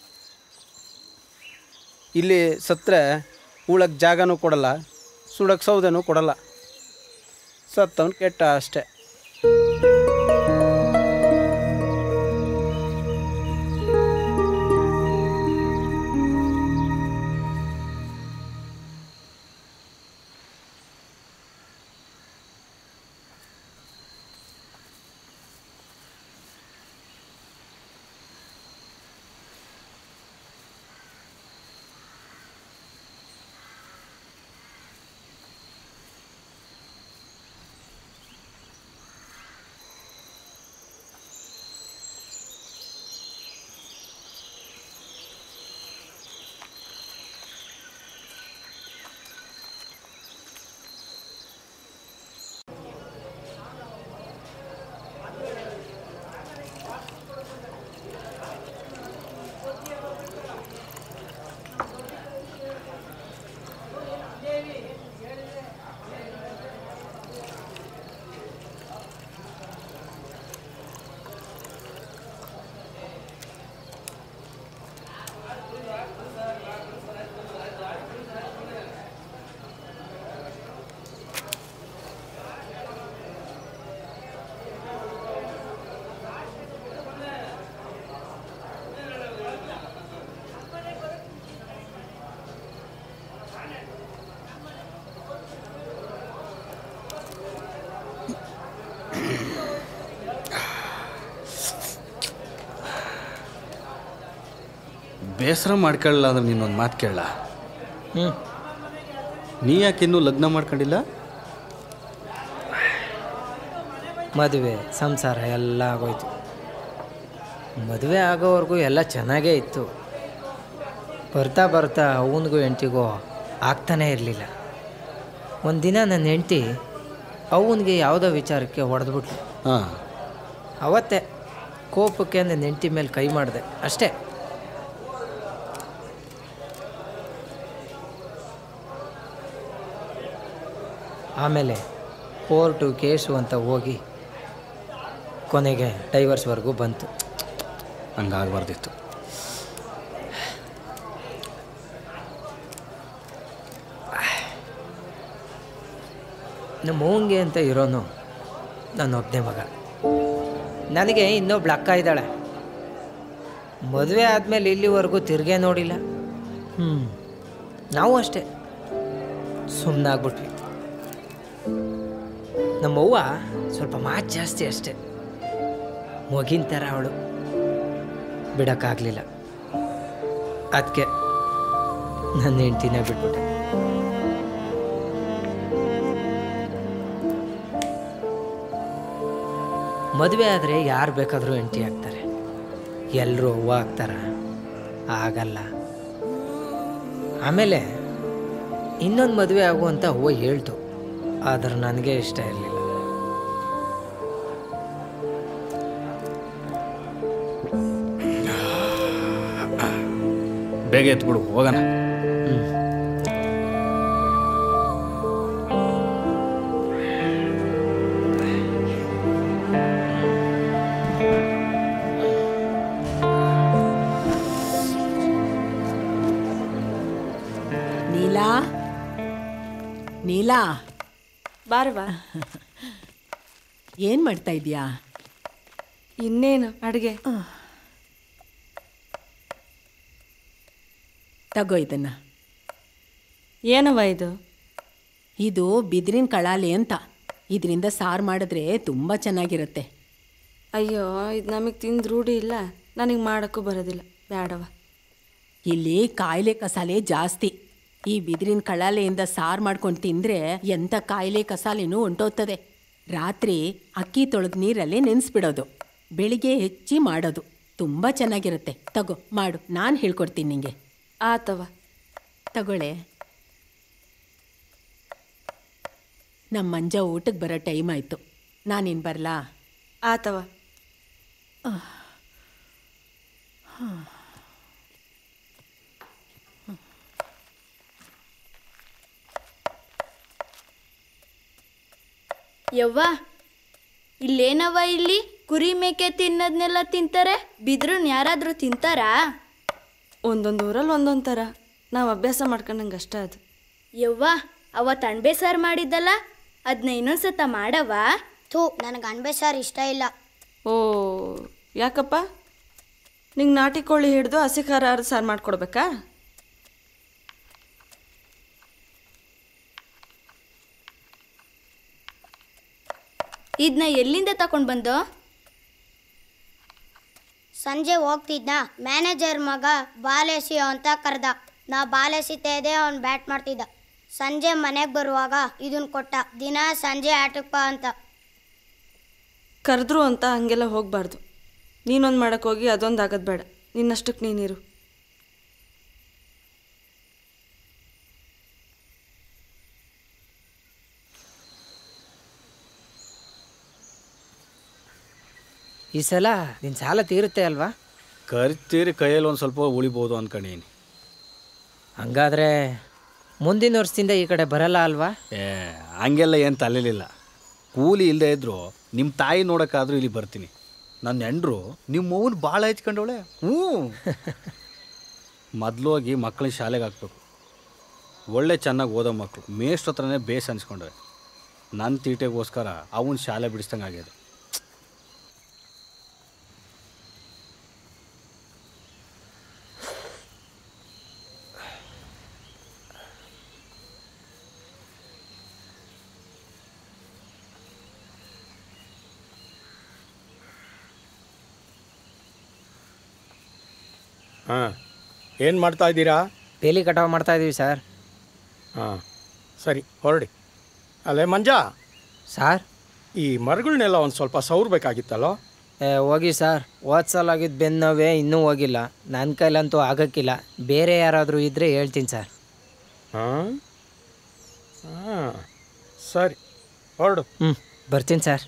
ಇಲ್ಲಿ ಸತ್ತರೆ ಉಳಕ್ಕೆ ಜಾಗನೂ ಕೊಡಲ್ಲ ಸುಡಕ್ಕೆ ಸೌದೆನೂ ಕೊಡಲ್ಲ ಸತ್ತವನು ಕೆಟ್ಟ ಅಷ್ಟೇ ಬೇಸರ ಮಾಡ್ಕೊಳ್ಳಲ್ಲ ಅಂದ್ರೆ ನೀನೊಂದು ಮಾತು ಕೇಳ ಹ್ಞೂ ನೀ ಯಾಕೆ ಇನ್ನೂ ಲಗ್ನ ಮಾಡ್ಕೊಂಡಿಲ್ಲ ಮದುವೆ ಸಂಸಾರ ಎಲ್ಲ ಆಗೋಯ್ತು ಮದುವೆ ಆಗೋವರೆಗೂ ಎಲ್ಲ ಚೆನ್ನಾಗೇ ಇತ್ತು ಬರ್ತಾ ಬರ್ತಾ ಅವನಿಗೂ ಹೆಂಡ್ತಿಗೂ ಆಗ್ತಾನೇ ಇರಲಿಲ್ಲ ಒಂದಿನ ನನ್ನ ಹೆಂಡ್ತಿ ಅವನಿಗೆ ಯಾವುದೋ ವಿಚಾರಕ್ಕೆ ಹೊಡೆದ್ಬಿಟ್ಲು ಹಾಂ ಅವತ್ತೇ ಕೋಪಕ್ಕೆ ನನ್ನ ಹೆಂಡ್ತಿ ಮೇಲೆ ಕೈ ಮಾಡಿದೆ ಅಷ್ಟೇ ಆಮೇಲೆ ಕೋರ್ಟು ಕೇಸು ಅಂತ ಹೋಗಿ ಕೊನೆಗೆ ಡೈವರ್ಸ್ವರೆಗೂ ಬಂತು ಹಂಗಾಗಬಾರ್ದಿತ್ತು ನಮ್ಮ ಅವ್ವನ್ಗೆ ಅಂತ ಇರೋನು ನನ್ನ ಒಬ್ಬನೇ ಮಗ ನನಗೆ ಇನ್ನೊಬ್ಳು ಅಕ್ಕ ಇದ್ದಾಳೆ ಮದುವೆ ಆದಮೇಲೆ ಇಲ್ಲಿವರೆಗೂ ತಿರುಗೇ ನೋಡಿಲ್ಲ ಹ್ಞೂ ನಾವು ಅಷ್ಟೇ ಸುಮ್ಮನಾಗ್ಬಿಟ್ವಿ ನಮ್ಮವ್ವ ಸ್ವಲ್ಪ ಮಾತು ಜಾಸ್ತಿ ಅಷ್ಟೆ ಮಗಿನ ಥರ ಅವಳು ಬಿಡೋಕ್ಕಾಗಲಿಲ್ಲ ಅದಕ್ಕೆ ನನ್ನ ಹೆಂಡ್ತಿನೇ ಬಿಟ್ಬಿಟ್ಟೆ ಮದುವೆ ಆದರೆ ಯಾರು ಬೇಕಾದರೂ ಎಂಟಿ ಆಗ್ತಾರೆ ಎಲ್ಲರೂ ಹೂವು ಆಗ್ತಾರ ಆಗಲ್ಲ ಆಮೇಲೆ ಇನ್ನೊಂದು ಮದುವೆ ಆಗುವಂತ ಹೂವು ಹೇಳ್ತು ಆದ್ರೆ ನನಗೆ ಇಷ್ಟ ಇರಲಿಲ್ಲ ಬೇಗ ಎತ್ಬಿಡು ಹೋಗೋಣ ನೀಲಾ ನೀಲಾ ಬಾರವಾ ಏನ್ ಮಾಡ್ತಾ ಇದೀಯಾ ಇನ್ನೇನು ಅಡುಗೆ ತಗೋ ಇದನ್ನ ಏನವ ಇದು ಇದು ಬಿದಿರಿನ ಕಳಾಲಿ ಅಂತ ಇದರಿಂದ ಸಾರು ಮಾಡಿದ್ರೆ ತುಂಬ ಚೆನ್ನಾಗಿರುತ್ತೆ ಅಯ್ಯೋ ಇದು ನಮಗೆ ತಿಂದು ರೂಢಿ ಇಲ್ಲ ನನಗೆ ಮಾಡೋಕ್ಕೂ ಬರೋದಿಲ್ಲ ಬೇಡವ ಇಲ್ಲಿ ಕಾಯಿಲೆ ಕಸಾಲೆ ಜಾಸ್ತಿ ಈ ಬಿದಿರಿನ ಕಳಾಲೆಯಿಂದ ಸಾರು ಮಾಡ್ಕೊಂಡು ತಿಂದರೆ ಎಂಥ ಕಾಯಿಲೆ ಕಸಾಲೆನೂ ಹೊಂಟೋಗ್ತದೆ ರಾತ್ರಿ ಅಕ್ಕಿ ತೊಳೆದ ನೀರಲ್ಲೇ ನೆನೆಸ್ಬಿಡೋದು ಬೆಳಿಗ್ಗೆ ಹೆಚ್ಚಿ ಮಾಡೋದು ತುಂಬ ಚೆನ್ನಾಗಿರುತ್ತೆ ತಗೋ ಮಾಡು ನಾನು ಹೇಳ್ಕೊಡ್ತೀನಿ ನಿಂಗೆ ಆತವ ತಗೊಳ್ಳೆ ನಮ್ಮ ಮಂಜ ಊಟಕ್ಕೆ ಬರೋ ಟೈಮ್ ಆಯಿತು ನಾನಿನ್ ಬರಲಾ ಆತವ ಯವ್ವ ಇಲ್ಲೇನವ ಇಲ್ಲಿ ಕುರಿ ಮೇಕೆ ತಿನ್ನೋದ್ನೆಲ್ಲ ತಿಂತಾರೆ ಬಿದ್ರನ್ ಯಾರಾದರೂ ತಿಂತಾರಾ ಒಂದೊಂದು ಊರಲ್ಲಿ ಒಂದೊಂದು ಥರ ನಾವು ಅಭ್ಯಾಸ ಮಾಡ್ಕೊಂಡಂಗೆ ಅಷ್ಟೇ ಅದು ಯವ್ವ ಅವತ್ತು ಅಣಬೆ ಸಾರು ಮಾಡಿದ್ದಲ್ಲ ಅದನ್ನ ಇನ್ನೊಂದ್ಸತ ಮಾಡವ ಥೂ ನನಗೆ ಅಣಬೆ ಸಾರು ಇಷ್ಟ ಇಲ್ಲ ಓ ಯಾಕಪ್ಪ ನಿಂಗೆ ನಾಟಿ ಕೋಳಿ ಹಿಡಿದು ಹಸಿ ಖಾರ ಅರ್ದು ಸಾರು ಮಾಡ್ಕೊಡ್ಬೇಕಾ ಇದನ್ನ ಎಲ್ಲಿಂದ ತಗೊಂಡು ಬಂದೋ ಸಂಜೆ ಹೋಗ್ತಿದ್ದ ಮ್ಯಾನೇಜರ್ ಮಗ ಬಾಲೆಸಿ ಅಂತ ಕರೆದ ನಾ ಬಾಲೆಸಿ ತೆಗೆದೆ ಅವ್ನು ಬ್ಯಾಟ್ ಮಾಡ್ತಿದ್ದ ಸಂಜೆ ಮನೆಗೆ ಬರುವಾಗ ಇದನ್ನ ಕೊಟ್ಟ ದಿನ ಸಂಜೆ ಆಟಕ್ಕೆ ಬಾ ಅಂತ ಕರೆದ್ರು ಅಂತ ಹಂಗೆಲ್ಲ ಹೋಗಬಾರ್ದು ನೀನೊಂದು ಮಾಡಕ್ಕೆ ಹೋಗಿ ಅದೊಂದು ಆಗೋದು ಬೇಡ ನಿನ್ನಷ್ಟಕ್ಕೆ ನೀನಿರು ಈ ಸಲ ನಿನ್ನ ಸಾಲ ತೀರುತ್ತೆ ಅಲ್ವಾ ಖರ್ಚೀರಿ ಕೈಯಲ್ಲಿ ಒಂದು ಸ್ವಲ್ಪ ಉಳಿಬೋದು ಅನ್ಕೊಂಡೀನಿ ಹಂಗಾದ್ರೆ ಮುಂದಿನ ವರ್ಷದಿಂದ ಈ ಕಡೆ ಬರಲ್ಲ ಅಲ್ವಾ ಏ ಹಂಗೆಲ್ಲ ಏನು ತಲೆಲಿಲ್ಲ ಕೂಲಿ ಇಲ್ಲದೆ ಇದ್ರು ನಿಮ್ಮ ತಾಯಿ ನೋಡೋಕ್ಕಾದ್ರೂ ಇಲ್ಲಿ ಬರ್ತೀನಿ ನನ್ನ ಹೆಂಡ್ರು ನಿಮ್ಮ ಮೌನ್ ಭಾಳ ಹೆಚ್ಕೊಂಡವಳೆ ಹ್ಞೂ ಮೊದಲು ಹೋಗಿ ಮಕ್ಕಳನ್ನ ಶಾಲೆಗೆ ಹಾಕ್ಬೇಕು ಒಳ್ಳೆ ಚೆನ್ನಾಗಿ ಓದೋ ಮಕ್ಕಳು ಮೇಷ್ಟ್ರ ಹತ್ರನೇ ಬೇಸ್ ಅನ್ಸ್ಕೊಂಡ್ರೆ ನನ್ನ ತೀಟೆಗೋಸ್ಕರ ಅವನ ಶಾಲೆ ಬಿಡಿಸ್ದಂಗೆ ಆಗ್ಯದ ಹಾಂ ಏನು ಮಾಡ್ತಾ ಇದ್ದೀರಾ ಬೇಲಿ ಕಟಾವು ಮಾಡ್ತಾ ಇದೀವಿ ಸರ್ ಹಾಂ ಸರಿ ಹೊರಡಿ ಅಲ್ಲೇ ಮಂಜ ಸಾರ್ ಈ ಮರಗಳನ್ನೆಲ್ಲ ಒಂದು ಸ್ವಲ್ಪ ಸೌರ್ಬೇಕಾಗಿತ್ತಲ್ಲೋ ಏ ಹೋಗಿ ಸರ್ ಹೋದ ಸಲ ಆಗಿದ್ದು ಬೆನ್ನೋವೇ ಇನ್ನೂ ಹೋಗಿಲ್ಲ ನನ್ನ ಕೈಲಂತೂ ಆಗಕ್ಕಿಲ್ಲ ಬೇರೆ ಯಾರಾದರೂ ಇದ್ದರೆ ಹೇಳ್ತೀನಿ ಸರ್ ಹಾಂ ಹಾಂ ಸರಿ ಹೊರಡು ಹ್ಞೂ ಬರ್ತೀನಿ ಸರ್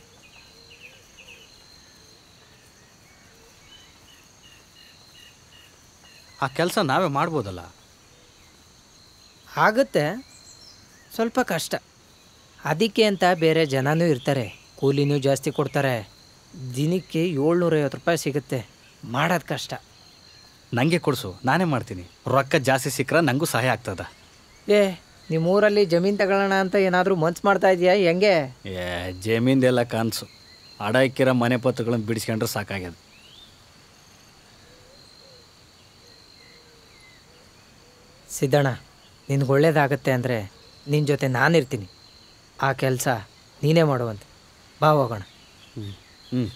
ಆ ಕೆಲಸ ನಾವೇ ಮಾಡ್ಬೋದಲ್ಲ ಆಗುತ್ತೆ ಸ್ವಲ್ಪ ಕಷ್ಟ ಅದಕ್ಕೆ ಅಂತ ಬೇರೆ ಜನನೂ ಇರ್ತಾರೆ ಕೂಲಿನೂ ಜಾಸ್ತಿ ಕೊಡ್ತಾರೆ ದಿನಕ್ಕೆ ಏಳ್ನೂರೈವತ್ತು ರೂಪಾಯಿ ಸಿಗುತ್ತೆ ಮಾಡೋದು ಕಷ್ಟ ನನಗೆ ಕೊಡಿಸು ನಾನೇ ಮಾಡ್ತೀನಿ ರೊಕ್ಕ ಜಾಸ್ತಿ ಸಿಕ್ಕರೆ ನನಗೂ ಸಹಾಯ ಆಗ್ತದ ಏ ನಿಮ್ಮ ಊರಲ್ಲಿ ಜಮೀನು ತಗೊಳ್ಳೋಣ ಅಂತ ಏನಾದರೂ ಮನ್ಸು ಮಾಡ್ತಾ ಇದೆಯಾ ಹೆಂಗೆ ಏ ಜಮೀನ್ದೆಲ್ಲ ಕನಸು ಅಡ ಇಕ್ಕಿರೋ ಮನೆ ಪತ್ರಗಳನ್ನು ಬಿಡಿಸ್ಕೊಂಡ್ರೆ ಸಾಕಾಗ್ಯದ ಸಿದ್ದಣ್ಣ ನಿನ್ಗೆ ಒಳ್ಳೇದಾಗತ್ತೆ ಅಂದರೆ ನಿನ್ನ ಜೊತೆ ನಾನಿರ್ತೀನಿ ಆ ಕೆಲಸ ನೀನೇ ಮಾಡುವಂತೆ ಬಾ ಹೋಗೋಣ ಹ್ಞೂ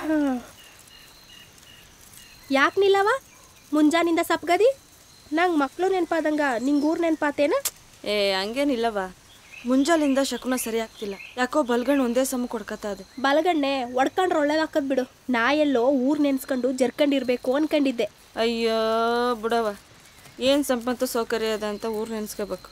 ಯಾಕೆ ನಿಲ್ಲವ ಮುಂಜಾನಿಂದ ಸಪ್ಗದಿ ನಂಗೆ ಮಕ್ಕಳು ನೆನಪಾದಂಗ ನಿಂಗೆ ಊರು ನೆನಪಾತೇನ ಏ ಹಂಗೇನಿಲ್ಲವ ಮುಂಜಾಲಿಂದ ಶಕುನ ಸರಿ ಆಗ್ತಿಲ್ಲ ಯಾಕೋ ಬಲ್ಗಣ್ ಒಂದೇ ಸಮ ಕೊಡ್ಕತ್ತ ಅದು ಬಲಗಣ್ಣೆ ಒಡ್ಕೊಂಡ್ರೆ ಒಳ್ಳೇದಾಕದ್ ಬಿಡು ನಾ ಎಲ್ಲೋ ಊರ್ ನೆನ್ಸ್ಕೊಂಡು ಜರ್ಕೊಂಡಿರ್ಬೇಕು ಅನ್ಕೊಂಡಿದ್ದೆ ಅಯ್ಯೋ ಬಿಡವ ಏನು ಸಂಪತ್ತು ಸೌಕರ್ಯ ಅದ ಅಂತ ಊರು ನೆನೆಸ್ಕೋಬೇಕು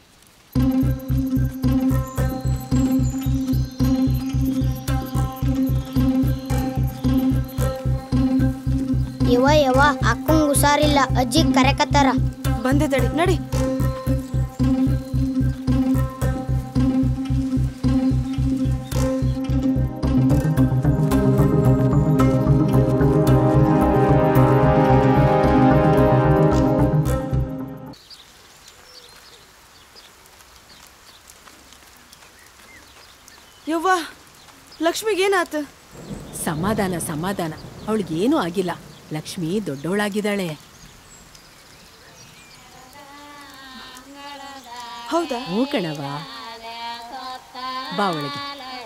ಯವ ಯವ ಅಕ್ಕಂಗ್ ಹುಷಾರಿಲ್ಲ ಅಜ್ಜಿ ಕರೆಕತ್ತಾರ ಬಂದೆ ತಡಿ ನಡಿ ಯವ್ವ ಲಕ್ಷ್ಮಿಗೇನಾತು ಸಮಾಧಾನ ಸಮಾಧಾನ ಅವಳಿಗೇನೂ ಆಗಿಲ್ಲ ಲಕ್ಷ್ಮಿ ದೊಡ್ಡವಳಾಗಿದ್ದಾಳೆ ಹೌದಾ ಹ್ಞೂ ಕಣವ ಬಾ ಒಳಗೆ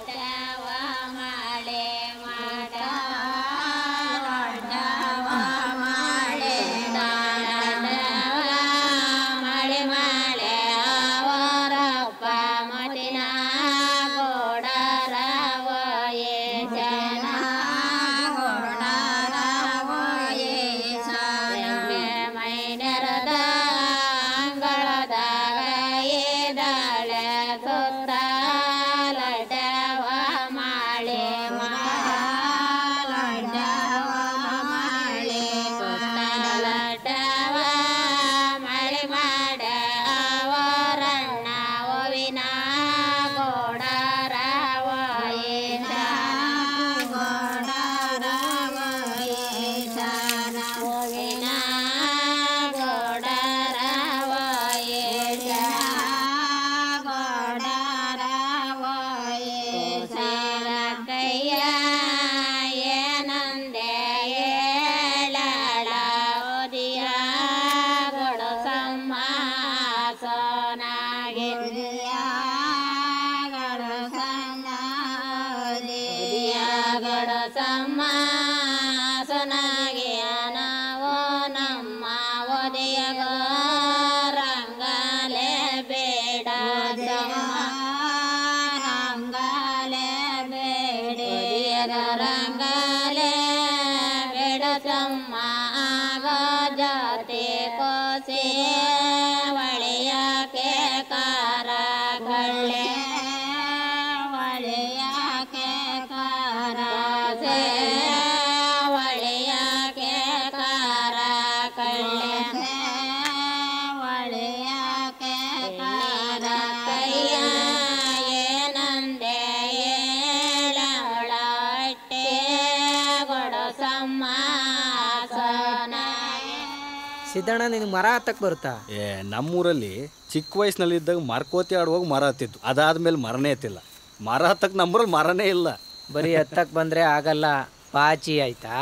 ಸಿದ್ದಣ್ಣ ನಿನಗೆ ಮರ ಹತ್ತಕ್ಕೆ ಬರುತ್ತಾ ಏ ನಮ್ಮೂರಲ್ಲಿ ಚಿಕ್ಕ ವಯಸ್ಸಿನಲ್ಲಿದ್ದಾಗ ಮರ್ಕೋತಿ ಆಡುವಾಗ ಮರ ಹತ್ತಿದ್ದು ಅದಾದ್ಮೇಲೆ ಮರನೇ ಹತ್ತಿಲ್ಲ ಮರ ಹತ್ತಕ್ಕೆ ನಮ್ಮೂರಲ್ಲಿ ಮರನೇ ಇಲ್ಲ ಬರೀ ಹತ್ತಕ್ಕೆ ಬಂದರೆ ಆಗಲ್ಲ ಪಾಚಿ ಆಯ್ತಾ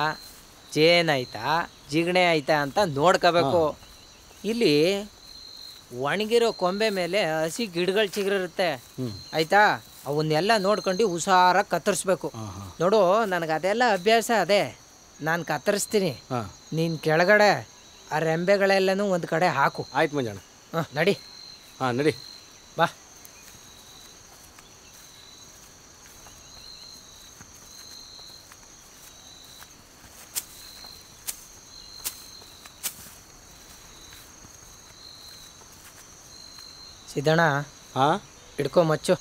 ಚೇನ್ ಆಯ್ತಾ ಜಿಗಣೆ ಆಯ್ತಾ ಅಂತ ನೋಡ್ಕೋಬೇಕು ಇಲ್ಲಿ ಒಣಗಿರೋ ಕೊಂಬೆ ಮೇಲೆ ಹಸಿ ಗಿಡಗಳು ಚಿಗುರಿರುತ್ತೆ ಆಯ್ತಾ ಅವನ್ನೆಲ್ಲ ನೋಡ್ಕೊಂಡು ಹುಷಾರಾಗಿ ಕತ್ತರಿಸ್ಬೇಕು ನೋಡು ನನಗೆ ಅದೆಲ್ಲ ಅಭ್ಯಾಸ ಅದೇ ನಾನು ಕತ್ತರಿಸ್ತೀನಿ ಹಾಂ ನೀನು ಕೆಳಗಡೆ ಆ ರೆಂಬೆಗಳೆಲ್ಲನೂ ಒಂದು ಕಡೆ ಹಾಕು ಆಯ್ತು ಮಂಜಣ್ಣ ಹಾಂ ನಡಿ ಹಾಂ ನಡಿ ಬಾ ಸಿದ್ದಣ್ಣ ಹಾಂ ಹಿಡ್ಕೊ ಮಚ್ಚು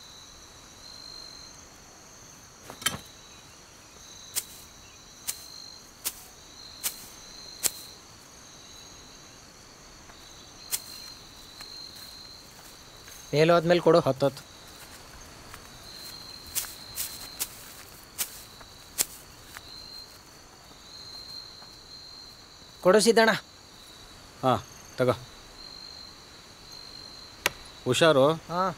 ಮೇಲೆ ಹೋದ್ಮೇಲೆ ಕೊಡು ಹತ್ತತ್ತು ಕೊಡು ಸಿದ್ದಣ್ಣ ಹಾಂ ತಗೋ ಹುಷಾರು ಹಾಂ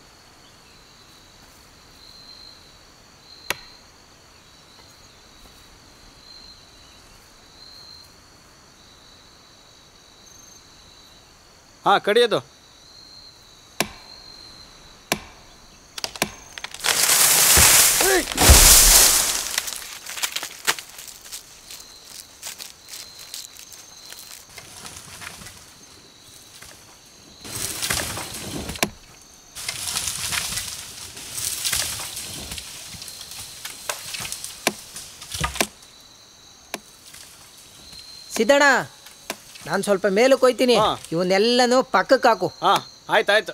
ಹಾಂ ಕಡಿಯೋದು ಸಿದ್ದಣ್ಣ ನಾನು ಸ್ವಲ್ಪ ಮೇಲಕ್ಕೆ ಹೋಯ್ತೀನಿ ಇವನ್ನೆಲ್ಲನೂ ಪಕ್ಕಕ್ಕೆ ಹಾಕು ಹಾಂ ಆಯ್ತು ಆಯ್ತು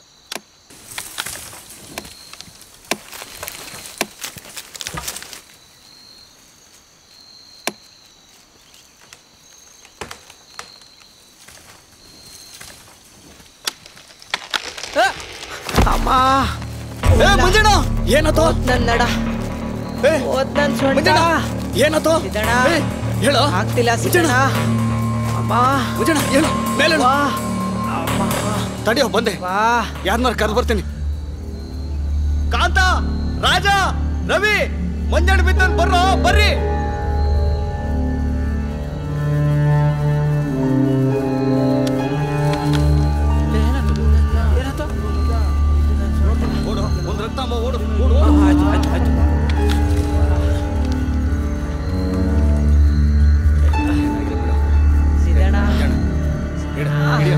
ಅಮ್ಮ ಮಂಜಣ್ಣ ಏನತ್ತು ನನ್ನ ನಡ ಓದ್ ನನ್ ಸೊಂಟ ಏನತ್ತು ಸಿದ್ದಣ್ಣ ಹೇಳು ಆಗ್ತಿಲ್ಲ ಸಿದ್ದಣ್ಣ ಅಮ್ಮ ಮುಜಣ ಹೇಳು ಮೇಲೆ ವಾ ತಡಿಯೋ ಬಂದೆ ಯಾರನ್ನಾರು ಕರೆದು ಬರ್ತೀನಿ ಕಾಂತ ರಾಜ ರವಿ ಮಂಜಣ್ಣ ಬಿದ್ದನ್ ಬರ್ರೋ ಬರ್ರಿ ಓಡು ಒಂದು ರಕ್ತ ಅಮ್ಮ ಓಡು ಓಡು ಆಯ್ತು ಆಯ್ತು ಆಯ್ತು ಸಿದ್ದಣ್ಣ ಹಿಡಿಯೋ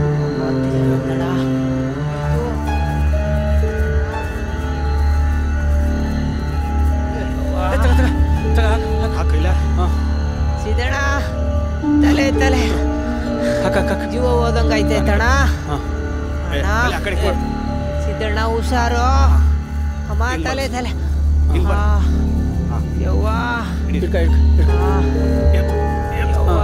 ಹಾಕಿಲ್ಲ ಸಿದ್ದಣ್ಣ ತಲೆ ತಲೆ ಜೀವ ಹೋದಂಗ ಐತೈತಣ್ಣ ಅಣ್ಣ ಸಿದ್ದಣ್ಣ ಹುಷಾರು ಅಮ್ಮ ತಲೆ ತಲೆ ಆ, ಯವ್ವಾ ಆ, ಯವ್ವಾ.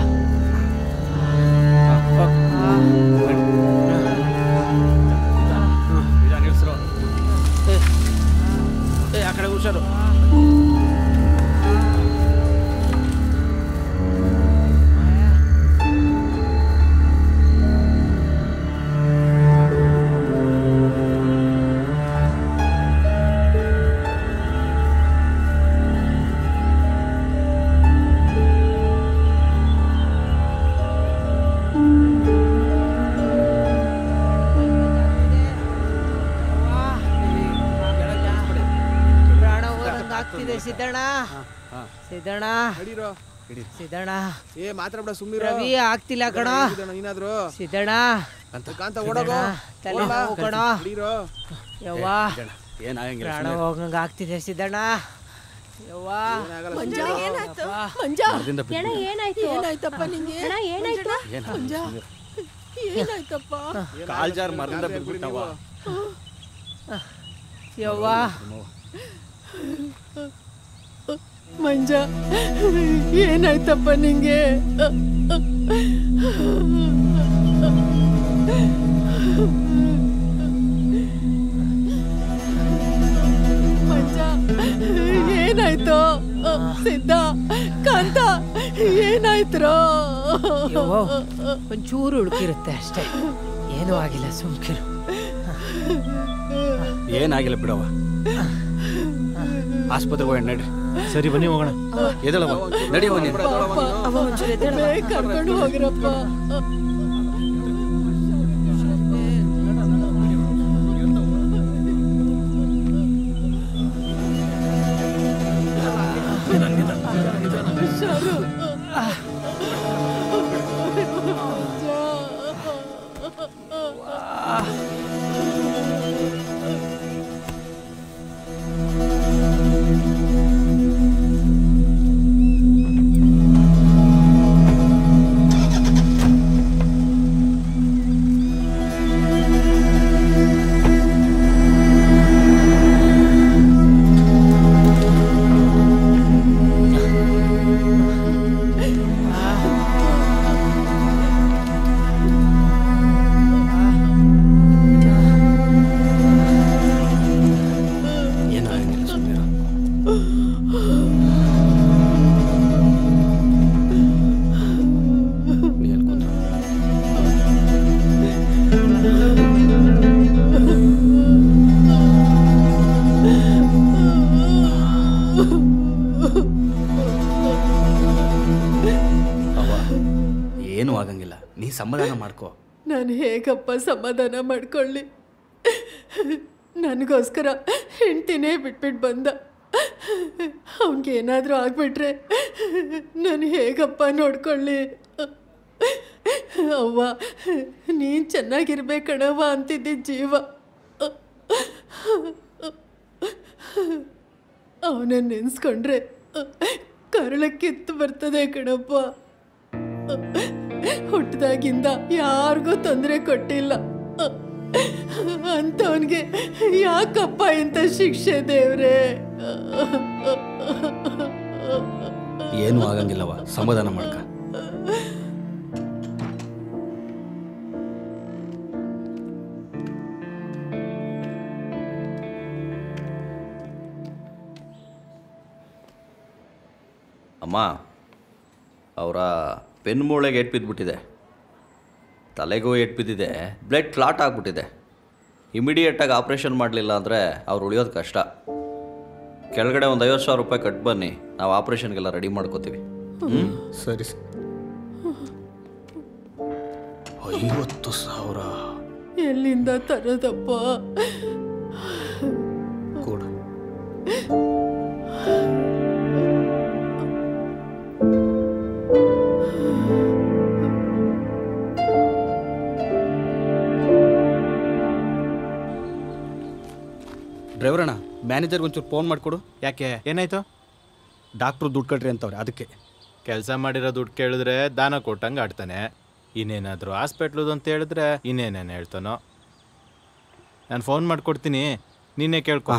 ಆ ಕಡೆ ಹುಷಾರು ಪ್ರಾಣ ಹೋದಂಗ ಆಗ್ತಿದೆ ಸಿದ್ದಣ್ಣ ಸಿದ್ದಣ್ಣ ಸಿದ್ದಣ್ಣ ಏ ಮಾತಾಡ ಸುಮ್ಮನೆ ರವಿ ಆಗ್ತಿಲ್ಲ ಕಣ ನೀನಾದ್ರು ಸಿದ್ದಣ್ಣ ಕಾಂತ ಓಡೋಗೋ ತಲೆ ಓಡ್ಲಾ? ನೋವು ಕಣ ಹಿಡೀರೋ. ಯವ್ವಾ ಏನಾಗಂಗಿಲ್ಲ ಪ್ರಾಣ ಹೋಗಂಗ ಆಗ್ತಿದೆ ಸಿದ್ದಣ್ಣ ಯವ್ವಾ ಮಂಜ ಏನಾಯ್ತು ಮಂಜ ಮರದಿಂದ ಬಿದ್ದು ಅಣ್ಣ ಏನಾಯ್ತು ಏನಾಯ್ತಪ್ಪ ನಿಂಗೆ ಅಣ್ಣ ಏನಾಯ್ತು ಏನ್ ಮಂಜ ಏನಾಯ್ತಪ್ಪ ಕಾಲ್ ಜಾರ್ ಮರದಿಂದ ಬಿದ್ಬಿಟ್ಟವ ಯವ್ವಾ ಮಂಜ ಏನಾಯ್ತಪ್ಪ ನಿಂಗೆ ಮಂಜ ಏನಾಯ್ತು ಸಿದ್ಧ ಕಾಂತ ಏನಾಯ್ತ್ರೋ ಯವ್ವ ಒಂಚೂರು ಉಳ್ಕಿರುತ್ತೆ ಅಷ್ಟೇ ಏನೂ ಆಗಿಲ್ಲ ಸುಮ್ಕಿರು ಏನಾಗಿಲ್ಲ ಬಿಡವ ಆಸ್ಪತ್ರೆಗೆ ಹೋಗೋಣ ನಡ್ರಿ ಸರಿ ಬನ್ನಿ ಹೋಗೋಣ ಎದಳವ ನಡಿಯವ ನೀನು ಅವ ಒಂಚೂರು ಬೇಗ ಕರ್ಕೊಂಡು ಹೋಗ್ರಪ್ಪ ಏನಾಗಂಗಿಲ್ಲ ಸುಮ್ಮನೆ ಅವ ಏನೂ ಆಗಂಗಿಲ್ಲ ನೀ ಸಮಾಧಾನ ಮಾಡ್ಕೋ ನಾನು ಹೇಗಪ್ಪ ಸಮಾಧಾನ ಮಾಡ್ಕೊಳ್ಳಿ ನನಗೋಸ್ಕರ ಹೆಂಡ್ತಿನೇ ಬಿಟ್ಬಿಟ್ಟು ಬಂದ ಅವನಿಗೇನಾದರೂ ಆಗ್ಬಿಟ್ರೆ ನಾನು ಹೇಗಪ್ಪ ನೋಡ್ಕೊಳ್ಳಿ ಅವ್ವ ನೀನು ಚೆನ್ನಾಗಿರ್ಬೇಕಣವ್ವ ಅಂತಿದ್ದ ಜೀವ ಅವನನ್ನು ನೆನೆಸ್ಕೊಂಡ್ರೆ ಕರಳ ಕಿತ್ತು ಬರ್ತದೆ ಕಣಪ್ಪ ಹುಟ್ಟಿದಾಗಿಂದ ಯಾರಿಗೂ ತೊಂದರೆ ಕೊಟ್ಟಿಲ್ಲ ಅಂಥವನ್ಗೆ ಯಾಕಪ್ಪ ಇಂಥ ಶಿಕ್ಷೆ ದೇವ್ರೆ ಏನೂ ಆಗಂಗಿಲ್ಲವ ಸಮಾಧಾನ ಮಾಡ್ಕ ಅಮ್ಮ ಅವರ ಬೆನ್ಮೂಳೆಗೆ ಏಟ್ ಬಿದ್ದುಬಿಟ್ಟಿದೆ ತಲೆಗೂ ಏಟ್ ಬಿದ್ದಿದೆ ಬ್ಲಡ್ ಕ್ಲಾಟ್ ಆಗಿಬಿಟ್ಟಿದೆ ಇಮಿಡಿಯೇಟಾಗಿ ಆಪ್ರೇಷನ್ ಮಾಡಲಿಲ್ಲ ಅಂದರೆ ಅವ್ರು ಉಳಿಯೋದು ಕಷ್ಟ ಕೆಳಗಡೆ ಒಂದು ಐವತ್ತು ಸಾವಿರ ರೂಪಾಯಿ ಕಟ್ ಬನ್ನಿ ನಾವು ಆಪ್ರೇಷನ್ಗೆಲ್ಲ ರೆಡಿ ಮಾಡ್ಕೋತೀವಿ ಹ್ಞೂ ಸರಿ ಐವತ್ತು ಸಾವಿರ ಎಲ್ಲಿಂದ ತರೋದಪ್ಪ ಕೊಡು ಡ್ರೈವರಣ್ಣ ಮ್ಯಾನೇಜರ್ಗೆ ಒಂಚೂರು ಫೋನ್ ಮಾಡಿಕೊಡು ಯಾಕೆ ಏನಾಯ್ತು ಡಾಕ್ಟ್ರು ದುಡ್ಡು ಕಟ್ರಿ ಅಂತವ್ರೆ ಅದಕ್ಕೆ ಕೆಲಸ ಮಾಡಿರೋ ದುಡ್ಡು ಕೇಳಿದ್ರೆ ದಾನ ಕೊಟ್ಟಂಗೆ ಆಡ್ತಾನೆ ಇನ್ನೇನಾದರೂ ಹಾಸ್ಪಿಟ್ಲದು ಅಂತ ಹೇಳಿದ್ರೆ ಇನ್ನೇನೇನು ಹೇಳ್ತಾನೋ ನಾನು ಫೋನ್ ಮಾಡಿಕೊಡ್ತೀನಿ ನೀನೇ ಕೇಳ್ಕೊ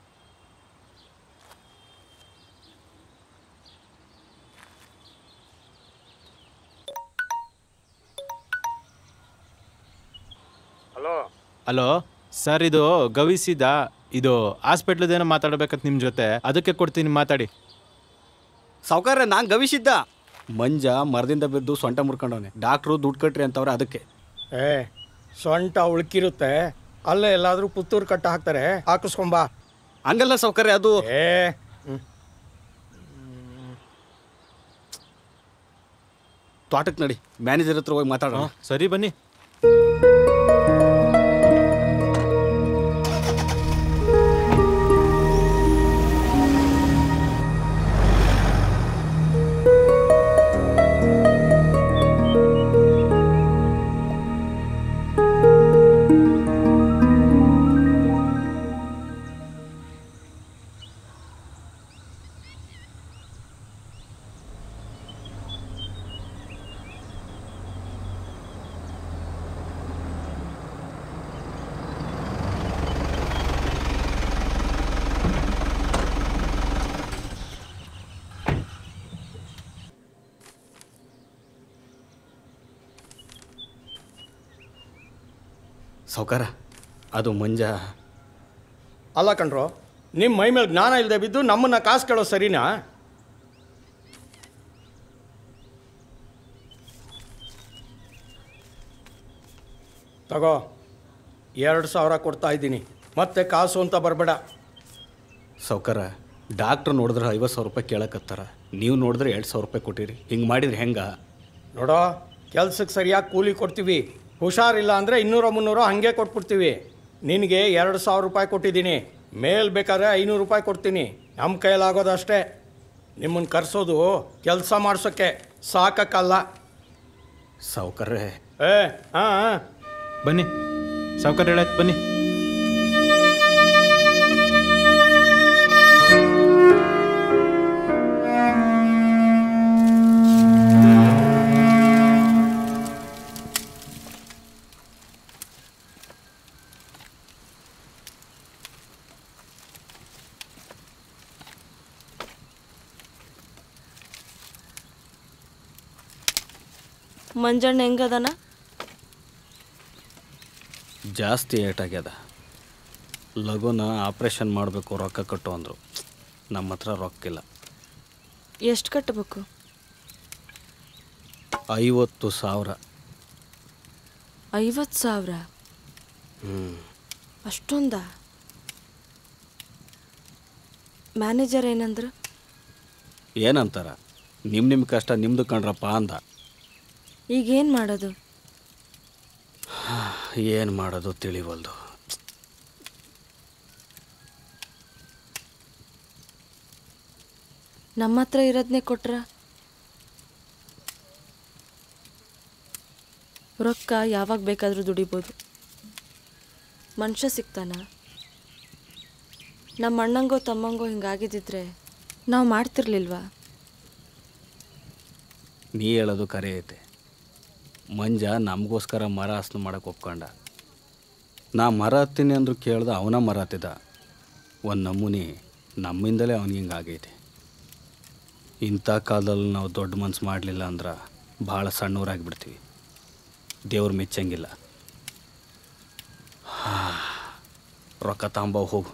ಹಲೋ ಹಲೋ ಸರ್ ಇದು ಗವಿಸಿದ ಇದು ಹಾಸ್ಪಿಟ್ಲದೇನೋ ಮಾತಾಡ್ಬೇಕಂತ ನಿಮ್ಮ ಜೊತೆ ಅದಕ್ಕೆ ಕೊಡ್ತೀನಿ ಮಾತಾಡಿ ಸಾವುಕಾರ ನಾನು ಗವಿಸಿದ್ದ ಮಂಜ ಮರದಿಂದ ಬಿದ್ದು ಸೊಂಟ ಮುರ್ಕೊಂಡವನೆ ಡಾಕ್ಟ್ರು ದುಡ್ಡು ಕಟ್ರಿ ಅಂತವ್ರೆ ಅದಕ್ಕೆ ಏ ಸೊಂಟ ಉಳ್ಕಿರುತ್ತೆ ಅಲ್ಲೇ ಎಲ್ಲಾದ್ರೂ ಪುತ್ತೂರು ಕಟ್ಟ ಹಾಕ್ತಾರೆ ಹಾಕಿಸ್ಕೊಂಬಾ ಹಂಗಲ್ಲ ಸೌಕರ್ಯ ಅದು ಏ ತೋಟಕ್ಕೆ ನಡಿ ಮ್ಯಾನೇಜರ್ ಹತ್ರ ಹೋಗಿ ಮಾತಾಡೋಣ ಸರಿ ಬನ್ನಿ ಸಾವುಕಾರ ಅದು ಮಂಜ ಅಲ್ಲ ಕಣ್ರೋ ನಿಮ್ಮ ಮೈ ಮೇಲೆ ಜ್ಞಾನ ಇಲ್ಲದೆ ಬಿದ್ದು ನಮ್ಮನ್ನ ಕಾಸು ಕೇಳೋ ಸರಿನಾ ತಗೋ ಎರಡು ಸಾವಿರ ಕೊಡ್ತಾ ಇದ್ದೀನಿ ಮತ್ತೆ ಕಾಸು ಅಂತ ಬರಬೇಡ ಸಾವುಕಾರ ಡಾಕ್ಟ್ರು ನೋಡಿದ್ರೆ ಐವತ್ತು ಸಾವಿರ ರೂಪಾಯಿ ಕೇಳಕತ್ತಾರ ನೀವು ನೋಡಿದ್ರೆ ಎರಡು ಸಾವಿರ ರೂಪಾಯಿ ಕೊಟ್ಟಿರಿ ಹಿಂಗೆ ಮಾಡಿದ್ರೆ ಹೆಂಗ ನೋಡೋ ಕೆಲ್ಸಕ್ಕೆ ಸರಿಯಾಗಿ ಕೂಲಿ ಕೊಡ್ತೀವಿ ಹುಷಾರಿಲ್ಲ ಅಂದರೆ ಇನ್ನೂರ ಮುನ್ನೂರು ಹಾಗೆ ಕೊಟ್ಬಿಡ್ತೀವಿ ನಿನಗೆ ಎರಡು ಸಾವಿರ ರೂಪಾಯಿ ಕೊಟ್ಟಿದ್ದೀನಿ ಮೇಲ್ ಬೇಕಾದ್ರೆ ಐನೂರು ರೂಪಾಯಿ ಕೊಡ್ತೀನಿ ನಮ್ಮ ಕೈಲಾಗೋದಷ್ಟೇ ನಿಮ್ಮನ್ನು ಕರೆಸೋದು ಕೆಲಸ ಮಾಡ್ಸೋಕ್ಕೆ ಸಾಕಕ್ಕಲ್ಲ ಸಾವುಕಾರ್ರೆ ಏ ಹಾಂ ಹಾಂ ಬನ್ನಿ ಸಾವುಕಾರ ಹೇಳಾಯ್ತು ಬನ್ನಿ ಮಂಜಣ್ಣ ಹೆಂಗದನ ಜಾಸ್ತಿ ಏಟಾಗ್ಯದ ಲಘುನ ಆಪ್ರೇಷನ್ ಮಾಡಬೇಕು ರೊಕ್ಕ ಕಟ್ಟು ಅಂದರು ನಮ್ಮ ಹತ್ರ ರೊಕ್ಕಿಲ್ಲ ಎಷ್ಟು ಕಟ್ಟಬೇಕು ಐವತ್ತು ಸಾವಿರ ಐವತ್ತು ಸಾವಿರ ಹ್ಞೂ ಅಷ್ಟೊಂದ ಮ್ಯಾನೇಜರ್ ಏನಂದ್ರು ಏನಂತಾರ ನಿಮ್ಮ ನಿಮ್ಮ ಕಷ್ಟ ನಿಮ್ಮದು ಕಣ್ರಪ್ಪ ಅಂದ ಈಗೇನು ಮಾಡೋದು ಏನು ಮಾಡೋದು ತಿಳಿವಲ್ದು ನಮ್ಮ ಹತ್ರ ಇರೋದನ್ನೇ ಕೊಟ್ರ ರೊಕ್ಕ ಯಾವಾಗ ಬೇಕಾದರೂ ದುಡಿಬೋದು ಮನುಷ್ಯ ಸಿಗ್ತಾನ ನಮ್ಮ ಅಣ್ಣಂಗೋ ತಮ್ಮಂಗೋ ಹಿಂಗಾಗಿದ್ದಿದ್ರೆ ನಾವು ಮಾಡ್ತಿರ್ಲಿಲ್ವಾ ನೀ ಹೇಳೋದು ಕರೆ ಐತೆ ಮಂಜ ನಮಗೋಸ್ಕರ ಮರ ಹಸ್ನು ಮಾಡಕ್ಕೆ ಒಪ್ಕೊಂಡ ನಾ ಮರ ಹತ್ತೀನಿ ಅಂದ್ರು ಕೇಳ್ದ ಅವನ ಮರ ಹತ್ತಿದ ಒಂದು ನಮೂನಿ ನಮ್ಮಿಂದಲೇ ಅವನಿಗೆ ಹಿಂಗಾಗೈತೆ ಇಂಥ ಕಾಲದಲ್ಲಿ ನಾವು ದೊಡ್ಡ ಮನ್ಸು ಮಾಡಲಿಲ್ಲ ಅಂದ್ರೆ ಭಾಳ ಸಣ್ಣವರಾಗಿಬಿಡ್ತೀವಿ ದೇವ್ರು ಮೆಚ್ಚಂಗಿಲ್ಲ ಹಾ, ರೊಕ್ಕ ತಾಂಬ ಹೋಗು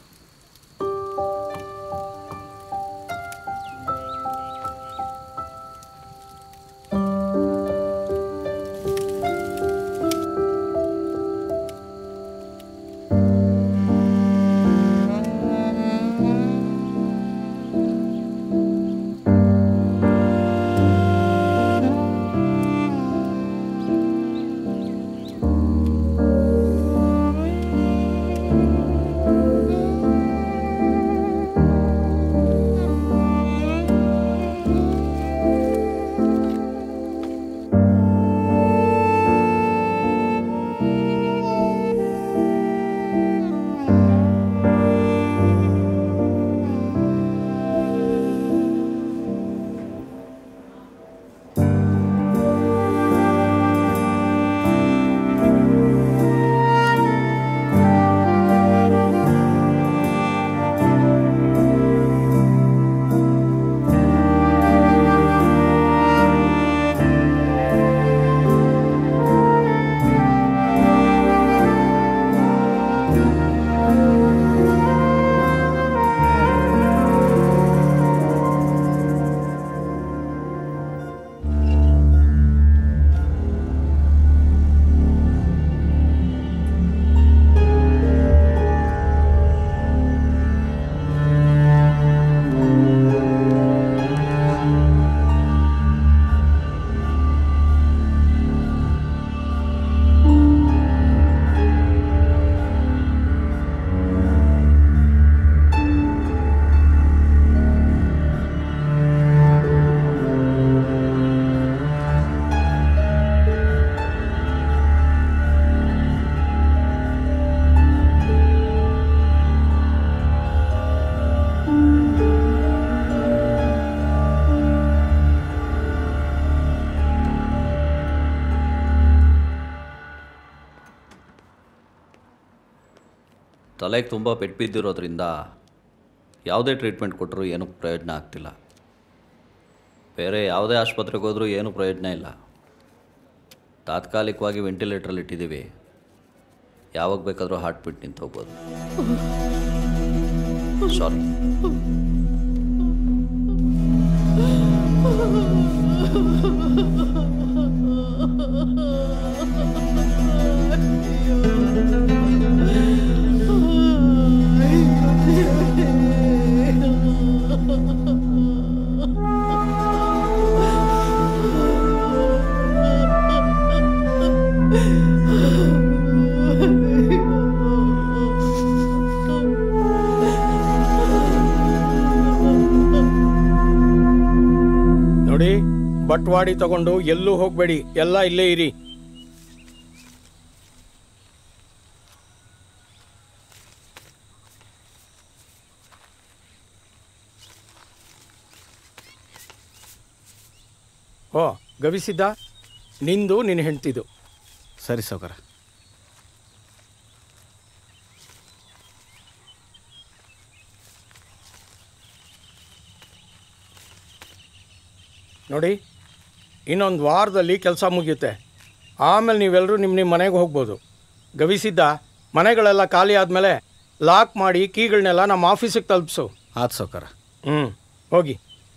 ತಲೆಗೆ ತುಂಬ ಪೆಟ್ಟು ಬಿದ್ದಿರೋದ್ರಿಂದ ಯಾವುದೇ ಟ್ರೀಟ್ಮೆಂಟ್ ಕೊಟ್ಟರೂ ಏನೂ ಪ್ರಯೋಜನ ಆಗ್ತಿಲ್ಲ ಬೇರೆ ಯಾವುದೇ ಆಸ್ಪತ್ರೆಗೆ ಹೋದರೂ ಏನೂ ಪ್ರಯೋಜನ ಇಲ್ಲ ತಾತ್ಕಾಲಿಕವಾಗಿ ವೆಂಟಿಲೇಟ್ರಲ್ಲಿ ಇಟ್ಟಿದ್ದೀವಿ ಯಾವಾಗ ಬೇಕಾದರೂ ಹಾರ್ಟ್ ಬೀಟ್ ನಿಂತು ಹೋಗ್ಬೋದು ಸಾರಿ ನೋಡಿ ಬಟ್ವಾಡಿ ತಗೊಂಡು ಎಲ್ಲೂ ಹೋಗಬೇಡಿ ಎಲ್ಲ ಇಲ್ಲೇ ಇರಿ ಓ ಗವಿಸಿದ್ದ ನಿಂದು ನಿನ್ನ ಹೆಂಡ್ತಿದು ಸರಿ ಸೌಕರ ನೋಡಿ ಇನ್ನೊಂದು ವಾರದಲ್ಲಿ ಕೆಲಸ ಮುಗಿಯುತ್ತೆ ಆಮೇಲೆ ನೀವೆಲ್ಲರೂ ನಿಮ್ಮ ನಿಮ್ಮ ಮನೆಗೆ ಹೋಗ್ಬೋದು ಗವಿಸಿದ್ದ ಮನೆಗಳೆಲ್ಲ ಖಾಲಿ ಆದಮೇಲೆ ಲಾಕ್ ಮಾಡಿ ಕೀಗಳನ್ನೆಲ್ಲ ನಮ್ಮ ಆಫೀಸಿಗೆ ತಲುಪಿಸು ಆತು ಸೌಕರ ಹ್ಞೂ ಹೋಗಿ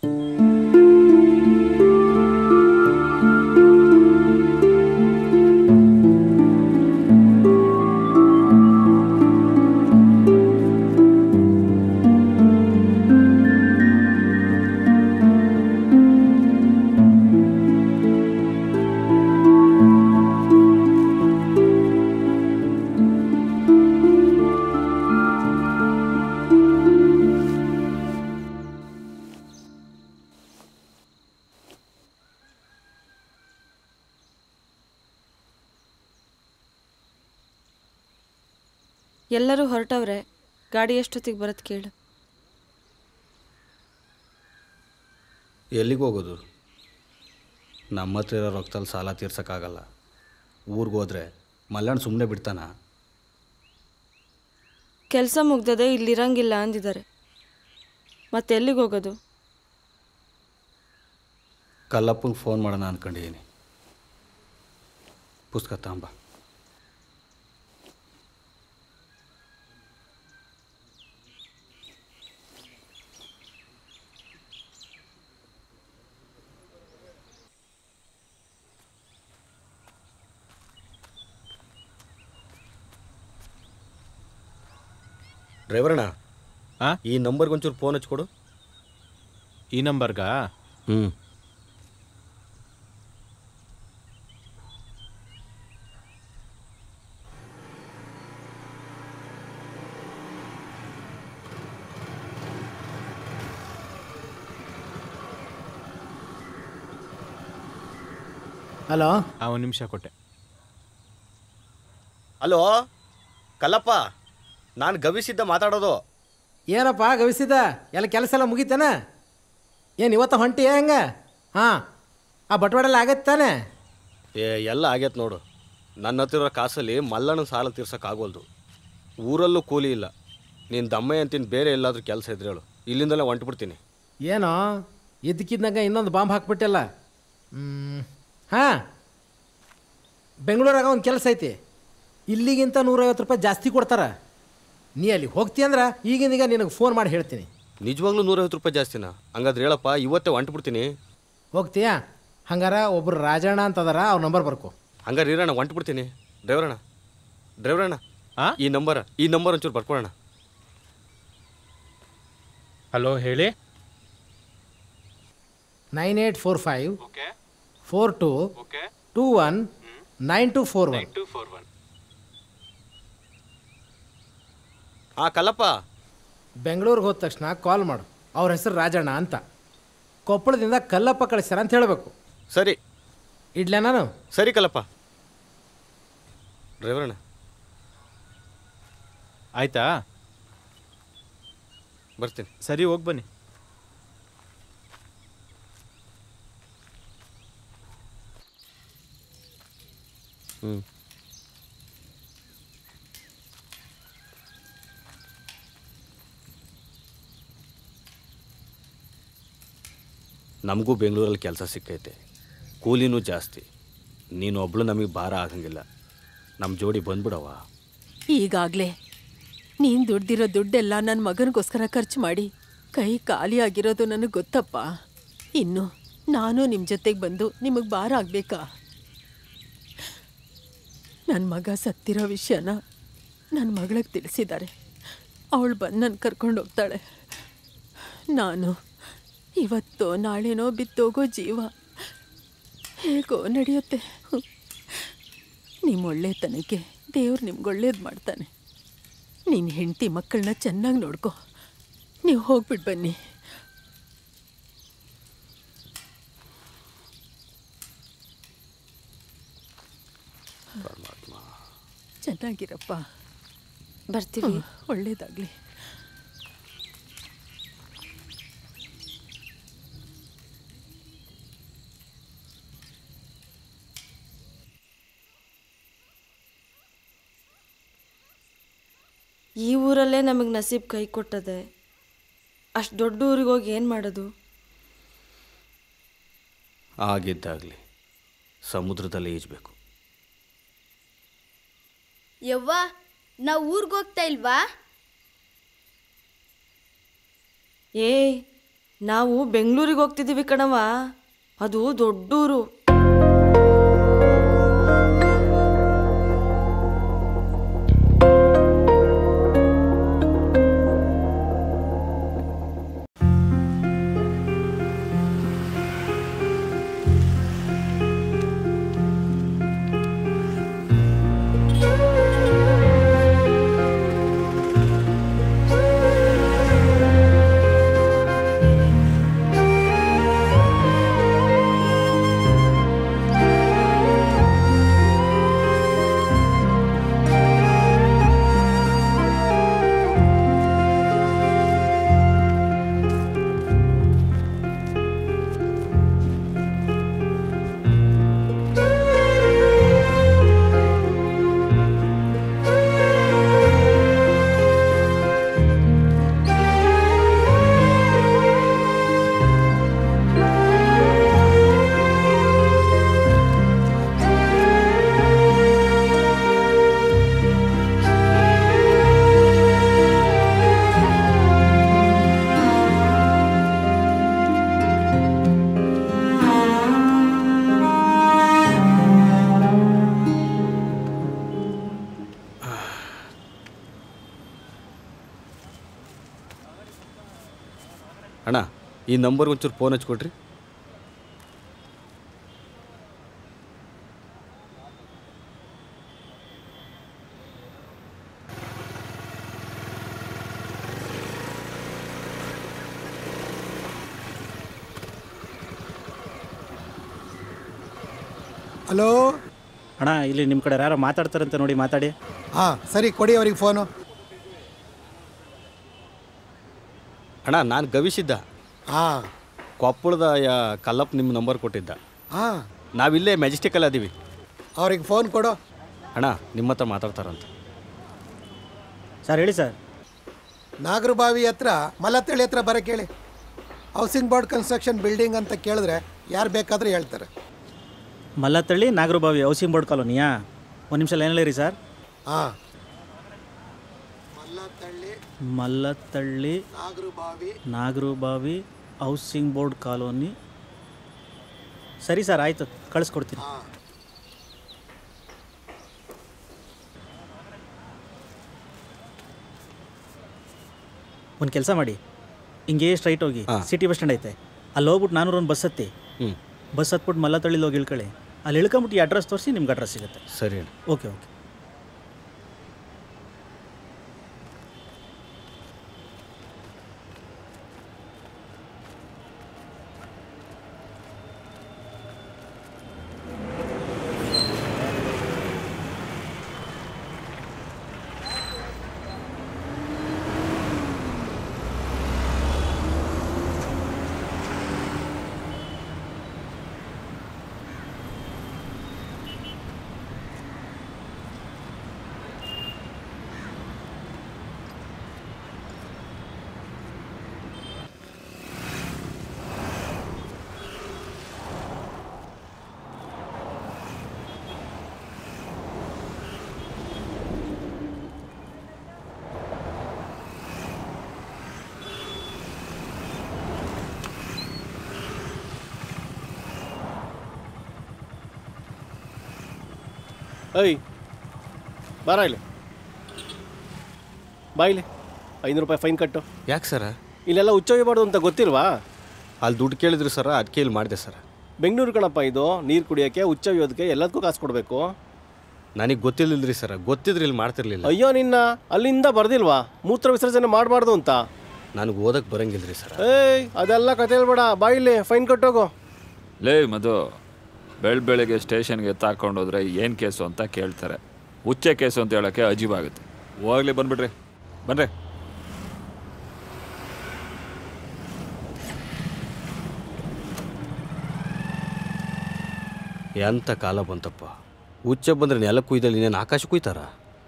ಎಲ್ಲರೂ ಹೊರಟವ್ರೆ ಗಾಡಿ ಎಷ್ಟೊತ್ತಿಗೆ ಬರುತ್ತೆ ಕೇಳು ಎಲ್ಲಿಗೆ ಹೋಗೋದು ನಮ್ಮ ಹತ್ರ ಇರೋ ರೊಕ್ಕದಲ್ಲಿ ಸಾಲ ತೀರ್ಸೋಕ್ಕಾಗಲ್ಲ ಊರಿಗೆ ಹೋದ್ರೆ ಮಲ್ಲಣ್ಣ ಸುಮ್ಮನೆ ಬಿಡ್ತಾನ ಕೆಲಸ ಮುಗ್ದದೆ ಇಲ್ಲಿರಂಗಿಲ್ಲ ಅಂದಿದ್ದಾರೆ ಮತ್ತೆ ಎಲ್ಲಿಗೆ ಹೋಗೋದು ಕಲ್ಲಪ್ಪಂಗೆ ಫೋನ್ ಮಾಡೋಣ ಅಂದ್ಕೊಂಡಿದ್ದೀನಿ ಪುಸ್ತಕ ತಾಂಬ ಡ್ರೈವರಣ್ಣ ಈ ನಂಬರ್ಗೆ ಒಂಚೂರು ಫೋನ್ ಹಚ್ಕೊಡು ಈ ನಂಬರ್ಗಾ ಹ್ಞೂ ಹಲೋ ಆ ಒಂದು ನಿಮಿಷ ಕೊಟ್ಟೆ ಹಲೋ ಕಲ್ಲಪ್ಪ ನಾನು ಗವಿಸಿದ್ದ ಮಾತಾಡೋದು ಏನಪ್ಪ ಗವಿಸಿದ ಎಲ್ಲ ಕೆಲಸ ಎಲ್ಲ ಮುಗೀತಾನ ಏನು ಇವತ್ತ ಹೊಂಟಿ ಹೆಂಗೆ ಹಾಂ ಆ ಬಟವಾಡೆಲ್ಲ ಆಗತ್ತೆ ತಾನೆ ಏ ಎಲ್ಲ ಆಗೈತೆ ನೋಡು ನನ್ನ ಹತ್ತಿರ ಇರೋ ಕಾಸಲ್ಲಿ ಮಲ್ಲಣ್ಣ ಸಾಲ ತೀರ್ಸೋಕ್ಕಾಗೋಲ್ದು ಊರಲ್ಲೂ ಕೂಲಿ ಇಲ್ಲ ನೀನು ದಮ್ಮಯ್ಯ ಅಂತೀನಿ ಬೇರೆ ಎಲ್ಲಾದ್ರೂ ಕೆಲಸ ಇದ್ರೆ ಹೇಳು ಇಲ್ಲಿಂದಲೇ ಹೊಂಟ್ಬಿಡ್ತೀನಿ ಏನೋ ಇದ್ದಕ್ಕಿದ್ದಂಗೆ ಇನ್ನೊಂದು ಬಾಂಬ್ ಹಾಕ್ಬಿಟ್ಟಲ್ಲ ಹಾಂ ಬೆಂಗಳೂರಾಗ ಒಂದು ಕೆಲಸ ಐತಿ ಇಲ್ಲಿಗಿಂತ ನೂರೈವತ್ತು ರೂಪಾಯಿ ಜಾಸ್ತಿ ಕೊಡ್ತಾರ ನೀ ಅಲ್ಲಿ ಹೋಗ್ತಿ ಅಂದ್ರೆ ಈಗಿಂದೀಗ ನಿನಗೆ ಫೋನ್ ಮಾಡಿ ಹೇಳ್ತೀನಿ ನಿಜವಾಗ್ಲೂ ನೂರೈವತ್ತು ರೂಪಾಯಿ ಜಾಸ್ತಿನಾ ಹಂಗಾದ್ರೆ ಹೇಳಪ್ಪ ಇವತ್ತೇ ಹೊಂಟ್ಬಿಡ್ತೀನಿ ಹೋಗ್ತೀಯಾ ಹಂಗಾರ ಒಬ್ರು ರಾಜಣ್ಣ ಅಂತ ಅದಾರ ಅವ್ರ ನಂಬರ್ ಬರ್ಕೊ ಹಂಗಾರೆ ಇರೋಣ ಹೊಂಟ್ಬಿಡ್ತೀನಿ ಡ್ರೈವರಣ್ಣ ಡ್ರೈವರಣ್ಣ ಈ ನಂಬರ್ ಈ ನಂಬರ್ ಒಂಚೂರು ಬರ್ಕೊಳ್ಳೋಣ ಹಲೋ ಹೇಳಿ nine eight four five four two two one nine two four one ಆ ಕಲ್ಲಪ್ಪ ಬೆಂಗಳೂರಿಗೆ ಹೋದ ತಕ್ಷಣ ಕಾಲ್ ಮಾಡು ಅವ್ರ ಹೆಸರು ರಾಜಣ್ಣ ಅಂತ ಕೊಪ್ಪಳದಿಂದ ಕಲ್ಲಪ್ಪ ಕಳಿಸ್ಯಾರ ಅಂತ ಹೇಳಬೇಕು ಸರಿ ಇಡ್ಲೇ ನಾನು ಸರಿ ಕಲ್ಲಪ್ಪ ಡ್ರೈವರಣ್ಣ ಆಯ್ತಾ ಬರ್ತೀನಿ ಸರಿ ಹೋಗಿ ಬನ್ನಿ ಹ್ಞೂ ನಮಗೂ ಬೆಂಗಳೂರಲ್ಲಿ ಕೆಲಸ ಸಿಕ್ಕೈತೆ ಕೂಲಿನೂ ಜಾಸ್ತಿ ನೀನು ಒಬ್ಳು ನಮಗೆ ಭಾರ ಆಗಂಗಿಲ್ಲ ನಮ್ಮ ಜೋಡಿ ಬಂದ್ಬಿಡವ ಈಗಾಗಲೇ ನೀನು ದುಡ್ದಿರೋ ದುಡ್ಡೆಲ್ಲ ನನ್ನ ಮಗನಿಗೋಸ್ಕರ ಖರ್ಚು ಮಾಡಿ ಕೈ ಖಾಲಿ ಆಗಿರೋದು ನನಗೆ ಗೊತ್ತಪ್ಪ ಇನ್ನು ನಾನು ನಿಮ್ಮ ಜೊತೆಗೆ ಬಂದು ನಿಮಗೆ ಭಾರ ಆಗಬೇಕಾ ನನ್ನ ಮಗ ಸತ್ತಿರೋ ವಿಷಯನ ನನ್ನ ಮಗಳಿಗೆ ತಿಳಿಸಿದ್ದಾರೆ ಅವಳು ಬಂದು ನನ್ನ ಕರ್ಕೊಂಡು ಹೋಗ್ತಾಳೆ ನಾನು ಇವತ್ತೋ ನಾಳೆನೋ ಬಿತ್ತೋಗೋ ಜೀವ ಹೇಗೋ ನಡೆಯುತ್ತೆ ನಿಮ್ಮ ಒಳ್ಳೆತನಕ್ಕೆ ದೇವ್ರು ನಿಮ್ಗೆ ಒಳ್ಳೇದು ಮಾಡ್ತಾನೆ ನಿನ್ನ ಹೆಂಡತಿ ಮಕ್ಕಳನ್ನ ಚೆನ್ನಾಗಿ ನೋಡ್ಕೊ ನೀವು ಹೋಗ್ಬಿಟ್ಟು ಬನ್ನಿ ಚೆನ್ನಾಗಿರಪ್ಪ ಬರ್ತೀವಿ ಒಳ್ಳೇದಾಗಲಿ ಈ ಊರಲ್ಲೇ ನಮಗೆ ನಸೀಬ್ ಕೈ ಕೊಟ್ಟದೆ ಅಷ್ಟು ದೊಡ್ಡ ಊರಿಗೆ ಹೋಗಿ ಏನು ಮಾಡೋದು ಆಗಿದ್ದಾಗಲಿ ಸಮುದ್ರದಲ್ಲಿ ಈಜಬೇಕು ಯವ್ವ ನಾವು ಊರಿಗೆ ಹೋಗ್ತಾ ಇಲ್ವಾ ಏಯ್ ನಾವು ಬೆಂಗಳೂರಿಗೆ ಹೋಗ್ತಿದ್ದೀವಿ ಕಣವ ಅದು ದೊಡ್ಡೂರು ಆ ಅಣ್ಣ ಈ ನಂಬರ್ಗೆ ಒಂಚೂರು ಫೋನ್ ಹಚ್ಕೊಡ್ರಿ ಹಲೋ ಅಣ್ಣ ಇಲ್ಲಿ ನಿಮ್ಮ ಕಡೆ ಯಾರೋ ಮಾತಾಡ್ತಾರಂತೆ ನೋಡಿ ಮಾತಾಡಿ ಹಾಂ ಸರಿ ಕೊಡಿ ಅವ್ರಿಗೆ ಫೋನು ಅಣ್ಣ ನಾನು ಗವಿಸಿದ್ದ ಹಾಂ ಕೊಪ್ಪಳದ ಯಾ- ಕಲ್ಲಪ್ಪ ನಿಮ್ಮ ನಂಬರ್ ಕೊಟ್ಟಿದ್ದ ಹಾಂ ನಾವಿಲ್ಲೇ ಮೆಜೆಸ್ಟಿಕಲ್ಲಿ ಅದೀವಿ ಅವ್ರಿಗೆ ಫೋನ್ ಕೊಡು ಅಣ್ಣ ನಿಮ್ಮ ಹತ್ರ ಮಾತಾಡ್ತಾರಂತ ಸರ್ ಹೇಳಿ ಸರ್ ನಾಗರಬಾವಿ ಹತ್ರ ಮಲತ್ತಳ್ಳಿ ಹತ್ರ ಬರ ಕೇಳಿ ಹೌಸಿಂಗ್ ಬೋರ್ಡ್ ಕನ್ಸ್ಟ್ರಕ್ಷನ್ ಬಿಲ್ಡಿಂಗ್ ಅಂತ ಕೇಳಿದ್ರೆ ಯಾರು ಬೇಕಾದರೂ ಹೇಳ್ತಾರೆ ಮಲ್ಲತ್ತಳ್ಳಿ ನಾಗರಬಾವಿ ಹೌಸಿಂಗ್ ಬೋರ್ಡ್ ಕಾಲೋನಿಯಾ ಒಂದು ನಿಮಿಷ ಲೈನಲ್ಲಿ ರೀ ಸರ್ ಹಾಂ Mallathahalli Nagarabhavi housing board colony ಸರಿ ಸರ್ ಆಯಿತು ಕಳಿಸ್ಕೊಡ್ತೀನಿ ಒಂದು ಕೆಲಸ ಮಾಡಿ ಹಿಂಗೆ ಸ್ಟ್ರೈಟ್ ಹೋಗಿ ಸಿಟಿ ಬಸ್ ಸ್ಟ್ಯಾಂಡ್ ಐತೆ ಅಲ್ಲಿ ಹೋಗ್ಬಿಟ್ಟು ನಾನೂರು ಒಂದು ಬಸ್ ಹತ್ತಿ ಹ್ಞೂ ಬಸ್ ಹತ್ಬಿಟ್ಟು ಮಲ್ಲತ್ತಳ್ಳಿಲಿ ಹೋಗಿ ಇಳ್ಕೊಳ್ಳಿ ಅಲ್ಲಿ ಇಳ್ಕೊಂಬಿಟ್ಟು ಈ ಅಡ್ರೆಸ್ ತೋರಿಸಿ ನಿಮ್ಗೆ ಅಡ್ರೆಸ್ ಸಿಗುತ್ತೆ ಸರಿ ಅಣ್ಣ ಓಕೆ ಓಕೆ ಏಯ್ ಬಾರ ಇಲ್ಲಿ ಬಾ ಇಲ್ಲಿ ಐನೂರು ರೂಪಾಯಿ ಫೈನ್ ಕಟ್ಟು ಯಾಕೆ ಸರ ಇಲ್ಲೆಲ್ಲ ಹುಚ್ಚೋಗಿಬಾರ್ದು ಅಂತ ಗೊತ್ತಿಲ್ವಾ ಅಲ್ಲಿ ದುಡ್ಡು ಕೇಳಿದ್ರು ಸರ ಅದಕ್ಕೆ ಇಲ್ಲಿ ಮಾಡಿದೆ ಸರ್ ಬೆಂಗಳೂರು ಕಣಪ್ಪ ಇದು ನೀರು ಕುಡಿಯೋಕ್ಕೆ ಹುಚ್ಚೊಯ್ಯೋದಕ್ಕೆ ಎಲ್ಲದಕ್ಕೂ ಕಾಸು ಕೊಡಬೇಕು ನನಗೆ ಗೊತ್ತಿರ್ಲಿಲ್ಲ ಸರ್ ಗೊತ್ತಿದ್ರೆ ಇಲ್ಲಿ ಮಾಡ್ತಿರ್ಲಿಲ್ಲ ಅಯ್ಯೋ ನಿನ್ನ ಅಲ್ಲಿಂದ ಬರ್ದಿಲ್ವಾ ಮೂತ್ರ ವಿಸರ್ಜನೆ ಮಾಡಬಾರ್ದು ಅಂತ ನನಗೆ ಓದಕ್ಕೆ ಬರಂಗಿಲ್ರಿ ಸರ್ ಏಯ್ ಅದೆಲ್ಲ ಕತೆ ಹೇಳ್ಬೇಡ ಬಾ ಇಲ್ಲಿ ಫೈನ್ ಕಟ್ಟೋಗು ಲೇ ಮಧು ಬೆಳ್ ಬೆಳಗ್ಗೆ ಸ್ಟೇಷನ್ಗೆ ಎತ್ತಾಕೊಂಡು ಹೋದ್ರೆ ಏನು ಕೇಸು ಅಂತ ಕೇಳ್ತಾರೆ ಹುಚ್ಚೆ ಕೇಸು ಅಂತ ಹೇಳೋಕ್ಕೆ ಅಜೀಬಾಗುತ್ತೆ ಹೋಗ್ಲಿ ಬಂದ್ಬಿಡ್ರಿ ಬನ್ರಿ ಎಂಥ ಕಾಲ ಬಂತಪ್ಪ ಹುಚ್ಚ ಬಂದ್ರೆ ನೆಲ ಕುಯ್ದಲ್ಲಿ ಇನ್ನೇನು ಆಕಾಶ ಕುಯ್ತಾರ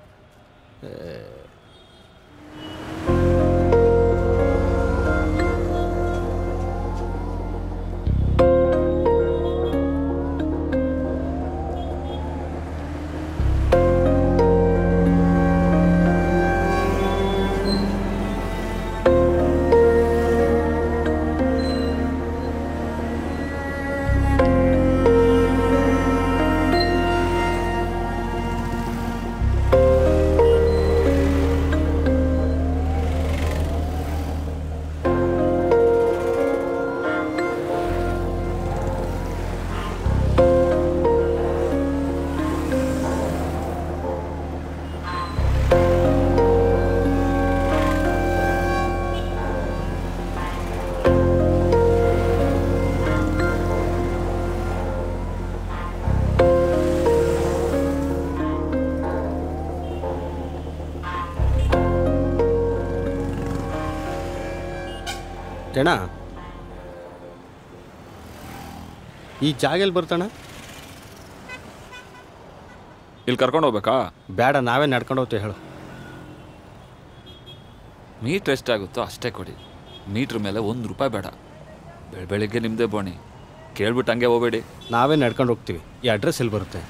ಜನ ಈ ಜಾಗ ಎಲ್ಲಿ ಬರ್ತಾಣ ಇಲ್ಲಿ ಕರ್ಕೊಂಡು ಹೋಗ್ಬೇಕಾ ಬೇಡ ನಾವೇ ನಡ್ಕೊಂಡು ಹೋಗ್ತೇವೆ ಹೇಳು ಮೀಟ್ರ್ ಎಷ್ಟಾಗುತ್ತೋ ಅಷ್ಟೇ ಕೊಡಿ ಮೀಟ್ರ್ ಮೇಲೆ ಒಂದು ರೂಪಾಯಿ ಬೇಡ ಬೆಳ ಬೆಳಿಗ್ಗೆ ನಿಮ್ಮದೇ ಬೋಣಿ ಕೇಳ್ಬಿಟ್ಟು ಹಂಗೆ ಹೋಗ್ಬೇಡಿ ನಾವೇ ನಡ್ಕೊಂಡು ಹೋಗ್ತೀವಿ ಈ ಅಡ್ರೆಸ್ ಎಲ್ಲಿ ಬರುತ್ತೆ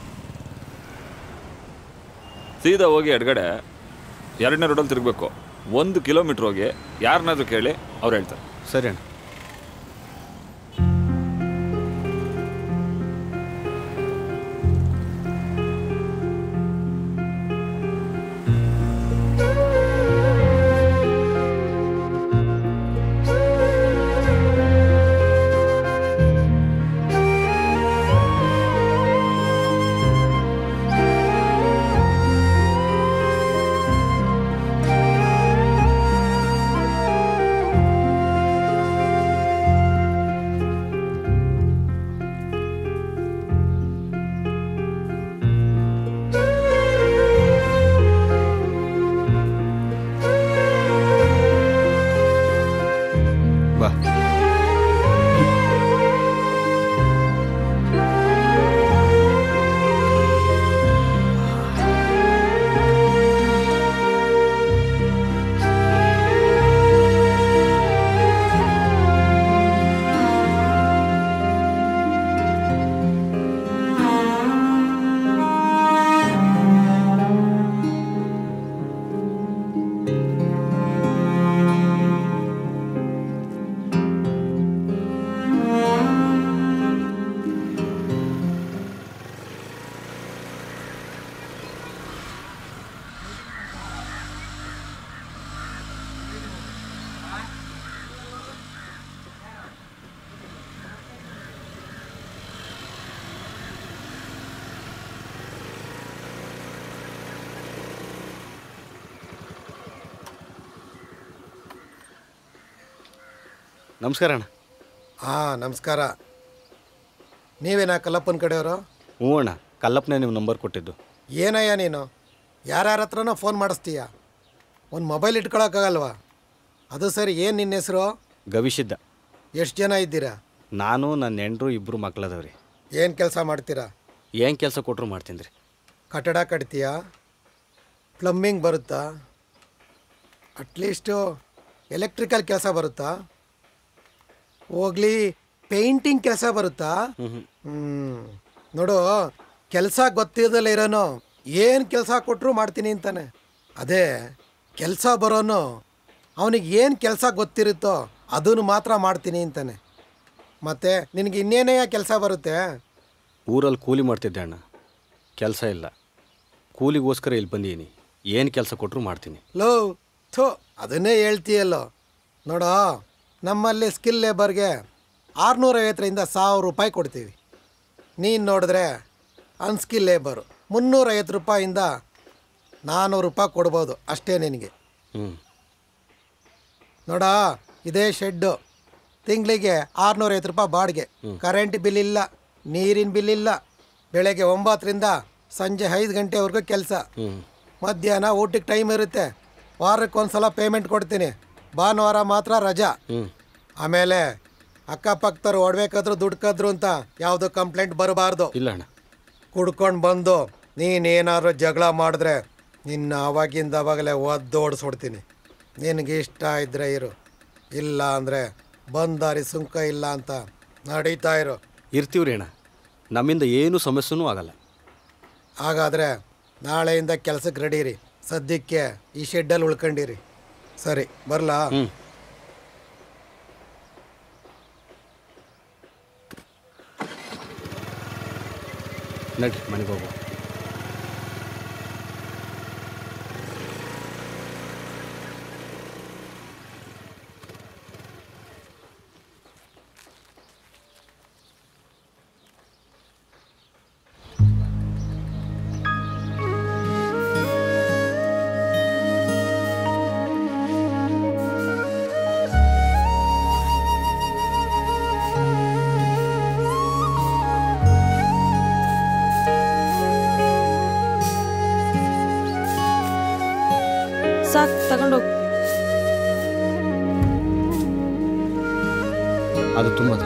ಸೀದಾ ಹೋಗಿ ಎಡಗಡೆ ಎರಡನೇ ರೋಡಲ್ಲಿ ತಿರುಗಬೇಕು ಒಂದು ಕಿಲೋಮೀಟ್ರ್ ಹೋಗಿ ಯಾರನ್ನಾದ್ರೂ ಕೇಳಿ ಅವ್ರು ಹೇಳ್ತಾರೆ ಸರಿ ಅಣ್ಣ ನಮಸ್ಕಾರ ಅಣ್ಣ ಹಾಂ ನಮಸ್ಕಾರ ನೀವೇನಾ ಕಲ್ಲಪ್ಪನ ಕಡೆಯವರು ಹ್ಞೂ ಅಣ್ಣ ಕಲ್ಲಪ್ಪನೇ ನಿಮ್ಮ ನಂಬರ್ ಕೊಟ್ಟಿದ್ದು ಏನಯ್ಯ ನೀನು ಯಾರ್ಯಾರ ಹತ್ರನೋ ಫೋನ್ ಮಾಡಿಸ್ತೀಯ ಒಂದು ಮೊಬೈಲ್ ಇಟ್ಕೊಳಕ್ಕಾಗಲ್ವಾ ಅದು ಸರಿ ಏನು ನಿನ್ನ ಹೆಸರು ಗವಿಸಿದ್ದ ಎಷ್ಟು ಜನ ಇದ್ದೀರಾ ನಾನು ನನ್ನ ಹೆಂಡ್ರು ಇಬ್ಬರು ಮಕ್ಳದವ್ರಿ ಏನು ಕೆಲಸ ಮಾಡ್ತೀರಾ ಏನು ಕೆಲಸ ಕೊಟ್ಟರು ಮಾಡ್ತೀನಿ ರೀ ಕಟ್ಟಡ ಕಟ್ತೀಯಾ ಪ್ಲಂಬಿಂಗ್ ಬರುತ್ತಾ ಅಟ್ಲೀಸ್ಟು ಎಲೆಕ್ಟ್ರಿಕಲ್ ಕೆಲಸ ಬರುತ್ತಾ ಹೋಗ್ಲಿ ಪೇಂಟಿಂಗ್ ಕೆಲಸ ಬರುತ್ತಾ ಹ್ಞೂ ನೋಡು ಕೆಲಸ ಗೊತ್ತಿದ್ದಲ್ಲ ಇರೋನು ಏನು ಕೆಲಸ ಕೊಟ್ಟರು ಮಾಡ್ತೀನಿ ಅಂತಾನೆ ಅದೇ ಕೆಲಸ ಬರೋನು ಅವನಿಗೆ ಏನು ಕೆಲಸ ಗೊತ್ತಿರುತ್ತೋ ಅದನ್ನು ಮಾತ್ರ ಮಾಡ್ತೀನಿ ಅಂತಾನೆ ಮತ್ತೆ ನಿನಗೆ ಇನ್ನೇನೇ ಕೆಲಸ ಬರುತ್ತೆ ಊರಲ್ಲಿ ಕೂಲಿ ಮಾಡ್ತಿದ್ದೆ ಅಣ್ಣ ಕೆಲಸ ಇಲ್ಲ ಕೂಲಿಗೋಸ್ಕರ ಇಲ್ಲಿ ಬಂದೀನಿ ಏನು ಕೆಲಸ ಕೊಟ್ಟರು ಮಾಡ್ತೀನಿ ಲೋ ಥೋ ಅದನ್ನೇ ಹೇಳ್ತೀಯಲ್ಲೋ ನೋಡೋ ನಮ್ಮಲ್ಲಿ ಸ್ಕಿಲ್ ಲೇಬರ್ಗೆ ಆರುನೂರೈವತ್ತರಿಂದ ಸಾವಿರ ರೂಪಾಯಿ ಕೊಡ್ತೀವಿ ನೀನು ನೋಡಿದ್ರೆ ಅನ್ಸ್ಕಿಲ್ ಲೇಬರು ಮುನ್ನೂರೈವತ್ತು ರೂಪಾಯಿಂದ ನಾನ್ನೂರು ರೂಪಾಯಿ ಕೊಡ್ಬೋದು ಅಷ್ಟೇ ನಿನಗೆ ಹ್ಞೂ ನೋಡ ಇದೇ ಶೆಡ್ಡು ತಿಂಗಳಿಗೆ ಆರುನೂರೈವತ್ತು ರೂಪಾಯಿ ಬಾಡಿಗೆ ಕರೆಂಟ್ ಬಿಲ್ ಇಲ್ಲ ನೀರಿನ ಬಿಲ್ ಇಲ್ಲ ಬೆಳಗ್ಗೆ ಒಂಬತ್ತರಿಂದ ಸಂಜೆ ಐದು ಗಂಟೆವರೆಗೂ ಕೆಲಸ ಹ್ಞೂ ಮಧ್ಯಾಹ್ನ ಊಟಕ್ಕೆ ಟೈಮ್ ಇರುತ್ತೆ ವಾರಕ್ಕೆ ಒಂದ್ಸಲ ಪೇಮೆಂಟ್ ಕೊಡ್ತೀನಿ ಭಾನುವಾರ ಮಾತ್ರ ರಜಾ ಹ್ಞೂ ಆಮೇಲೆ ಅಕ್ಕಪಕ್ಕದವ್ರು ಹೊಡ್ಬೇಕಾದ್ರು ದುಡ್ಡು ಕದ್ರು ಅಂತ ಯಾವುದೋ ಕಂಪ್ಲೇಂಟ್ ಬರಬಾರ್ದು ಇಲ್ಲ ಅಣ್ಣ ಕುಡ್ಕೊಂಡು ಬಂದು ನೀನೇನಾದ್ರು ಜಗಳ ಮಾಡಿದ್ರೆ ನಿನ್ನ ಅವಾಗಿಂದ ಅವಾಗಲೇ ಒದ್ದು ಓಡಿಸ್ಬಿಡ್ತೀನಿ ನಿನಗೆ ಇಷ್ಟ ಇದ್ರೆ ಇರು ಇಲ್ಲ ಅಂದರೆ ಬಂದಾರಿ ಸುಂಕ ಇಲ್ಲ ಅಂತ ನಡೀತಾ ಇರು ಇರ್ತೀವ್ರಿ ಅಣ್ಣ ನಮ್ಮಿಂದ ಏನೂ ಸಮಸ್ಯೆನೂ ಆಗಲ್ಲ ಹಾಗಾದರೆ ನಾಳೆಯಿಂದ ಕೆಲಸಕ್ಕೆ ರೆಡಿ ರೀ ಸದ್ಯಕ್ಕೆ ಈ ಶೆಡ್ಡಲ್ಲಿ ಉಳ್ಕೊಂಡಿರಿ ಸರಿ ಬರಲಾ ಹ್ಞೂ ನಡ್ರಿ ಮನೆಗೆ ಹೋಗು ಸಾಕು ತಗೊಂಡೋಗಿ ಅದು ತುಂಬದ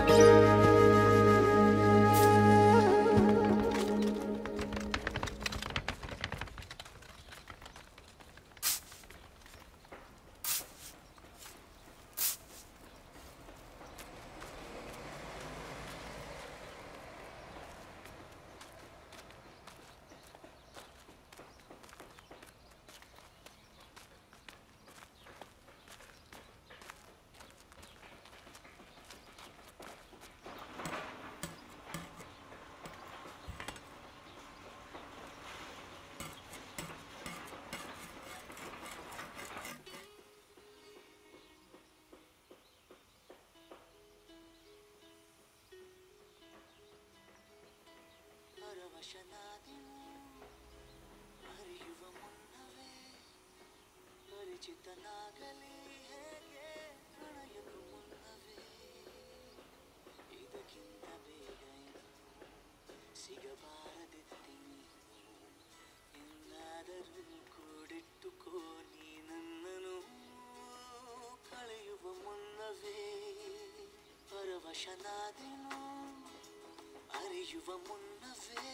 ಪರವಶನಾದೆನು ಅರಿಯುವ ಮುನ್ನವೇ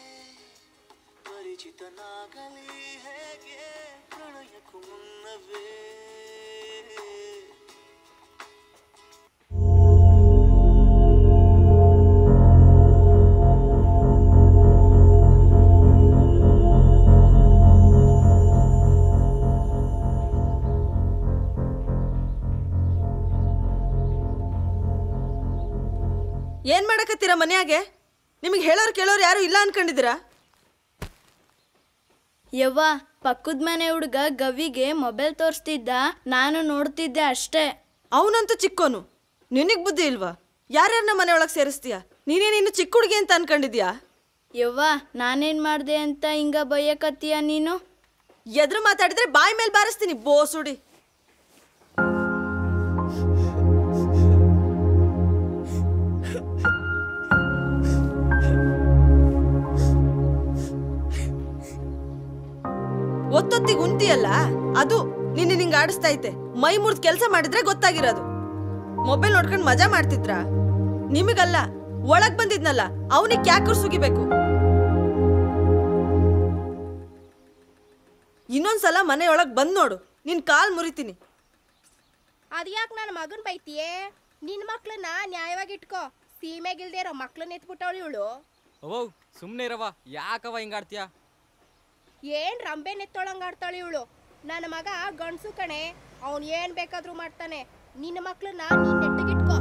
ಪರಿಚಿತನಾಗಲಿ ಹೇಗೆ ಪ್ರಣಯಕ್ಕೂ ಮುನ್ನವೇ ಏನು ಮಾಡಕತ್ತೀರ ಮನ್ಯಾಗೆ ನಿಮಗೆ ಹೇಳೋರು ಕೇಳೋರು ಯಾರು ಇಲ್ಲ ಅನ್ಕೊಂಡಿದ್ದೀರಾ ಯವ್ವ ಪಕ್ಕದ ಮನೆ ಹುಡುಗ ಗವಿಗೆ ಮೊಬೈಲ್ ತೋರಿಸ್ತಿದ್ದ ನಾನು ನೋಡ್ತಿದ್ದೆ ಅಷ್ಟೇ ಅವನಂತೂ ಚಿಕ್ಕೋನು ನಿನಗೆ ಬುದ್ಧಿ ಇಲ್ವಾ ಯಾರ್ಯಾರನ್ನ ಮನೆ ಒಳಗೆ ಸೇರಿಸ್ತೀಯ ನೀನೇನು ಇನ್ನು ಚಿಕ್ಕ ಹುಡುಗಿ ಅಂತ ಅನ್ಕೊಂಡಿದ್ಯಾ ಯವ್ವ ನಾನೇನ್ ಮಾಡ್ದೆ ಅಂತ ಹಿಂಗ ಬೈಯಕತ್ತೀಯ ನೀನು ಎದುರು ಮಾತಾಡಿದ್ರೆ ಬಾಯಿ ಮೇಲೆ ಬಾರಿಸ್ತೀನಿ ಬೋಸುಡಿ ಒತ್ತೊತ್ತಿಗೆ ಉಂತಿಯಲ್ಲ ಅದು ನಿನ್ನ ನಿಂಗೆ ಆಡಿಸ್ತಾ ಐತೆ ಮೈ ಮುರಿದ್ ಕೆಲಸ ಮಾಡಿದ್ರೆ ಗೊತ್ತಾಗಿರೋದು ಮೊಬೈಲ್ ನೋಡ್ಕೊಂಡು ಮಜಾ ಮಾಡ್ತಿದ್ರಾ ನಿಮಗಲ್ಲ ಒಳಗ್ ಬಂದಿದ್ನಲ್ಲ ಅವನಿಗೆ ಯಾಕರ್ ಸುಗಿಬೇಕು ಇನ್ನೊಂದ್ಸಲ ಮನೆಯೊಳಗ್ ಬಂದ್ ನೋಡು ನಿನ್ ಕಾಲ್ ಮುರಿತೀನಿ ಅದ್ಯಾಕೆ ನನ್ನ ಮಗನ್ ಬೈತಿಯೇ ನಿನ್ನ ಮಕ್ಳನ್ನ ನ್ಯಾಯವಾಗಿ ಇಟ್ಕೋ ಸೀಮೆಗಿಲ್ದೇ ಇರೋ ಮಕ್ಳನ್ನ ಎತ್ಬಿಟ್ಟವಳು ಇವಳು ಅವ್ವ ಸುಮ್ಮನೆ ಇರವ ಯಾಕವ ಹಿಂಗಾಡ್ತೀಯ ಏನ್ ರಂಬೆ ನೆತ್ತೊಳಂಗ್ ಆಡ್ತಾಳೆ ಇವಳು ನನ್ನ ಮಗ ಗಂಡ್ಸು ಕಣೆ ಅವ್ನ್ ಏನ್ ಬೇಕಾದ್ರೂ ಮಾಡ್ತಾನೆ ನಿನ್ನ ಮಕ್ಳನ್ನ ನೀನ್ ನೆಟ್ಟಗಿಟ್ಕೋ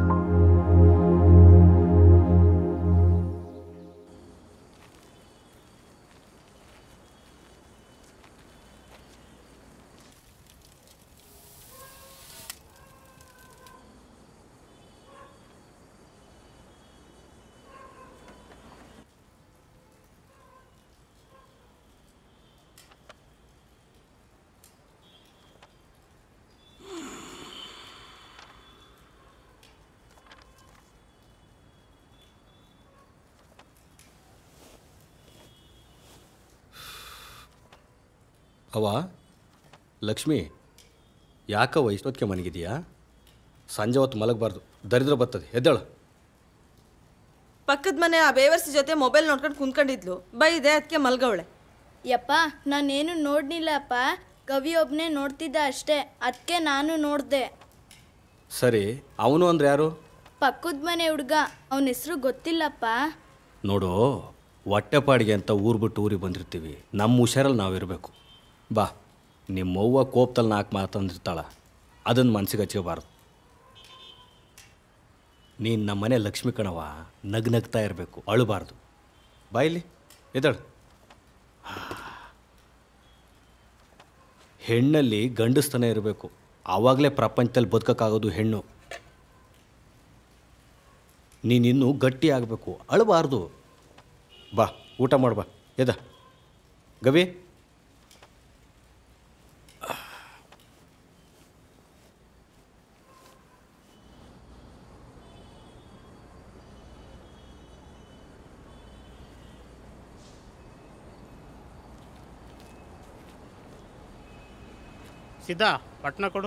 ಅವ ಲಕ್ಷ್ಮಿ ಯಾಕವ್ವ ಇಷ್ಟೊತ್ತಿಗೆ ಮನಗಿದೆಯಾ ಸಂಜೆ ಹೊತ್ತು ಮಲಗಬಾರ್ದು ದರಿದ್ರ ಬರ್ತದೆ ಎದ್ದೇಳು ಪಕ್ಕದ ಮನೆ ಆ ಬೇವರ್ಸಿ ಜೊತೆ ಮೊಬೈಲ್ ನೋಡ್ಕೊಂಡು ಕುಂತ್ಕೊಂಡಿದ್ಲು ಬೈದೆ ಅದಕ್ಕೆ ಮಲ್ಗವಳೆ ಯಪ್ಪ ನಾನೇನು ನೋಡ್ನಿಲ್ಲಪ್ಪ ಕವಿ ಒಬ್ನೇ ನೋಡ್ತಿದ್ದ ಅಷ್ಟೇ ಅದಕ್ಕೆ ನಾನು ನೋಡ್ದೆ ಸರಿ ಅವನು ಅಂದ್ರೆ ಯಾರು ಪಕ್ಕದ ಮನೆ ಹುಡ್ಗ ಅವನ ಹೆಸರು ಗೊತ್ತಿಲ್ಲಪ್ಪ ನೋಡು ಹೊಟ್ಟೆಪಾಡಿಗೆ ಅಂತ ಊರು ಬಿಟ್ಟು ಊರಿಗೆ ಬಂದಿರ್ತೀವಿ ನಮ್ಮ ಹುಷಾರಲ್ಲಿ ನಾವಿರಬೇಕು ಬಾ ನಿಮ್ಮವ್ವ ಕೋಪದಲ್ಲಿ ನಾಲ್ಕು ಮಾತಂದಿರ್ತಾಳ ಅದನ್ನು ಮನ್ಸಿಗೆ ಹಚ್ಕೋಬಾರ್ದು ನೀನು ನಮ್ಮ ಮನೆ ಲಕ್ಷ್ಮಿ ಕಣವ ನಗ್ ನಗ್ತಾ ಇರಬೇಕು ಅಳಬಾರ್ದು ಬಾಯಿಲಿ ಎದಳು ಹೆಣ್ಣಲ್ಲಿ ಗಂಡಸ್ತನ ಇರಬೇಕು ಆವಾಗಲೇ ಪ್ರಪಂಚದಲ್ಲಿ ಬದುಕೋಕ್ಕಾಗೋದು ಹೆಣ್ಣು ನೀನಿನ್ನೂ ಗಟ್ಟಿ ಆಗಬೇಕು ಅಳಬಾರ್ದು ಬಾ ಊಟ ಮಾಡು ಬಾ ಎದ ಗವಿ ಸಿದ್ಧಾ ಪಟ್ನ ಕೊಡು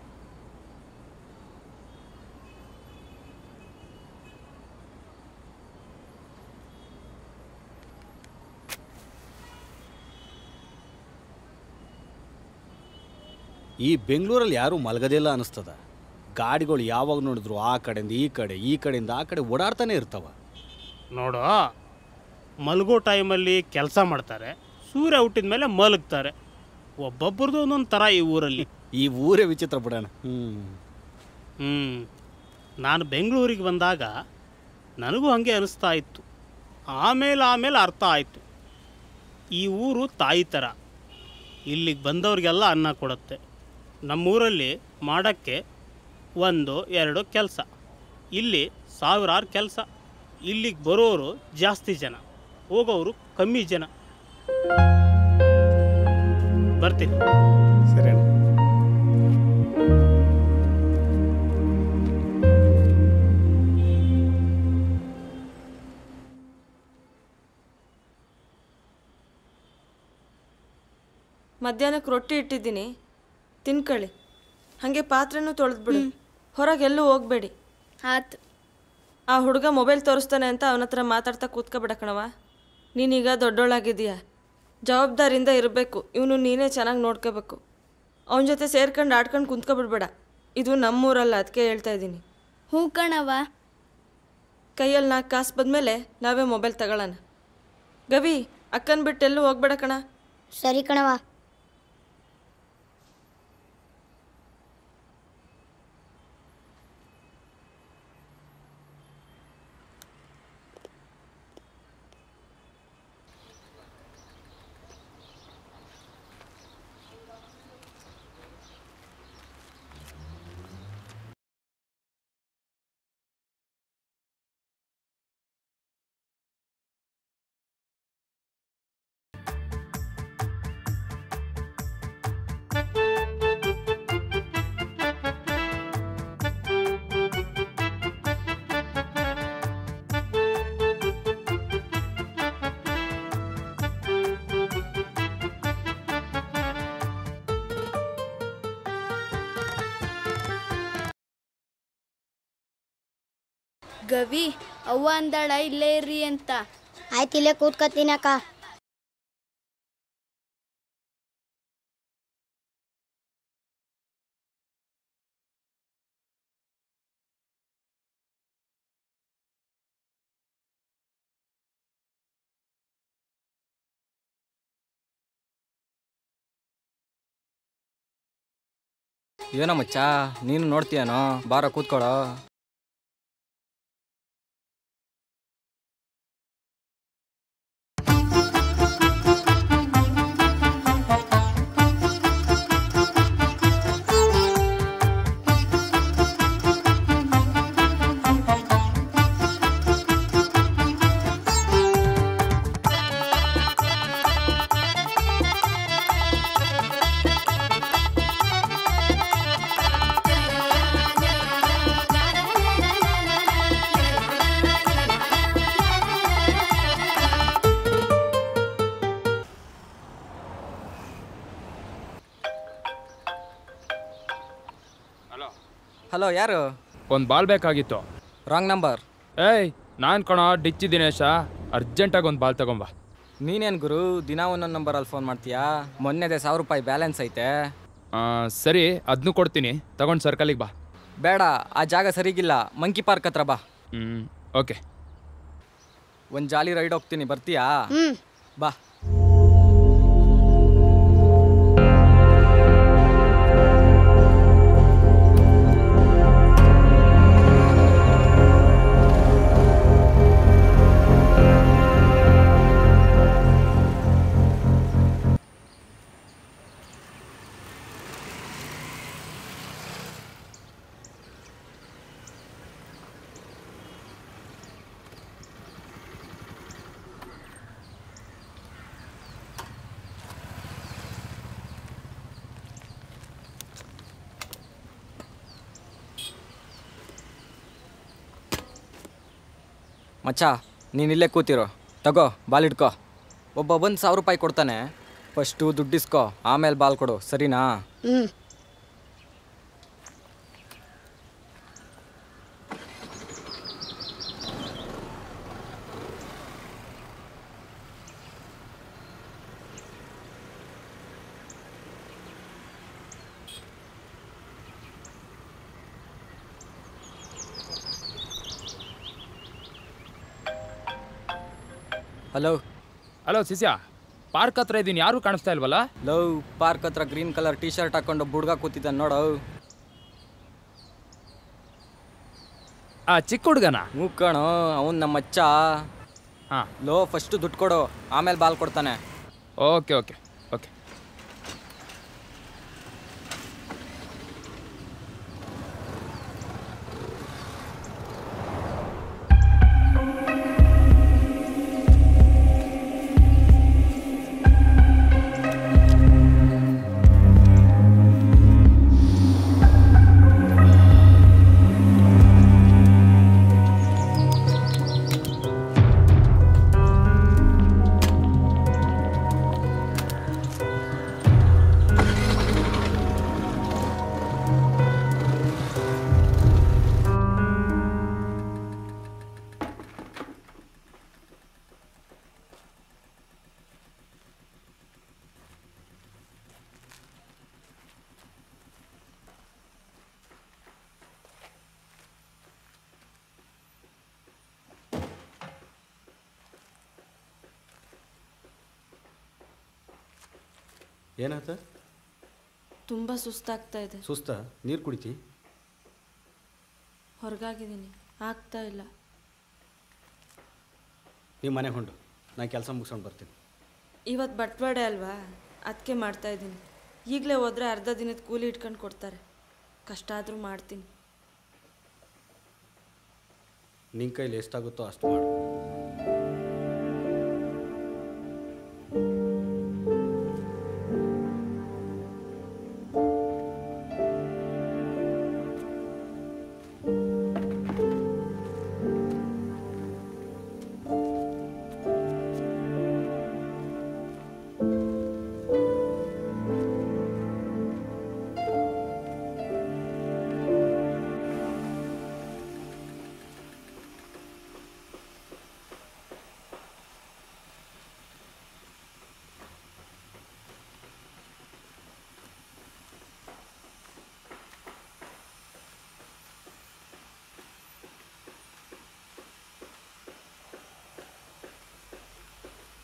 ಈ ಬೆಂಗಳೂರಲ್ಲಿ ಯಾರೂ ಮಲಗದಿಲ್ಲ ಅನ್ನಿಸ್ತದ ಗಾಡಿಗಳು ಯಾವಾಗ ನೋಡಿದ್ರು ಆ ಕಡೆಯಿಂದ ಈ ಕಡೆ ಈ ಕಡೆಯಿಂದ ಆ ಕಡೆ ಓಡಾಡ್ತಾನೆ ಇರ್ತಾವ ನೋಡು ಮಲಗೋ ಟೈಮಲ್ಲಿ ಕೆಲಸ ಮಾಡ್ತಾರೆ ಸೂರ್ಯ ಹುಟ್ಟಿದ ಮೇಲೆ ಮಲಗ್ತಾರೆ ಒಬ್ಬೊಬ್ರದ್ದು ಒಂದೊಂದು ಥರ ಈ ಊರಲ್ಲಿ ಈ ಊರೇ ವಿಚಿತ್ರ ಬಿಡೋಣ ಹ್ಞೂ ಹ್ಞೂ ನಾನು ಬೆಂಗಳೂರಿಗೆ ಬಂದಾಗ ನನಗೂ ಹಾಗೆ ಅನಿಸ್ತಾ ಇತ್ತು ಆಮೇಲೆ ಆಮೇಲೆ ಅರ್ಥ ಆಯಿತು ಈ ಊರು ತಾಯಿ ಥರ ಇಲ್ಲಿಗೆ ಬಂದವ್ರಿಗೆಲ್ಲ ಅನ್ನ ಕೊಡುತ್ತೆ ನಮ್ಮೂರಲ್ಲಿ ಮಾಡೋಕ್ಕೆ ಒಂದು ಎರಡು ಕೆಲಸ ಇಲ್ಲಿ ಸಾವಿರಾರು ಕೆಲಸ ಇಲ್ಲಿಗೆ ಬರೋರು ಜಾಸ್ತಿ ಜನ ಹೋಗೋರು ಕಮ್ಮಿ ಜನ ಬರ್ತೀನಿ ಸರಿ ಮಧ್ಯಾಹ್ನಕ್ಕೆ ರೊಟ್ಟಿ ಇಟ್ಟಿದ್ದೀನಿ ತಿನ್ಕೊಳ್ಳಿ ಹಾಗೆ ಪಾತ್ರೆನೂ ತೊಳೆದ್ಬಿಡು ಹೊರಗೆ ಎಲ್ಲೂ ಹೋಗ್ಬೇಡಿ ಆತು ಆ ಹುಡುಗ ಮೊಬೈಲ್ ತೋರಿಸ್ತಾನೆ ಅಂತ ಅವನ ಹತ್ರ ಮಾತಾಡ್ತಾ ಕೂತ್ಕೊಬೇಡ ಕಣವ ನೀನೀಗ ದೊಡ್ಡೋಳಾಗಿದೀಯ ಜವಾಬ್ದಾರಿಯಿಂದ ಇರಬೇಕು ಇವನು ನೀನೇ ಚೆನ್ನಾಗಿ ನೋಡ್ಕೋಬೇಕು ಅವನ ಜೊತೆ ಸೇರ್ಕೊಂಡು ಆಡ್ಕೊಂಡು ಕುಂತ್ಕೊಬಿಡ್ಬೇಡ ಇದು ನಮ್ಮೂರಲ್ಲ ಅದಕ್ಕೆ ಹೇಳ್ತಾ ಇದ್ದೀನಿ ಹ್ಞೂ ಕಣವ ಕೈಯಲ್ಲಿ ನಾಲ್ಕು ಕಾಸು ಬಂದಮೇಲೆ ನಾವೇ ಮೊಬೈಲ್ ತಗೊಳ್ಳೋಣ ಗವಿ ಅಕ್ಕನ ಬಿಟ್ಟು ಎಲ್ಲೂ ಹೋಗ್ಬೇಡ ಕಣ ಸರಿ ಕಣವ ಗವಿ ಅವ್ವ ಅಂದಾಳ ಇಲ್ಲೇ ಇರ್ರಿ ಅಂತ ಆಯ್ತು ಇಲ್ಲೇ ಕೂತ್ಕೊತೀನಕ್ಕ ಏನೋ ಮಚ್ಚ ನೀನು ನೋಡ್ತೀಯನೋ ಬಾರ ಕೂತ್ಕೊಳೋ ಹಲೋ ಯಾರು ಒಂದು ಬಾಲ್ ಬೇಕಾಗಿತ್ತು ರಾಂಗ್ ನಂಬರ್ ಏಯ್ ನಾನು ಕಣೋ ಡಿಚ್ಚಿ ದಿನೇಶ ಅರ್ಜೆಂಟಾಗಿ ಒಂದು ಬಾಲ್ ತಗೊಂಬ ನೀನೇನು ಗುರು ದಿನ ಒಂದೊಂದು ನಂಬರಲ್ಲಿ ಫೋನ್ ಮಾಡ್ತೀಯಾ ಮೊನ್ನೆದೆ ಸಾವಿರ ರೂಪಾಯಿ ಬ್ಯಾಲೆನ್ಸ್ ಐತೆ ಆ, ಸರಿ ಅದನ್ನು ಕೊಡ್ತೀನಿ ತಗೊಂಡು ಸರ್ಕಲಿಗೆ ಬಾ ಬೇಡ ಆ ಜಾಗ ಸರಿಗಿಲ್ಲ ಮಂಕಿ ಪಾರ್ಕ್ ಹತ್ರ ಬಾ ಹ್ಞೂ ಓಕೆ ಒಂದು ಜಾಲಿ ರೈಡ್ ಹೋಗ್ತೀನಿ ಬರ್ತೀಯಾ ಬಾ ಮಚ್ಚ ನೀನು ಇಲ್ಲೇ ಕೂತಿರೋ ತಗೋ ಬಾಲ್ ಇಟ್ಕೋ ಒಬ್ಬ ಬಂದು ಸಾವಿರ ರೂಪಾಯಿ ಕೊಡ್ತಾನೆ ಫಸ್ಟು ದುಡ್ಡಿಸ್ಕೋ ಆಮೇಲೆ ಬಾಲ್ ಕೊಡು ಸರಿನಾ ಹ್ಮ್ ಹಲೋ ಹಲೋ ಸಿಸ್ಯಾ ಪಾರ್ಕ್ ಹತ್ರ ಇದ್ದೀನಿ ಯಾರೂ ಕಾಣಿಸ್ತಾ ಇಲ್ವಲ್ಲ ಲವ್ ಪಾರ್ಕ್ ಹತ್ರ ಗ್ರೀನ್ ಕಲರ್ ಟೀ ಶರ್ಟ್ ಹಾಕೊಂಡು ಹುಡುಗ ಕೂತಿದ್ದಾನೆ ನೋಡು ಆ ಚಿಕ್ಕ ಹುಡುಗನ ಹ್ಞೂ ಕಣೋ ಅವ್ನು ನಮ್ಮ ಮಚ್ಚ ಹಾಂ ಲೋ ಫಸ್ಟು ದುಡ್ಡು ಕೊಡು ಆಮೇಲೆ ಬಾಲ್ ಕೊಡ್ತಾನೆ ಓಕೆ ಓಕೆ ಓಕೆ ಏನಾಯ್ತ ತುಂಬ ಸುಸ್ತಾಗ್ತಾ ಇದೆ ಸುಸ್ತ ನೀರು ಕುಡಿತಿ ಹೊರಗಾಗಿದ್ದೀನಿ ಆಗ್ತಾ ಇಲ್ಲ ನಿಮ್ಮ ಮನೆ ಹೊಂಡು ನಾನು ಕೆಲಸ ಮುಗಿಸ್ಕೊಂಡು ಬರ್ತೀನಿ ಇವತ್ತು ಬಟ್ವಾಡೆ ಅಲ್ವಾ ಅದಕ್ಕೆ ಮಾಡ್ತಾ ಇದ್ದೀನಿ ಈಗಲೇ ಹೋದ್ರೆ ಅರ್ಧ ದಿನದ ಕೂಲಿ ಇಟ್ಕೊಂಡು ಕೊಡ್ತಾರೆ ಕಷ್ಟ ಆದರೂ ಮಾಡ್ತೀನಿ ನಿನ್ನ ಕೈಲಿ ಎಷ್ಟಾಗುತ್ತೋ ಅಷ್ಟು ಮಾಡು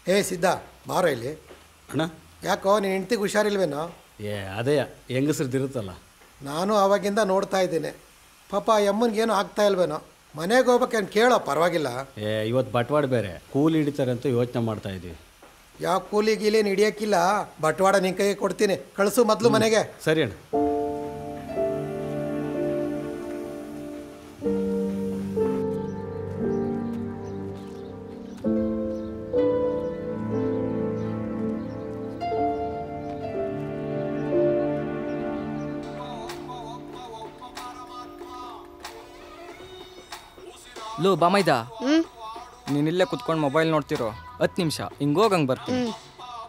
ಏ ಸಿದ್ಧ ಬಾರೋ ಇಲ್ಲಿ ಅಣ್ಣ ಯಾಕೋ ನೀನು ಹೆಂಡ್ತಿಗೆ ಹುಷಾರಿಲ್ವೇನೋ ಏ ಅದೇ ಹೆಂಗಸ್ರದ್ದು ಇರುತ್ತಲ್ಲ ನಾನು ಆವಾಗಿಂದ ನೋಡ್ತಾ ಇದ್ದೀನಿ ಪಾಪ ಯಮ್ಮನಿಗೇನು ಆಗ್ತಾ ಇಲ್ವೇನೋ ಮನೆಗೆ ಹೋಗ್ಬೇಕೇನು ಕೇಳೋ ಪರವಾಗಿಲ್ಲ ಏ ಇವತ್ತು ಬಟ್ವಾಡ ಬೇರೆ ಕೂಲಿ ಹಿಡಿತಾರೆ ಅಂತ ಯೋಚನೆ ಮಾಡ್ತಾ ಇದ್ದೀವಿ ಯಾವ ಕೂಲಿ ಗೀಲಿ ಹಿಡಿಯೋಕ್ಕಿಲ್ಲ ಬಟ್ವಾಡ ನಿನ್ನ ಕೈಗೆ ಕೊಡ್ತೀನಿ ಕಳಿಸು ಮೊದಲು ಮನೆಗೆ ಸರಿ ಅಣ್ಣ ಲೋ ಬಾಮೈದ ಹ್ಮ್ ನೀನಿಲ್ಲೇ ಕುತ್ಕೊಂಡು ಮೊಬೈಲ್ ನೋಡ್ತಿರೋ ಹತ್ತು ನಿಮಿಷ ಹಿಂಗೋಗಂಗೆ ಬರ್ತೀನಿ ಹ್ಮ್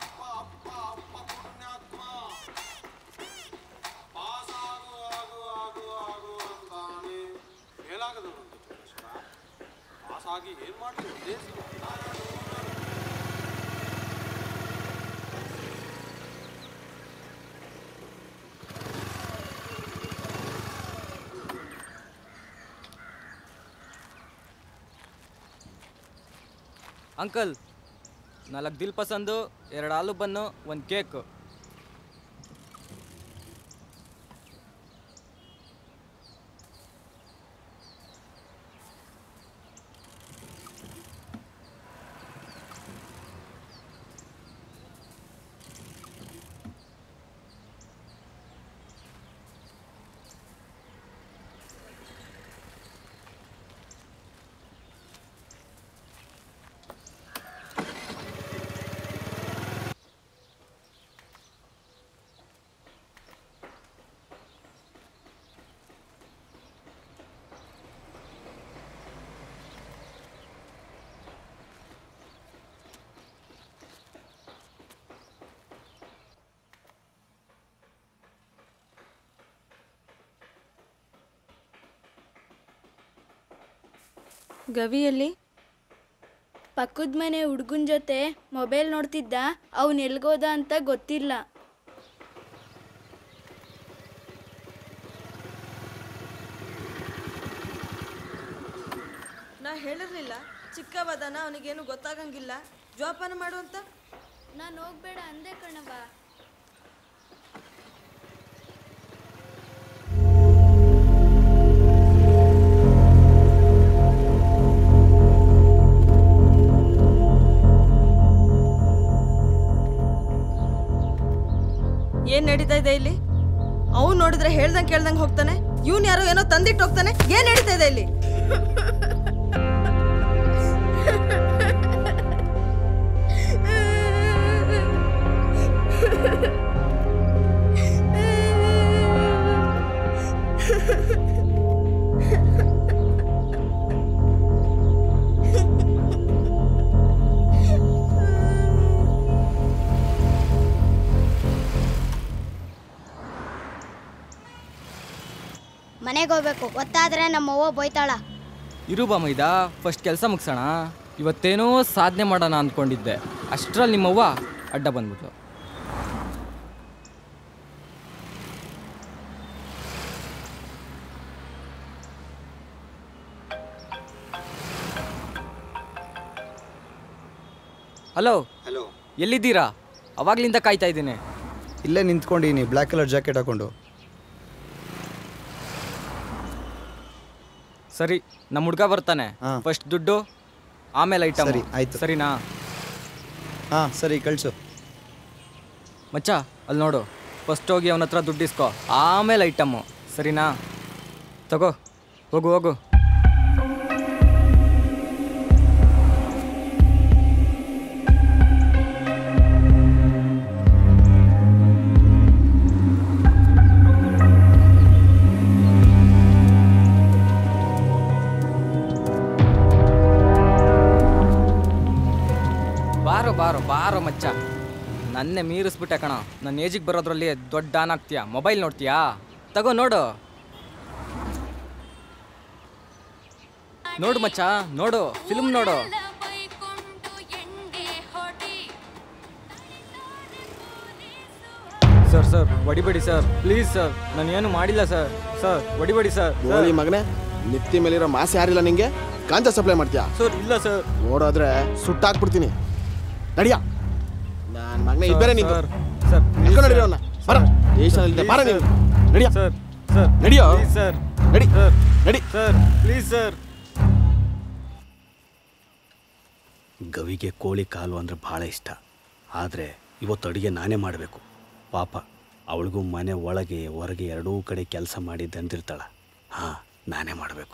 ಅಂಕಲ್ ನಾಲ್ಕು ದಿಲ್ ಪಸಂದು ಎರಡು ಆಲೂ ಬನ್ನು ಒಂದು ಕೇಕ್ ಗವಿಯಲ್ಲಿ ಪಕ್ಕದ ಮನೆ ಹುಡುಗನ ಜೊತೆ ಮೊಬೈಲ್ ನೋಡ್ತಿದ್ದ ಅವನು ಎಲ್ಗೋದ ಅಂತ ಗೊತ್ತಿಲ್ಲ ನಾ ಹೇಳಿರ್ಲಿಲ್ಲ ಚಿಕ್ಕವದನ ಅವನಿಗೇನು ಗೊತ್ತಾಗಂಗಿಲ್ಲ ಜೋಪಾನ ಮಾಡು ಅಂತ ನಾನು ಹೋಗ್ಬೇಡ ಅಂದೆ ಕಣವ ಏನ್ ನಡೀತಾ ಇದೆ ಇಲ್ಲಿ ಅವ್ನು ನೋಡಿದ್ರೆ ಹೇಳ್ದಂಗೆ ಕೇಳ್ದಂಗೆ ಹೋಗ್ತಾನೆ ಇವ್ನು ಯಾರೋ ಏನೋ ತಂದಿಟ್ಟು ಹೋಗ್ತಾನೆ ಏನ್ ನಡೀತಾ ಇದೆ ಇಲ್ಲಿ ಮನೆಗೆ ಹೋಗ್ಬೇಕು ಗೊತ್ತಾದ್ರೆ ನಮ್ಮವ್ವ ಬೈತಾಳ ಇರು ಬಾಮೈದ ಫಸ್ಟ್ ಕೆಲಸ ಮುಗಿಸೋಣ ಇವತ್ತೇನೋ ಸಾಧನೆ ಮಾಡೋಣ ಅಂದ್ಕೊಂಡಿದ್ದೆ ಅಷ್ಟರಲ್ಲಿ ನಿಮ್ಮವ್ವ ಅಡ್ಡ ಬಂದ್ಬಿಟ್ಲು ಹಲೋ ಹಲೋ ಎಲ್ಲಿದ್ದೀರಾ ಅವಾಗ್ಲಿಂದ ಕಾಯ್ತಾ ಇದ್ದೀನಿ ಇಲ್ಲೇ ನಿಂತ್ಕೊಂಡಿನಿ ಬ್ಲ್ಯಾಕ್ ಕಲರ್ ಜಾಕೆಟ್ ಹಾಕೊಂಡು ಸರಿ ನಮ್ಮ ಹುಡ್ಗ ಬರ್ತಾನೆ ಫಸ್ಟ್ ದುಡ್ಡು ಆಮೇಲೆ ಐಟಮ್ ಸರಿ, ಆಯ್ತು. ಸರಿನಾ ಹಾಂ ಸರಿ ಕಳಿಸು ಮಚ್ಚ ಅಲ್ಲಿ ನೋಡು ಫಸ್ಟ್ ಹೋಗಿ ಅವನ ಹತ್ರ ದುಡ್ಡು ಇಸ್ಕೋ ಆಮೇಲೆ ಐಟಮ್ಮು ಸರಿನಾ ತಗೋ ಹೋಗು ಹೋಗು ಬಾರೋ ಬಾರೋ ಬಾರೋ ಮಚ್ಚ ನನ್ನೇ ಮೀರಿಸ್ಬಿಟ್ಟೆ ಕಣ ನನ್ನ ಏಜಿಗೆ ಬರೋದ್ರಲ್ಲಿ ದೊಡ್ಡ ಆನ್ ಆಗ್ತೀಯಾ ಮೊಬೈಲ್ ನೋಡ್ತೀಯಾ ತಗೋ ನೋಡು ನೋಡು ಮಚ್ಚ ನೋಡು ಫಿಲ್ಮ್ ನೋಡು ಸರ್ ಸರ್ ಹೊಡಿಬೇಡಿ ಸರ್ ಪ್ಲೀಸ್ ಸರ್ ನಾನು ಏನು ಮಾಡಿಲ್ಲ ಸರ್ ಸರ್ ಹೊಡಿಬೇಡಿ ಸರ್ ಗೋಲಿ ಮಗನೇ ನೆತ್ತಿ ಮೇಲಿರೋ ಮಾಸೆ ಯಾರಿಲ್ಲ ನಿಂಗೆ ಗಾಂಜಾ ಸಪ್ಲೈ ಮಾಡ್ತೀಯಾ ಸರ್ ಇಲ್ಲ ಸರ್ ನೋಡೋದ್ರೆ ಸುಟ್ಟಾಕ್ಬಿಡ್ತೀನಿ ನಡಿಯ ನಾನು ಮಗನೇ ಇದು ಬೇರೆ ನಿಂತು ಸರ್ ಎಳ್ಕೊಂಡು ನಡೀರಿ ಅವನ್ನ ಬರ ದೇಶ ಇಲ್ಲದೆ ಬರ ನೀನು ನಡಿಯ ಸರ್ ಸರ್ ನಡಿಯೋ ಸರ್ ನಡಿ ಸರ್ ನಡಿ ಸರ್ ಪ್ಲೀಸ್ ಸರ್ ಗವಿಗೆ ಕೋಳಿ ಕಾಲು ಅಂದರೆ ಭಾಳ ಇಷ್ಟ ಆದರೆ ಇವತ್ತು ಅಡುಗೆ ನಾನೇ ಮಾಡಬೇಕು ಪಾಪ ಅವಳಿಗೂ ಮನೆ ಒಳಗೆ ಹೊರಗೆ ಎರಡೂ ಕಡೆ ಕೆಲಸ ಮಾಡಿ ದಂದಿರ್ತಾಳೆ ಹಾಂ ನಾನೇ ಮಾಡಬೇಕು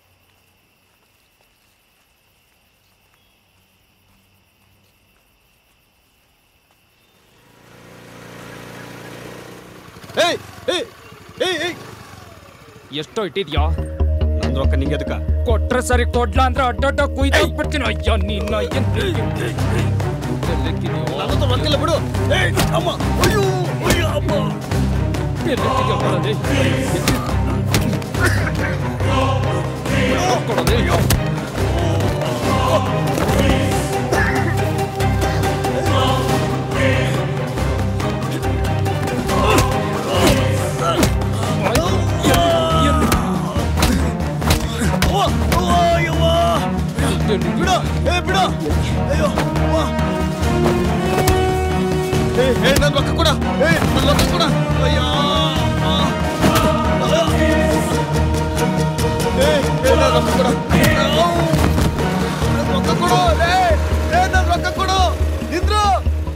ಏಯ್ ಏಯ್ ಏಯ್ ಏಯ್ ಎಷ್ಟೋ ಇಟ್ಟಿದ್ಯಾ ನಂದು ರೊಕ್ಕ ನಿಂಗೆ ಅದಕ್ಕೆ ಕೊಟ್ರೆ ಸರಿ ಕೊಡ್ಲ ಅಂದ್ರೆ ಅಡ್ಡಡ್ಡ ಕುಯ್ದಾಕ್ಬಿಡ್ತೀನಿ ಅಯ್ಯೋ ನಿನ್ನ ಏನ್ ನನ್ನದು ರೊಕ್ಕಿಲ್ಲ ಬಿಡು ಏಯ್ ಅಮ್ಮ ಅಯ್ಯೋ ಅಯ್ಯೋ ಅಮ್ಮ ಬಿಡು ಏ ಬಿಡು ಅಯ್ಯೋ ಅವ್ವ. ಏ ಏ ನನ್ನ ರೊಕ್ಕ ಕೊಡ ಏ ನನ್ನ ರೊಕ್ಕ ಕೊಡ ಅಯ್ಯೋ ಆ. ಏ ಏ ನನ್ನ ರೊಕ್ಕ ಕೊಡ ಔ. ನನ್ನ ರೊಕ್ಕ ಕೊಡು ಏ ಏ ನನ್ನ ರೊಕ್ಕ ಕೊಡು ನಿಂದ್ರು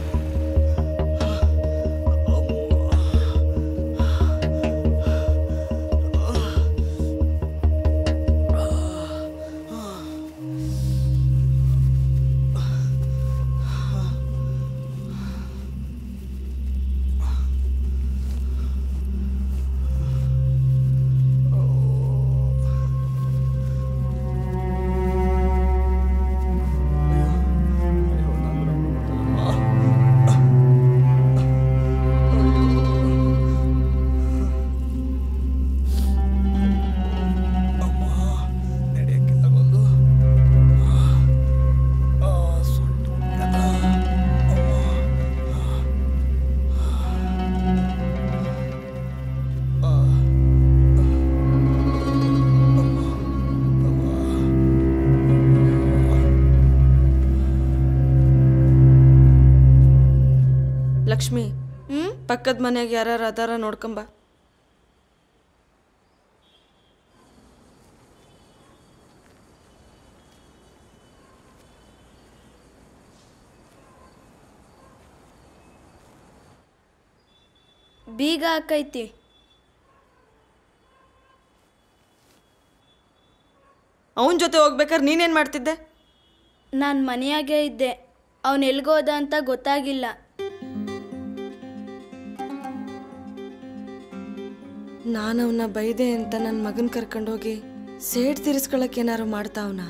ಲಕ್ಷ್ಮಿ ಪಕ್ಕದ ಮನೆಯಾಗ ಯಾರು ಅದಾರ ನೋಡ್ಕೊಂಬ ಬೀಗ ಹಾಕೈತಿ ಅವನ ಜೊತೆ ಹೋಗ್ಬೇಕಾದ್ರೆ ನೀನೇನು ಮಾಡ್ತಿದ್ದೆ ನಾನು ಮನೆಯಾಗೇ ಇದ್ದೆ ಅವನು ಎಲ್ಗೋದ ಅಂತ ಗೊತ್ತಾಗಿಲ್ಲ ನಾನು ಅವನ್ನ ಬೈದೆ ಅಂತ ನನ್ನ ಮಗನ ಕರ್ಕೊಂಡೋಗಿ ಸೇಡ್ ತೀರಿಸ್ಕೊಳಕ್ಕೆ ಏನಾರು ಮಾಡ್ತಾವನ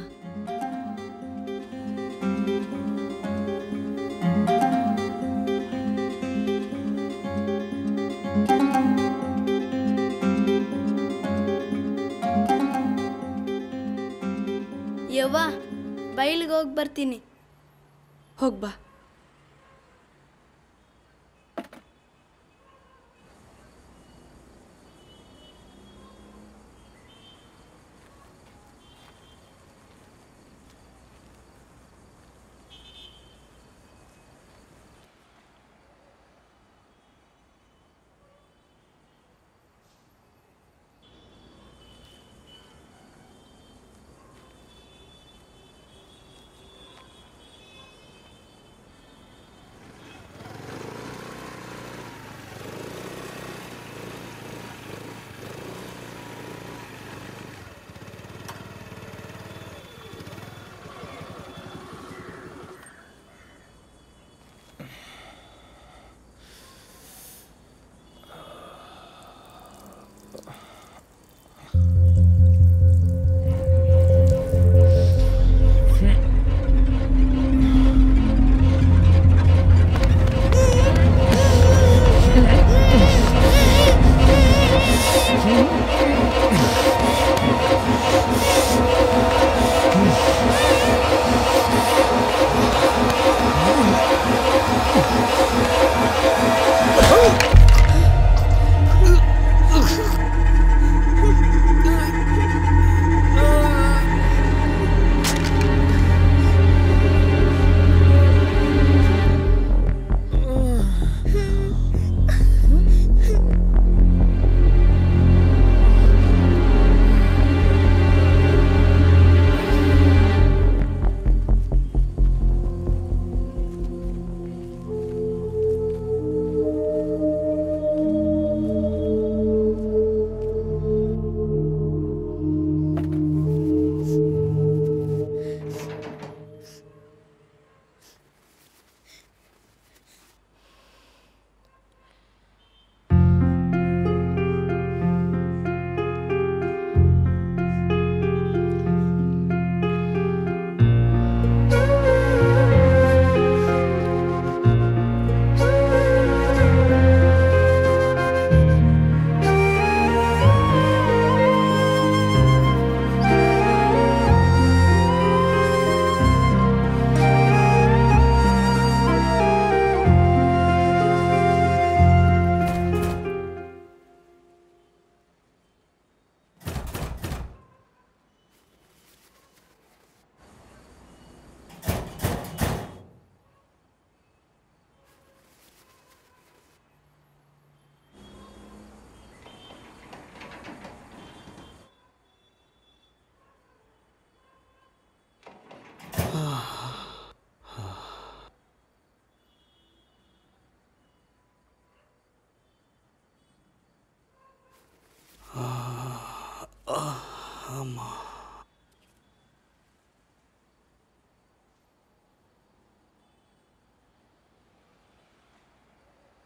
ಯವ್ವ ಬೈಲಿಗೆ ಹೋಗಿ ಬರ್ತೀನಿ ಹೋಗ್ಬಾ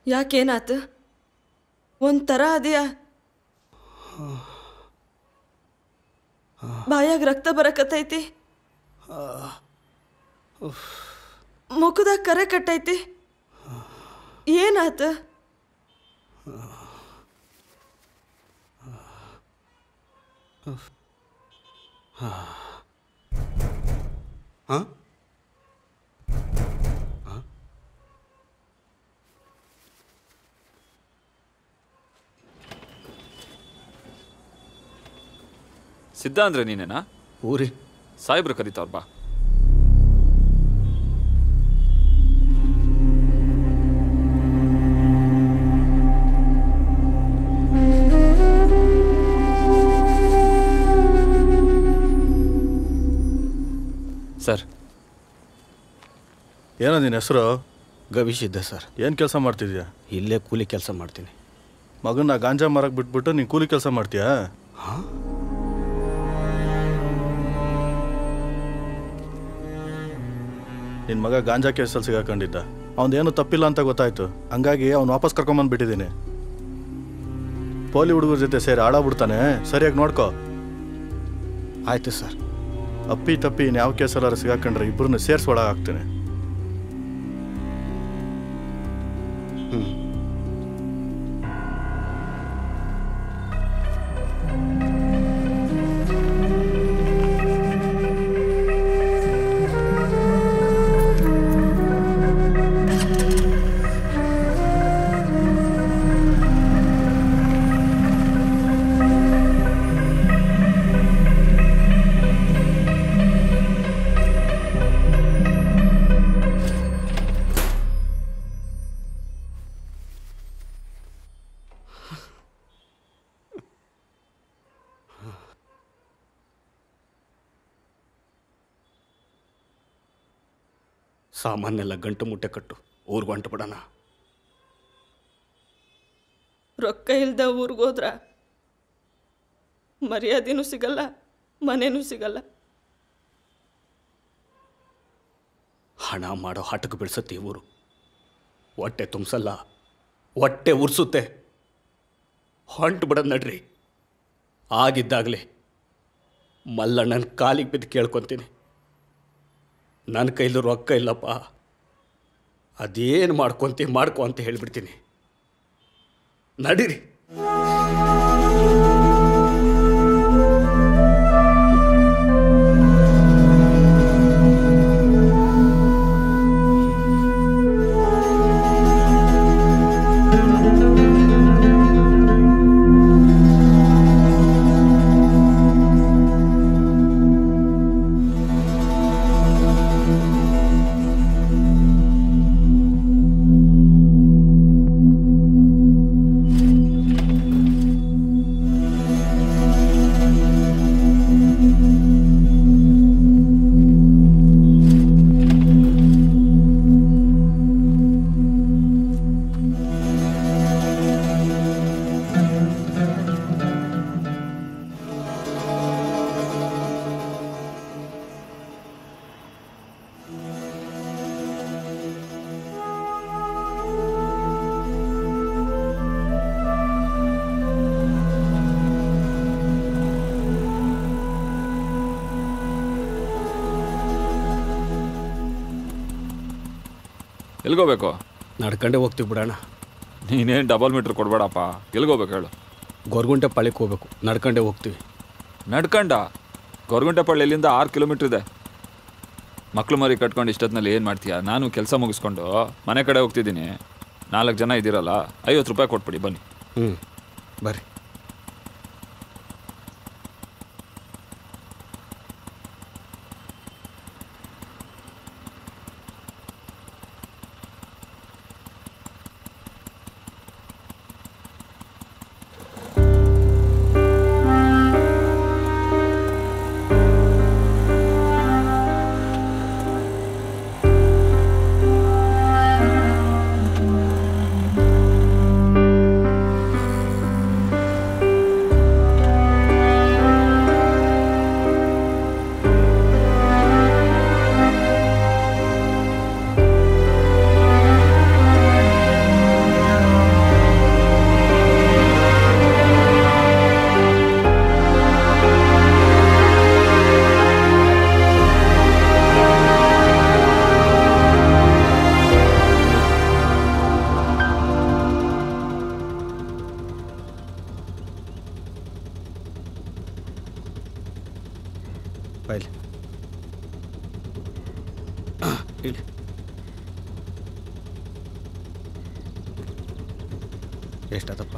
ಯಾಕೇನಾತು ಒಂಥರ ಅದೆಯಾ ಬಾಯಾಗ ರಕ್ತ ಬರಕತ್ತೈತಿ ಮುಖದಾಗ ಕರೆ ಕಟ್ಟೈತಿ ಏನಾತು ಹಾಂ ಸಿದ್ಧ ಅಂದ್ರೆ ನೀನೇನಾ ಊರಿ ಸಾಹೇಬ್ರು ಕರೀತಾವ್ರ ಬಾ ಸರ್ ಏನೋ ನಿನ್ನ ಹೆಸರು ಗವೀಶ್ ಇದ್ದೆ ಸರ್ ಏನು ಕೆಲಸ ಮಾಡ್ತಿದ್ಯಾ ಇಲ್ಲೇ ಕೂಲಿ ಕೆಲಸ ಮಾಡ್ತೀನಿ ಮಗನ ಗಾಂಜಾ ಮರಕ್ಕೆ ಬಿಟ್ಬಿಟ್ಟು ನೀನು ಕೂಲಿ ಕೆಲಸ ಮಾಡ್ತೀಯಾ ನಿನ್ನ ಮಗ ಗಾಂಜಾ ಕೇಸಲ್ಲಿ ಸಿಗಾಕೊಂಡಿದ್ದ ಅವನದೇನು ತಪ್ಪಿಲ್ಲ ಅಂತ ಗೊತ್ತಾಯ್ತು ಹಂಗಾಗಿ ಅವ್ನು ವಾಪಸ್ ಕರ್ಕೊಂಬಂದ್ಬಿಟ್ಟಿದ್ದೀನಿ ಪೋಲಿ ಹುಡುಗರ ಜೊತೆ ಸೇರಿ ಆಡಾಬಿಡ್ತಾನೆ ಸರಿಯಾಗಿ ನೋಡ್ಕೋ ಆಯ್ತು ಸರ್ ಅಪ್ಪಿ ತಪ್ಪಿ ಯಾವ ಕೇಸಲ್ಲಾರು ಸಿಗಾಕೊಂಡ್ರೆ ಇಬ್ಬರನ್ನ ಸೇರಿಸಿ ಒಳಗಾಗ್ತೀನಿ ಸಾಮಾನೆಲ್ಲ ಗಂಟು ಮುಟ್ಟೆ ಕಟ್ಟು ಊರ್ಗೆ ಹೊಂಟು ಬಿಡೋಣ ರೊಕ್ಕ ಇಲ್ದ ಊರಿಗೋದ್ರ ಮರ್ಯಾದೆನೂ ಸಿಗಲ್ಲ ಮನೇನೂ ಸಿಗಲ್ಲ ಹಣ ಮಾಡೋ ಹಠಕ್ಕೆ ಬಿಡಿಸುತ್ತೆ ಈ ಊರು ಹೊಟ್ಟೆ ತುಂಬಿಸಲ್ಲ ಹೊಟ್ಟೆ ಉರ್ಸುತ್ತೆ ಹೊಂಟು ಬಿಡೋದು ನಡ್ರಿ ಆಗಿದ್ದಾಗಲೇ ಮಲ್ಲಣ್ಣನ ಕಾಲಿಗೆ ಬಿದ್ದು ಕೇಳ್ಕೊತೀನಿ ನನ್ನ ಕೈಲೂ ರೊಕ್ಕ ಇಲ್ಲಪ್ಪ ಅದೇನು ಮಾಡ್ಕೊಂತಿ ಮಾಡ್ಕೊ ಅಂತ ಹೇಳ್ಬಿಡ್ತೀನಿ ನಡೀರಿ ಎಲ್ಗೋಬೇಕು ನಡ್ಕೊಂಡೇ ಹೋಗ್ತೀವಿ ಬಿಡೋಣ ನೀನೇನು ಡಬಲ್ ಮೀಟ್ರ್ ಕೊಡ್ಬೇಡಪ್ಪ ಎಲ್ಗೋಬೇಕು ಹೇಳು ಗೊರ್ಗುಂಟೆ ಪಾಳಿಗೆ ಹೋಗ್ಬೇಕು ನಡ್ಕೊಂಡೇ ಹೋಗ್ತೀವಿ ನಡ್ಕಂಡ ಗೊರಗುಂಟೆಪಳ್ಳಿ ಇಲ್ಲಿಂದ ಆರು ಕಿಲೋಮೀಟ್ರ್ ಇದೆ ಮಕ್ಳು ಮರಿ ಕಟ್ಕೊಂಡು ಇಷ್ಟೊತ್ತಿನಲ್ಲಿ ಏನು ಮಾಡ್ತೀಯಾ ನಾನು ಕೆಲಸ ಮುಗಿಸ್ಕೊಂಡು ಮನೆ ಕಡೆ ಹೋಗ್ತಿದ್ದೀನಿ ನಾಲ್ಕು ಜನ ಇದ್ದೀರಲ್ಲ ಐವತ್ತು ರೂಪಾಯಿ ಕೊಟ್ಬಿಡಿ ಬನ್ನಿ ಹ್ಞೂ ಬರ್ರಿ ಫೈಲ್ ಇಡಿ ಎಷ್ಟಾತಪ್ಪ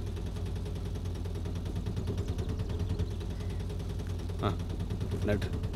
ಹಾಂ ನಡ್ರಿ